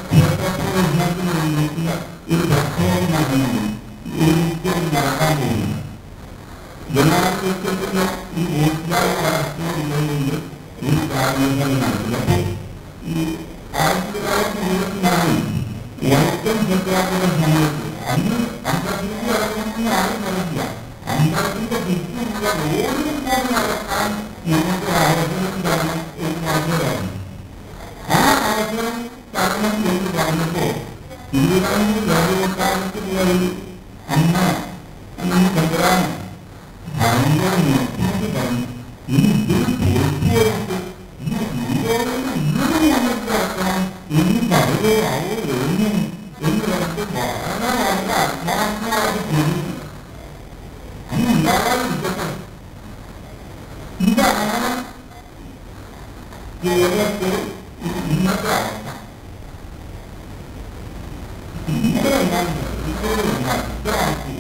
[SPEAKER 8] പറയുക നിൽക്കുന്ന ഒരു പ്രക്ഷോഭമാണ് ഒരിക്കലും നടക്കാൻ പോകുന്നത് ജനാധിപത്യത്തിന്റെ ഈ ഊർജായ രാഷ്ട്രീയമുള്ളതുകൊണ്ട് ഈ കാര്യങ്ങൾ നടക്കില്ല അപ്പൊ ഈ ആയിരത്തി തൊള്ളായിരത്തി ഇരുപത്തിനാലിൽ വടക്കൻ സത്യാഗ്രഹ സമയത്ത് അന്ന് അമ്പത്തിന്റെ ഇറങ്ങുന്ന ആരും നടക്കില്ല അമ്പത്തിന്റെ ചുറ്റുമുള്ള റോഡിൽ പോലും നടക്കാൻ നമുക്ക് അവസരം തരണം എന്ന് പറഞ്ഞതാണ് ആ അവസരം തരണം എന്ന് പറഞ്ഞപ്പോ തിരുവനന്തപുരം ലോകവട്ടാരത്തിലുള്ള അമ്മ അന്ന് ഭദ്രാണ് ഭയങ്കര നിർത്തി പറഞ്ഞു ഇനി ഇതിൽ പൂർത്തിയായിട്ട് ഇനി ഭൂലോകം ഇങ്ങനെ നമുക്ക് നടക്കണം എന്ന് പറയുകയാവോ എന്ന് എന്ന് പറഞ്ഞിട്ട് വളരെ വളരെ ആത്മാർത്ഥമായി ചോദിച്ചു അന്ന് ഉണ്ടാകാതിരിക്കട്ടെ ഇതാണ് കേരളത്തിൽ ഇന്നത്തെ അവസ്ഥ ഇന്നലെ ഇന്നലെ ഇന്നത്തെ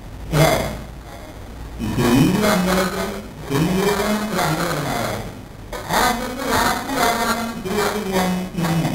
[SPEAKER 8] ജനീയ അമ്പലത്തിൽ ജനീയമാണ് ഒരു അമ്പലമാണ് ആ അമ്പലത്തിൽ രാത്രിയാണ് ദൈവം നിന്ന്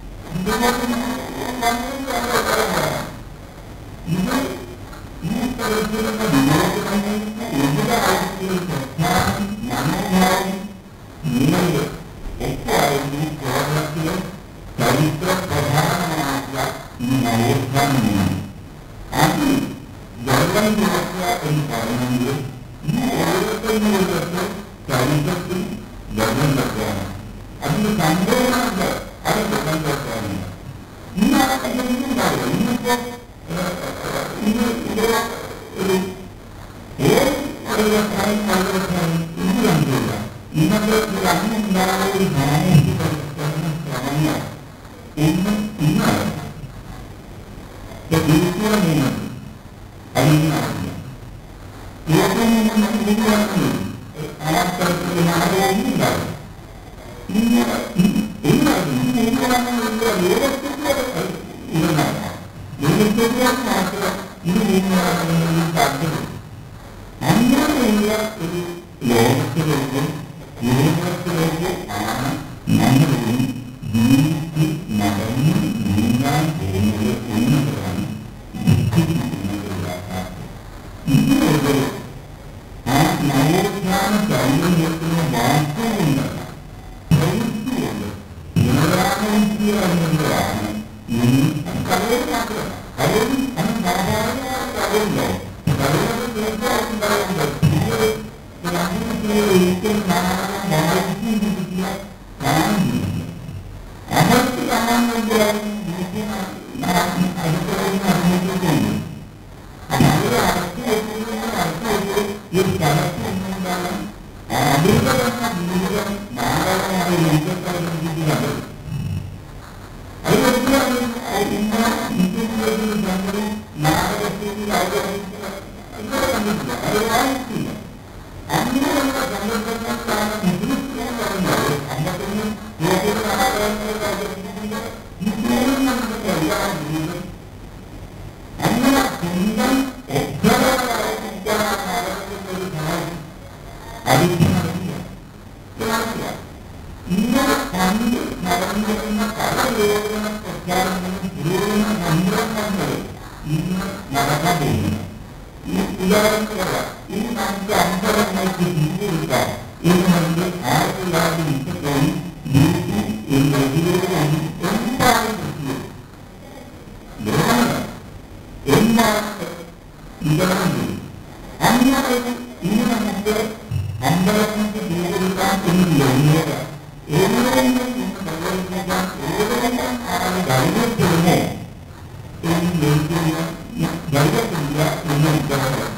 [SPEAKER 8] ഇത് ഈ തരത്തിലുള്ള വിനോദങ്ങൾക്ക് എതിരായിട്ടുള്ള പ്രധാനം മനോഭാവം നിങ്ങളുടെ ഒക്കെ ആയിരുന്നു കേരളത്തിലെ ചരിത്ര പ്രധാനമായിട്ടുള്ള ഈ നവോത്ഥാനം അത് വെള്ളം കൊടുക്കുക എന്ന് പറയുന്നത് ഈ ഓരോരുത്തരുടെ ചരിത്രത്തിൽ വെള്ളം വെക്കാണ് അതിന്റെ സംഭവമല്ല അത് വെള്ളം വെക്കാനില്ല ഇന്നാണ് ഇന്നുണ്ടാവില്ല ഇന്നിപ്പോ ഈ ഇന്ന് ഇവിടെ ഒരു ഏത് പരിവർത്തനം പരിവർത്തനം ഇത് കണ്ടില്ല ഇന്നത്തെ ഒരു അന്നുണ്ടായ ഒരു മാനസിക പരിവർത്തനം ക്രമങ്ങൾ ഇന്ന് ഇന്നാണ് തിരുത്തൂർ നിയമം അതിനാണ് ഏറ്റവും മുന്നിൽ ആ തരത്തിൽ നാടകം ഉണ്ടാവും ഇന്ന് എന്നാലും ഇന്ന് ലോകത്തിന്റെ ഇതെന്നാണ് ലോകത്തിന്റെ മാത്രം ഇത് മൂന്നാണ് സാധ്യത അങ്ങനെയുള്ള ഒരു ലോകത്തിലേക്ക് ലോകത്തിലേക്ക് ആണ് നമ്മളും ജീവിച്ച് നടന്ന് നീങ്ങാൻ പോകുന്നത് എന്നതാണ് ഇതിലൊരു ആ നവോത്ഥാന സൗന്ദര്യത്തിന് മാത്രമുണ്ടല്ല പ്രവൃത്തിയുണ്ട് നിലവാരമെത്തിയ എന്നതാണ് കലയിൽ മാത്രമല്ല കലയിൽ അത് സാധാരണ കലയുണ്ടോ കലയുടെ തീർച്ചയായിട്ടുണ്ടാവുന്നുണ്ട് ഒരിക്കലും അവർക്ക് കാണാൻ വേണ്ടിയാണ് അടുക്കളയിൽ അനുഭവിക്കുന്നു അതായത് അടച്ചു വെക്കുന്നത് അടച്ചു വെച്ച് ഈ സ്ഥലത്ത് എന്താണ് അതിന്റെ തന്നെ ജീവിതം നാടകമായി ലഭിക്കപ്പെടുന്നത് അതിലൊരിക്കലും ഇന്ന് ഇന്ത്യയിലേക്ക് നമ്മൾ നാടകത്തിൽ അവതരിപ്പിക്കുന്ന ഇങ്ങനെ കണ്ടിട്ടില്ല അത് വായിച്ചില്ല അങ്ങനെയുള്ള സന്ദർഭങ്ങളിലാണ് മുസ്ലിം എന്ന് പറയുന്നത് അന്നത്തിന് ഏതൊരു നാടകങ്ങൾ അവതരിപ്പിക്കുന്നത് ഇപ്പോഴും നമുക്ക് അറിയാൻ ജീവിതം അങ്ങനെ സ്വന്തം എത്രയായ നാടകത്തിന്റെ ഒരു ഭാഗം അതിന് നടക്കില്ല നടക്കില്ല ഇങ്ങനെ കണ്ട് നടന്നിരുന്ന പല ലേഖന പ്രഖ്യാപനങ്ങളും പുരോഗമന സംരംഭങ്ങളും ഇന്ന് നടക്കാൻ പോകുന്നു ഈ ഉദാഹരണത്തിലുള്ള ഈ നമുക്ക് അമ്പലങ്ങൾക്ക് തിരിച്ചുവിട്ടാൽ ഇത് നമുക്ക് ആയിരത്തി തൊള്ളായിരത്തി മുപ്പത്തേഴ് നൂറ്റി എഴുപതിലും എന്താണ് കിട്ടിയത് എന്താണ് ഇതാണ് അങ്ങനെ ഇന്ന് നമുക്ക് അമ്പലത്തിന്റെ ജീവിക്കാൻ എന്നില്ല ഏതെങ്കിലും ഇന്ന് പ്രവർത്തിക്കാൻ ഏതെങ്കിലും ആളെ ധൈര്യപ്പെടുമോ എന്ന് ചോദിക്കുന്ന ധൈര്യത്തില്ല എന്ന് വിചാരം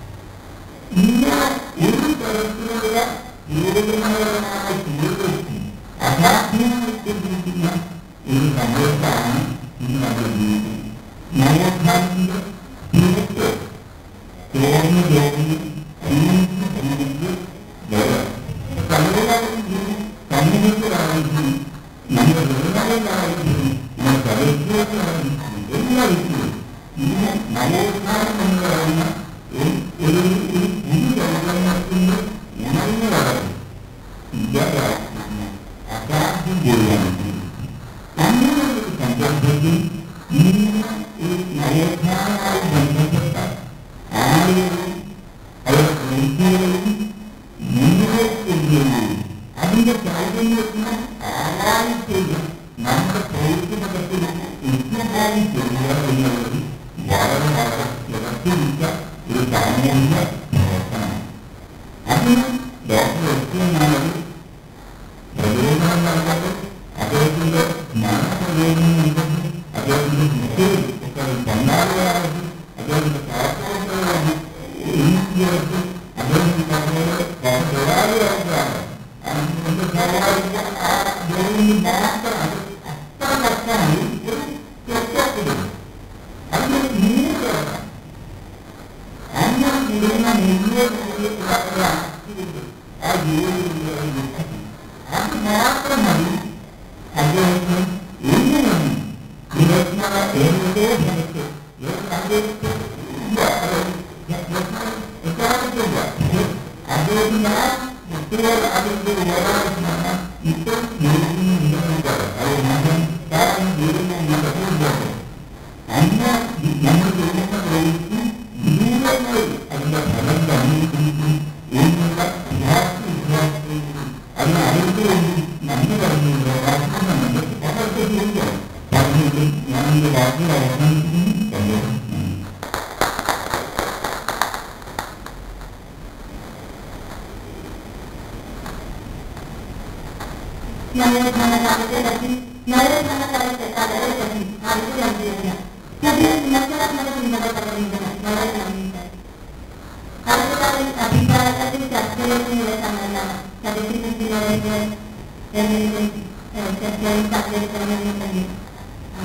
[SPEAKER 8] ഇന്ന് ഒരു തരത്തിലുള്ള ഏതെങ്കിലുമായ ജീവിതത്തിൽ അസാധ്യമായിട്ടിരിക്കുന്ന ഒരു സമയത്താണ് ഇന്ന് നമ്മൾ ജീവിക്കുന്നത് നവോത്ഥാനത്തിന്റെ തിരക്ക് തോന്നുന്നു തോന്നി അന്വേഷിച്ച് ചിന്തിച്ച് വരാം കലകളായിരിക്കും കമ്മ്യൂണിസ്റ്റുകളായിരിക്കും നമ്മുടെ തൊഴിലാളികളായിരിക്കും നമ്മുടെ കലക്ടറുകളായിരിക്കും എല്ലാവർക്കും ഇന്ന് നവോത്ഥാനം എന്ന് പറയുന്ന ഒരു ഒരു ഒരു പുതിയ ചൈതന്യത്തിന്റെ ഉണർന്നതാണ് ഇല്ലാതാക്കുന്ന അസാധ്യം പോലെയാണ് അങ്ങനെ ഒരു സന്ദർഭത്തിൽ ഇന്ന് ഈ നവോത്ഥാനവുമായി ബന്ധപ്പെട്ട ആളുകളും അവരുടെ വ്യക്തികളെയും മുന്നോട്ടുകൊണ്ടുവരുകയും അതിന്റെ ചൈതന്യത്തിന് ആരായിട്ടേക്ക് നമ്മുടെ പ്രവർത്തനത്തിൽ ഇത്രകാലം ചെയ്യുക എന്നുള്ളത് വളരെ വളരെ ഉറച്ചുപിടിച്ച ഒരു സാമൂഹിക പ്രവർത്തനമാണ് അതിന് ഡോക്ടർ എത്തിയെന്നാണ് പ്രയോജനം നൽകാതെ അദ്ദേഹത്തിന്റെ ജ്ഞാനപ്രയോജനം ഉണ്ടെങ്കിൽ അദ്ദേഹത്തിന്റെ ബുദ്ധിയിൽ ഒക്കെ പങ്കാളിയാണെങ്കിൽ അദ്ദേഹത്തിന്റെ ശാസ്ത്രജ്ഞരാണ് എനിക്ക് അദ്ദേഹത്തിന്റെ അദ്ദേഹത്തെ തൊഴിലാളിയായിട്ടാണ് അതിന്റെ തൊഴിലാളിക്ക് ആ ജോലി മാത്രം അത് അത്ര കഷ്ടാണ് ഒരു വ്യത്യാസമില്ല അതിന് നീര് ചേർക്കാം അങ്ങനെ ചെയ്യുന്ന മുന്നോട്ടുള്ള ആക്ടിവിറ്റി ആ ജോലിയുടെ അത് മാത്രം മതി അദ്ദേഹത്തിന് എങ്ങനെയാണ് ഇരുപത്തിനാല് ഏഴോ ജനക്ക് അദ്ദേഹത്തിന് ആ കുട്ടികൾ അതിന്റെ ഓരോന്നാണ് ഇപ്പോൾ നോക്കുന്നുണ്ട് അത് മകൻ കാരണം ജീവിതം അന്ന് നമ്മൾ ചെയ്യുന്ന പ്രവൃത്തി ദൂരമായി അതിന്റെ ഫലം തന്നിരിക്കുന്നു എന്നുള്ള യഥാർത്ഥ വിശ്വാസത്തിൽ അതിന് അറിവ് വേണ്ടി നന്ദി പറഞ്ഞില്ല വാക്കുന്നുണ്ട് അവർക്ക് ചോദിക്കാം പറഞ്ഞിട്ട് ഞാൻ ഈ വാക്കുകൾ അവസാനിക്കുന്നു സന്തോഷം
[SPEAKER 7] നവോത്ഥാനകാലത്തെ പറ്റി നവോത്ഥാനകാലത്തെ കലയെ പറ്റി അറിവ് കണ്ടിരുന്ന നദിയിൽ നക്ഷത്ര ചിന്തകൾ പറയുന്നത് മാനേജ് ചർച്ചയിൽ പങ്കെടുക്കണമെന്നുണ്ടെങ്കിൽ ആ,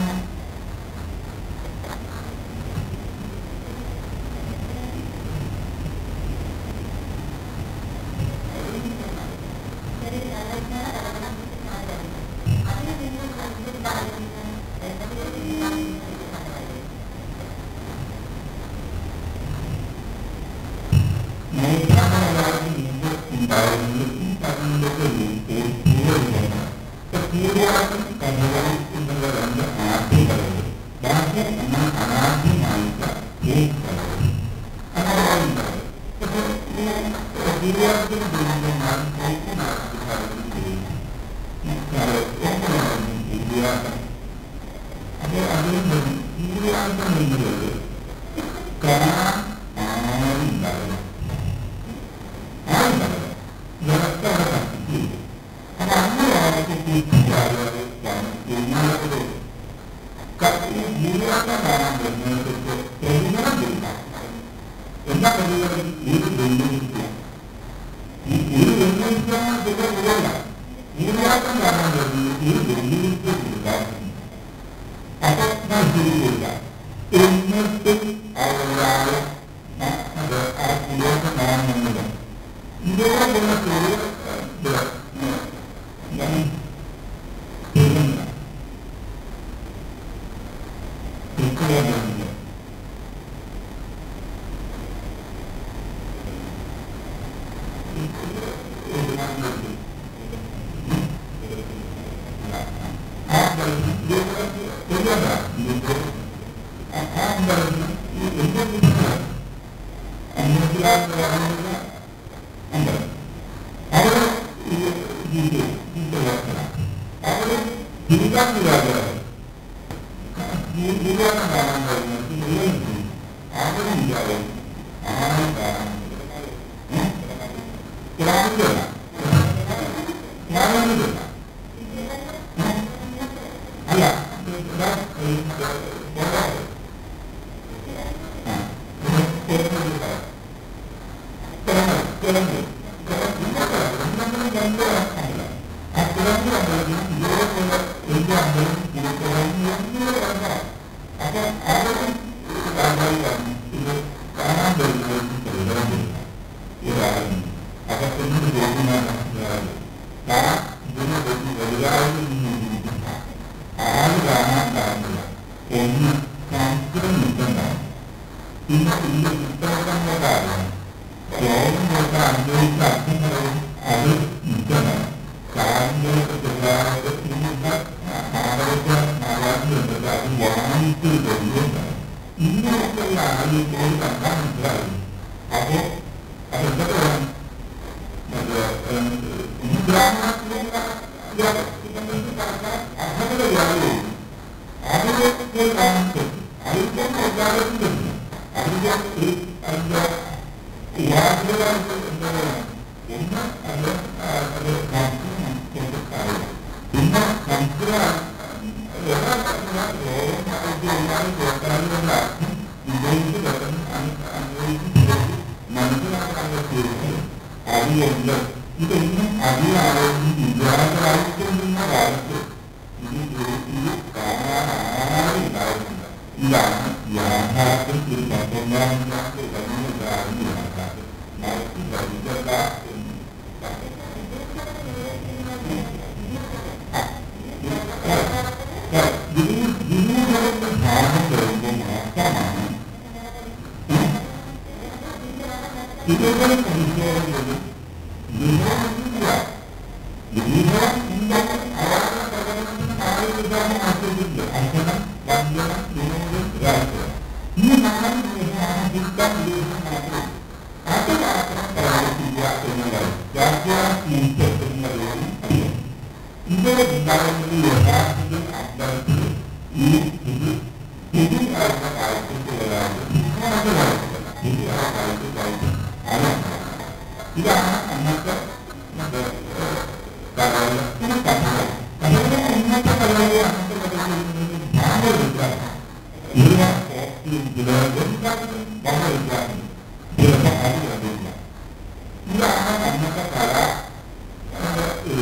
[SPEAKER 8] ഈ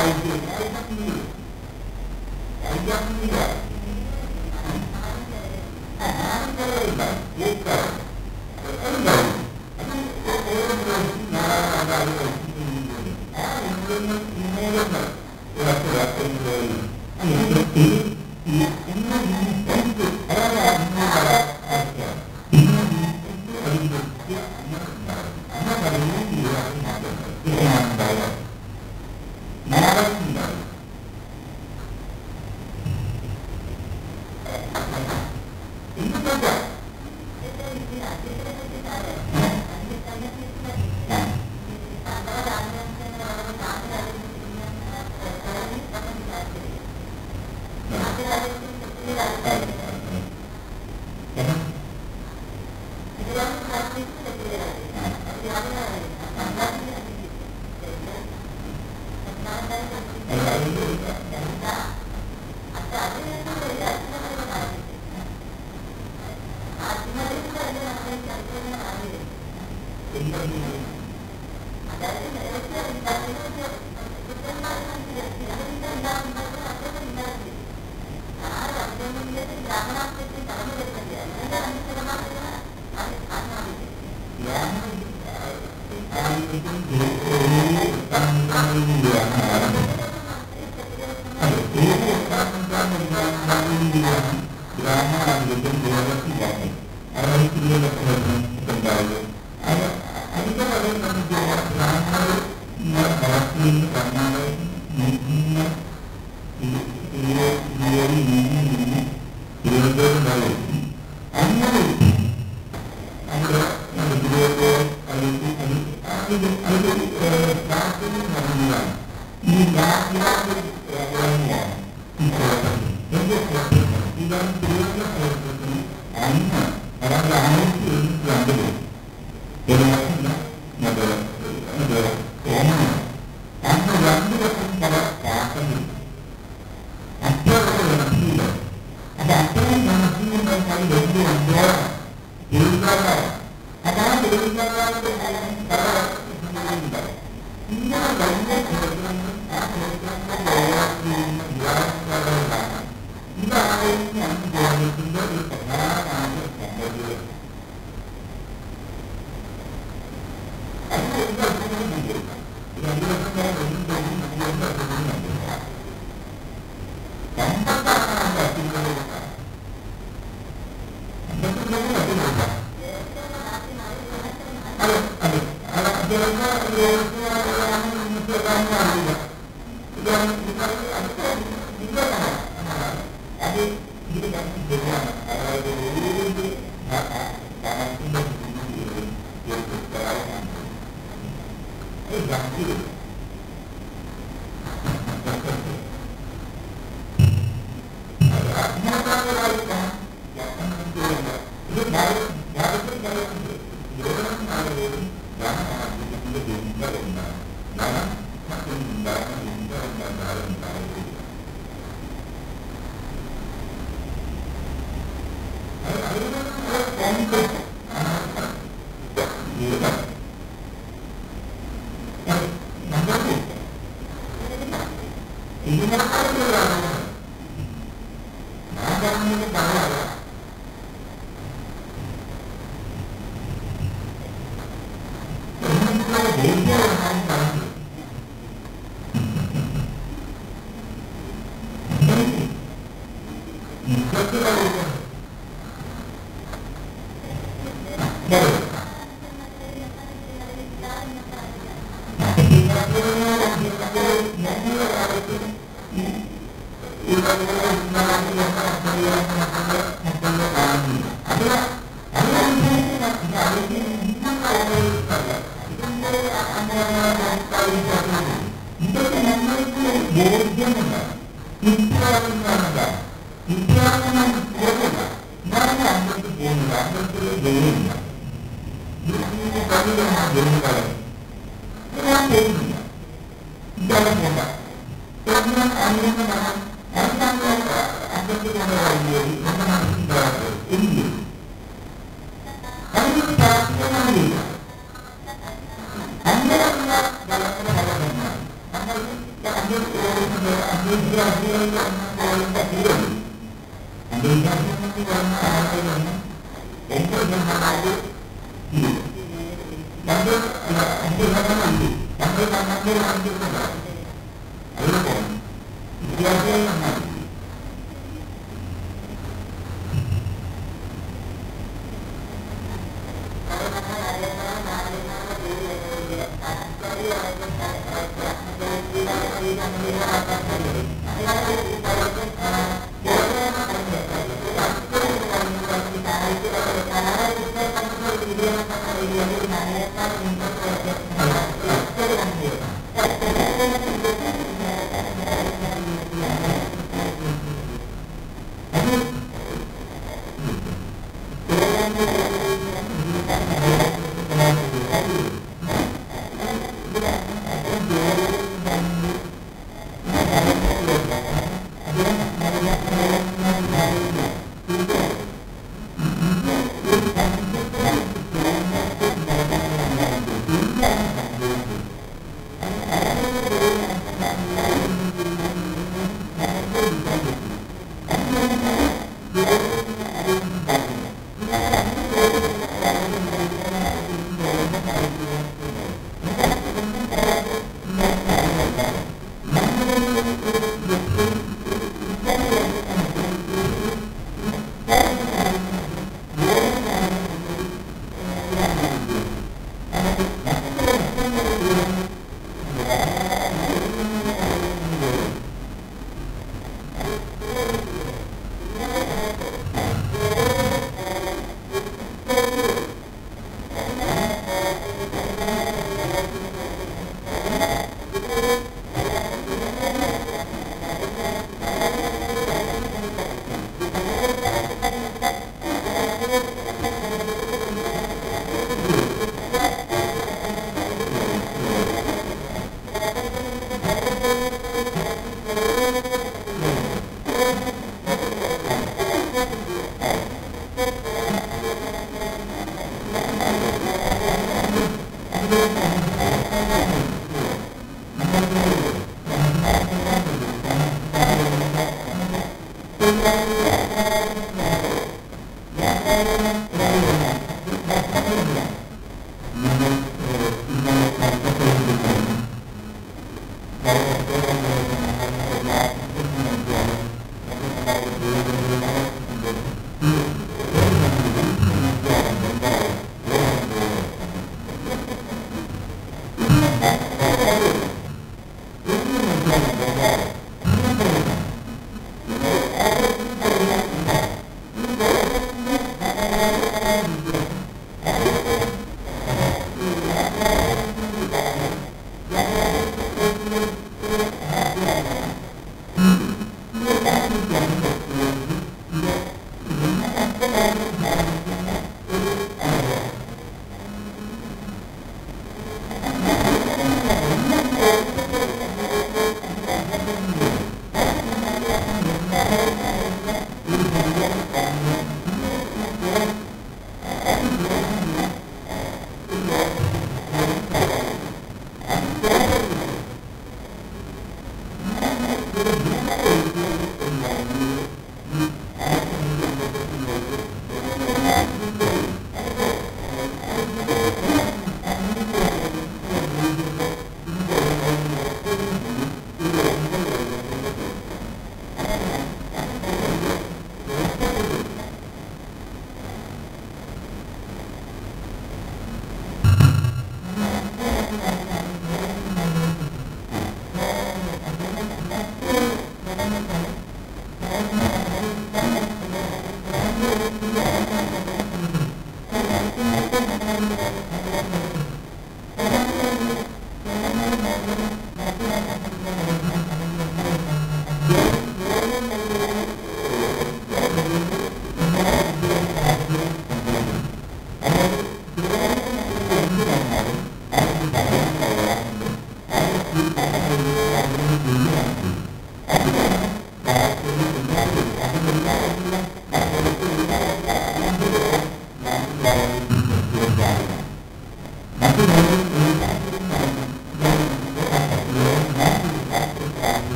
[SPEAKER 8] Thank you.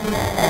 [SPEAKER 7] മാത്രമല്ല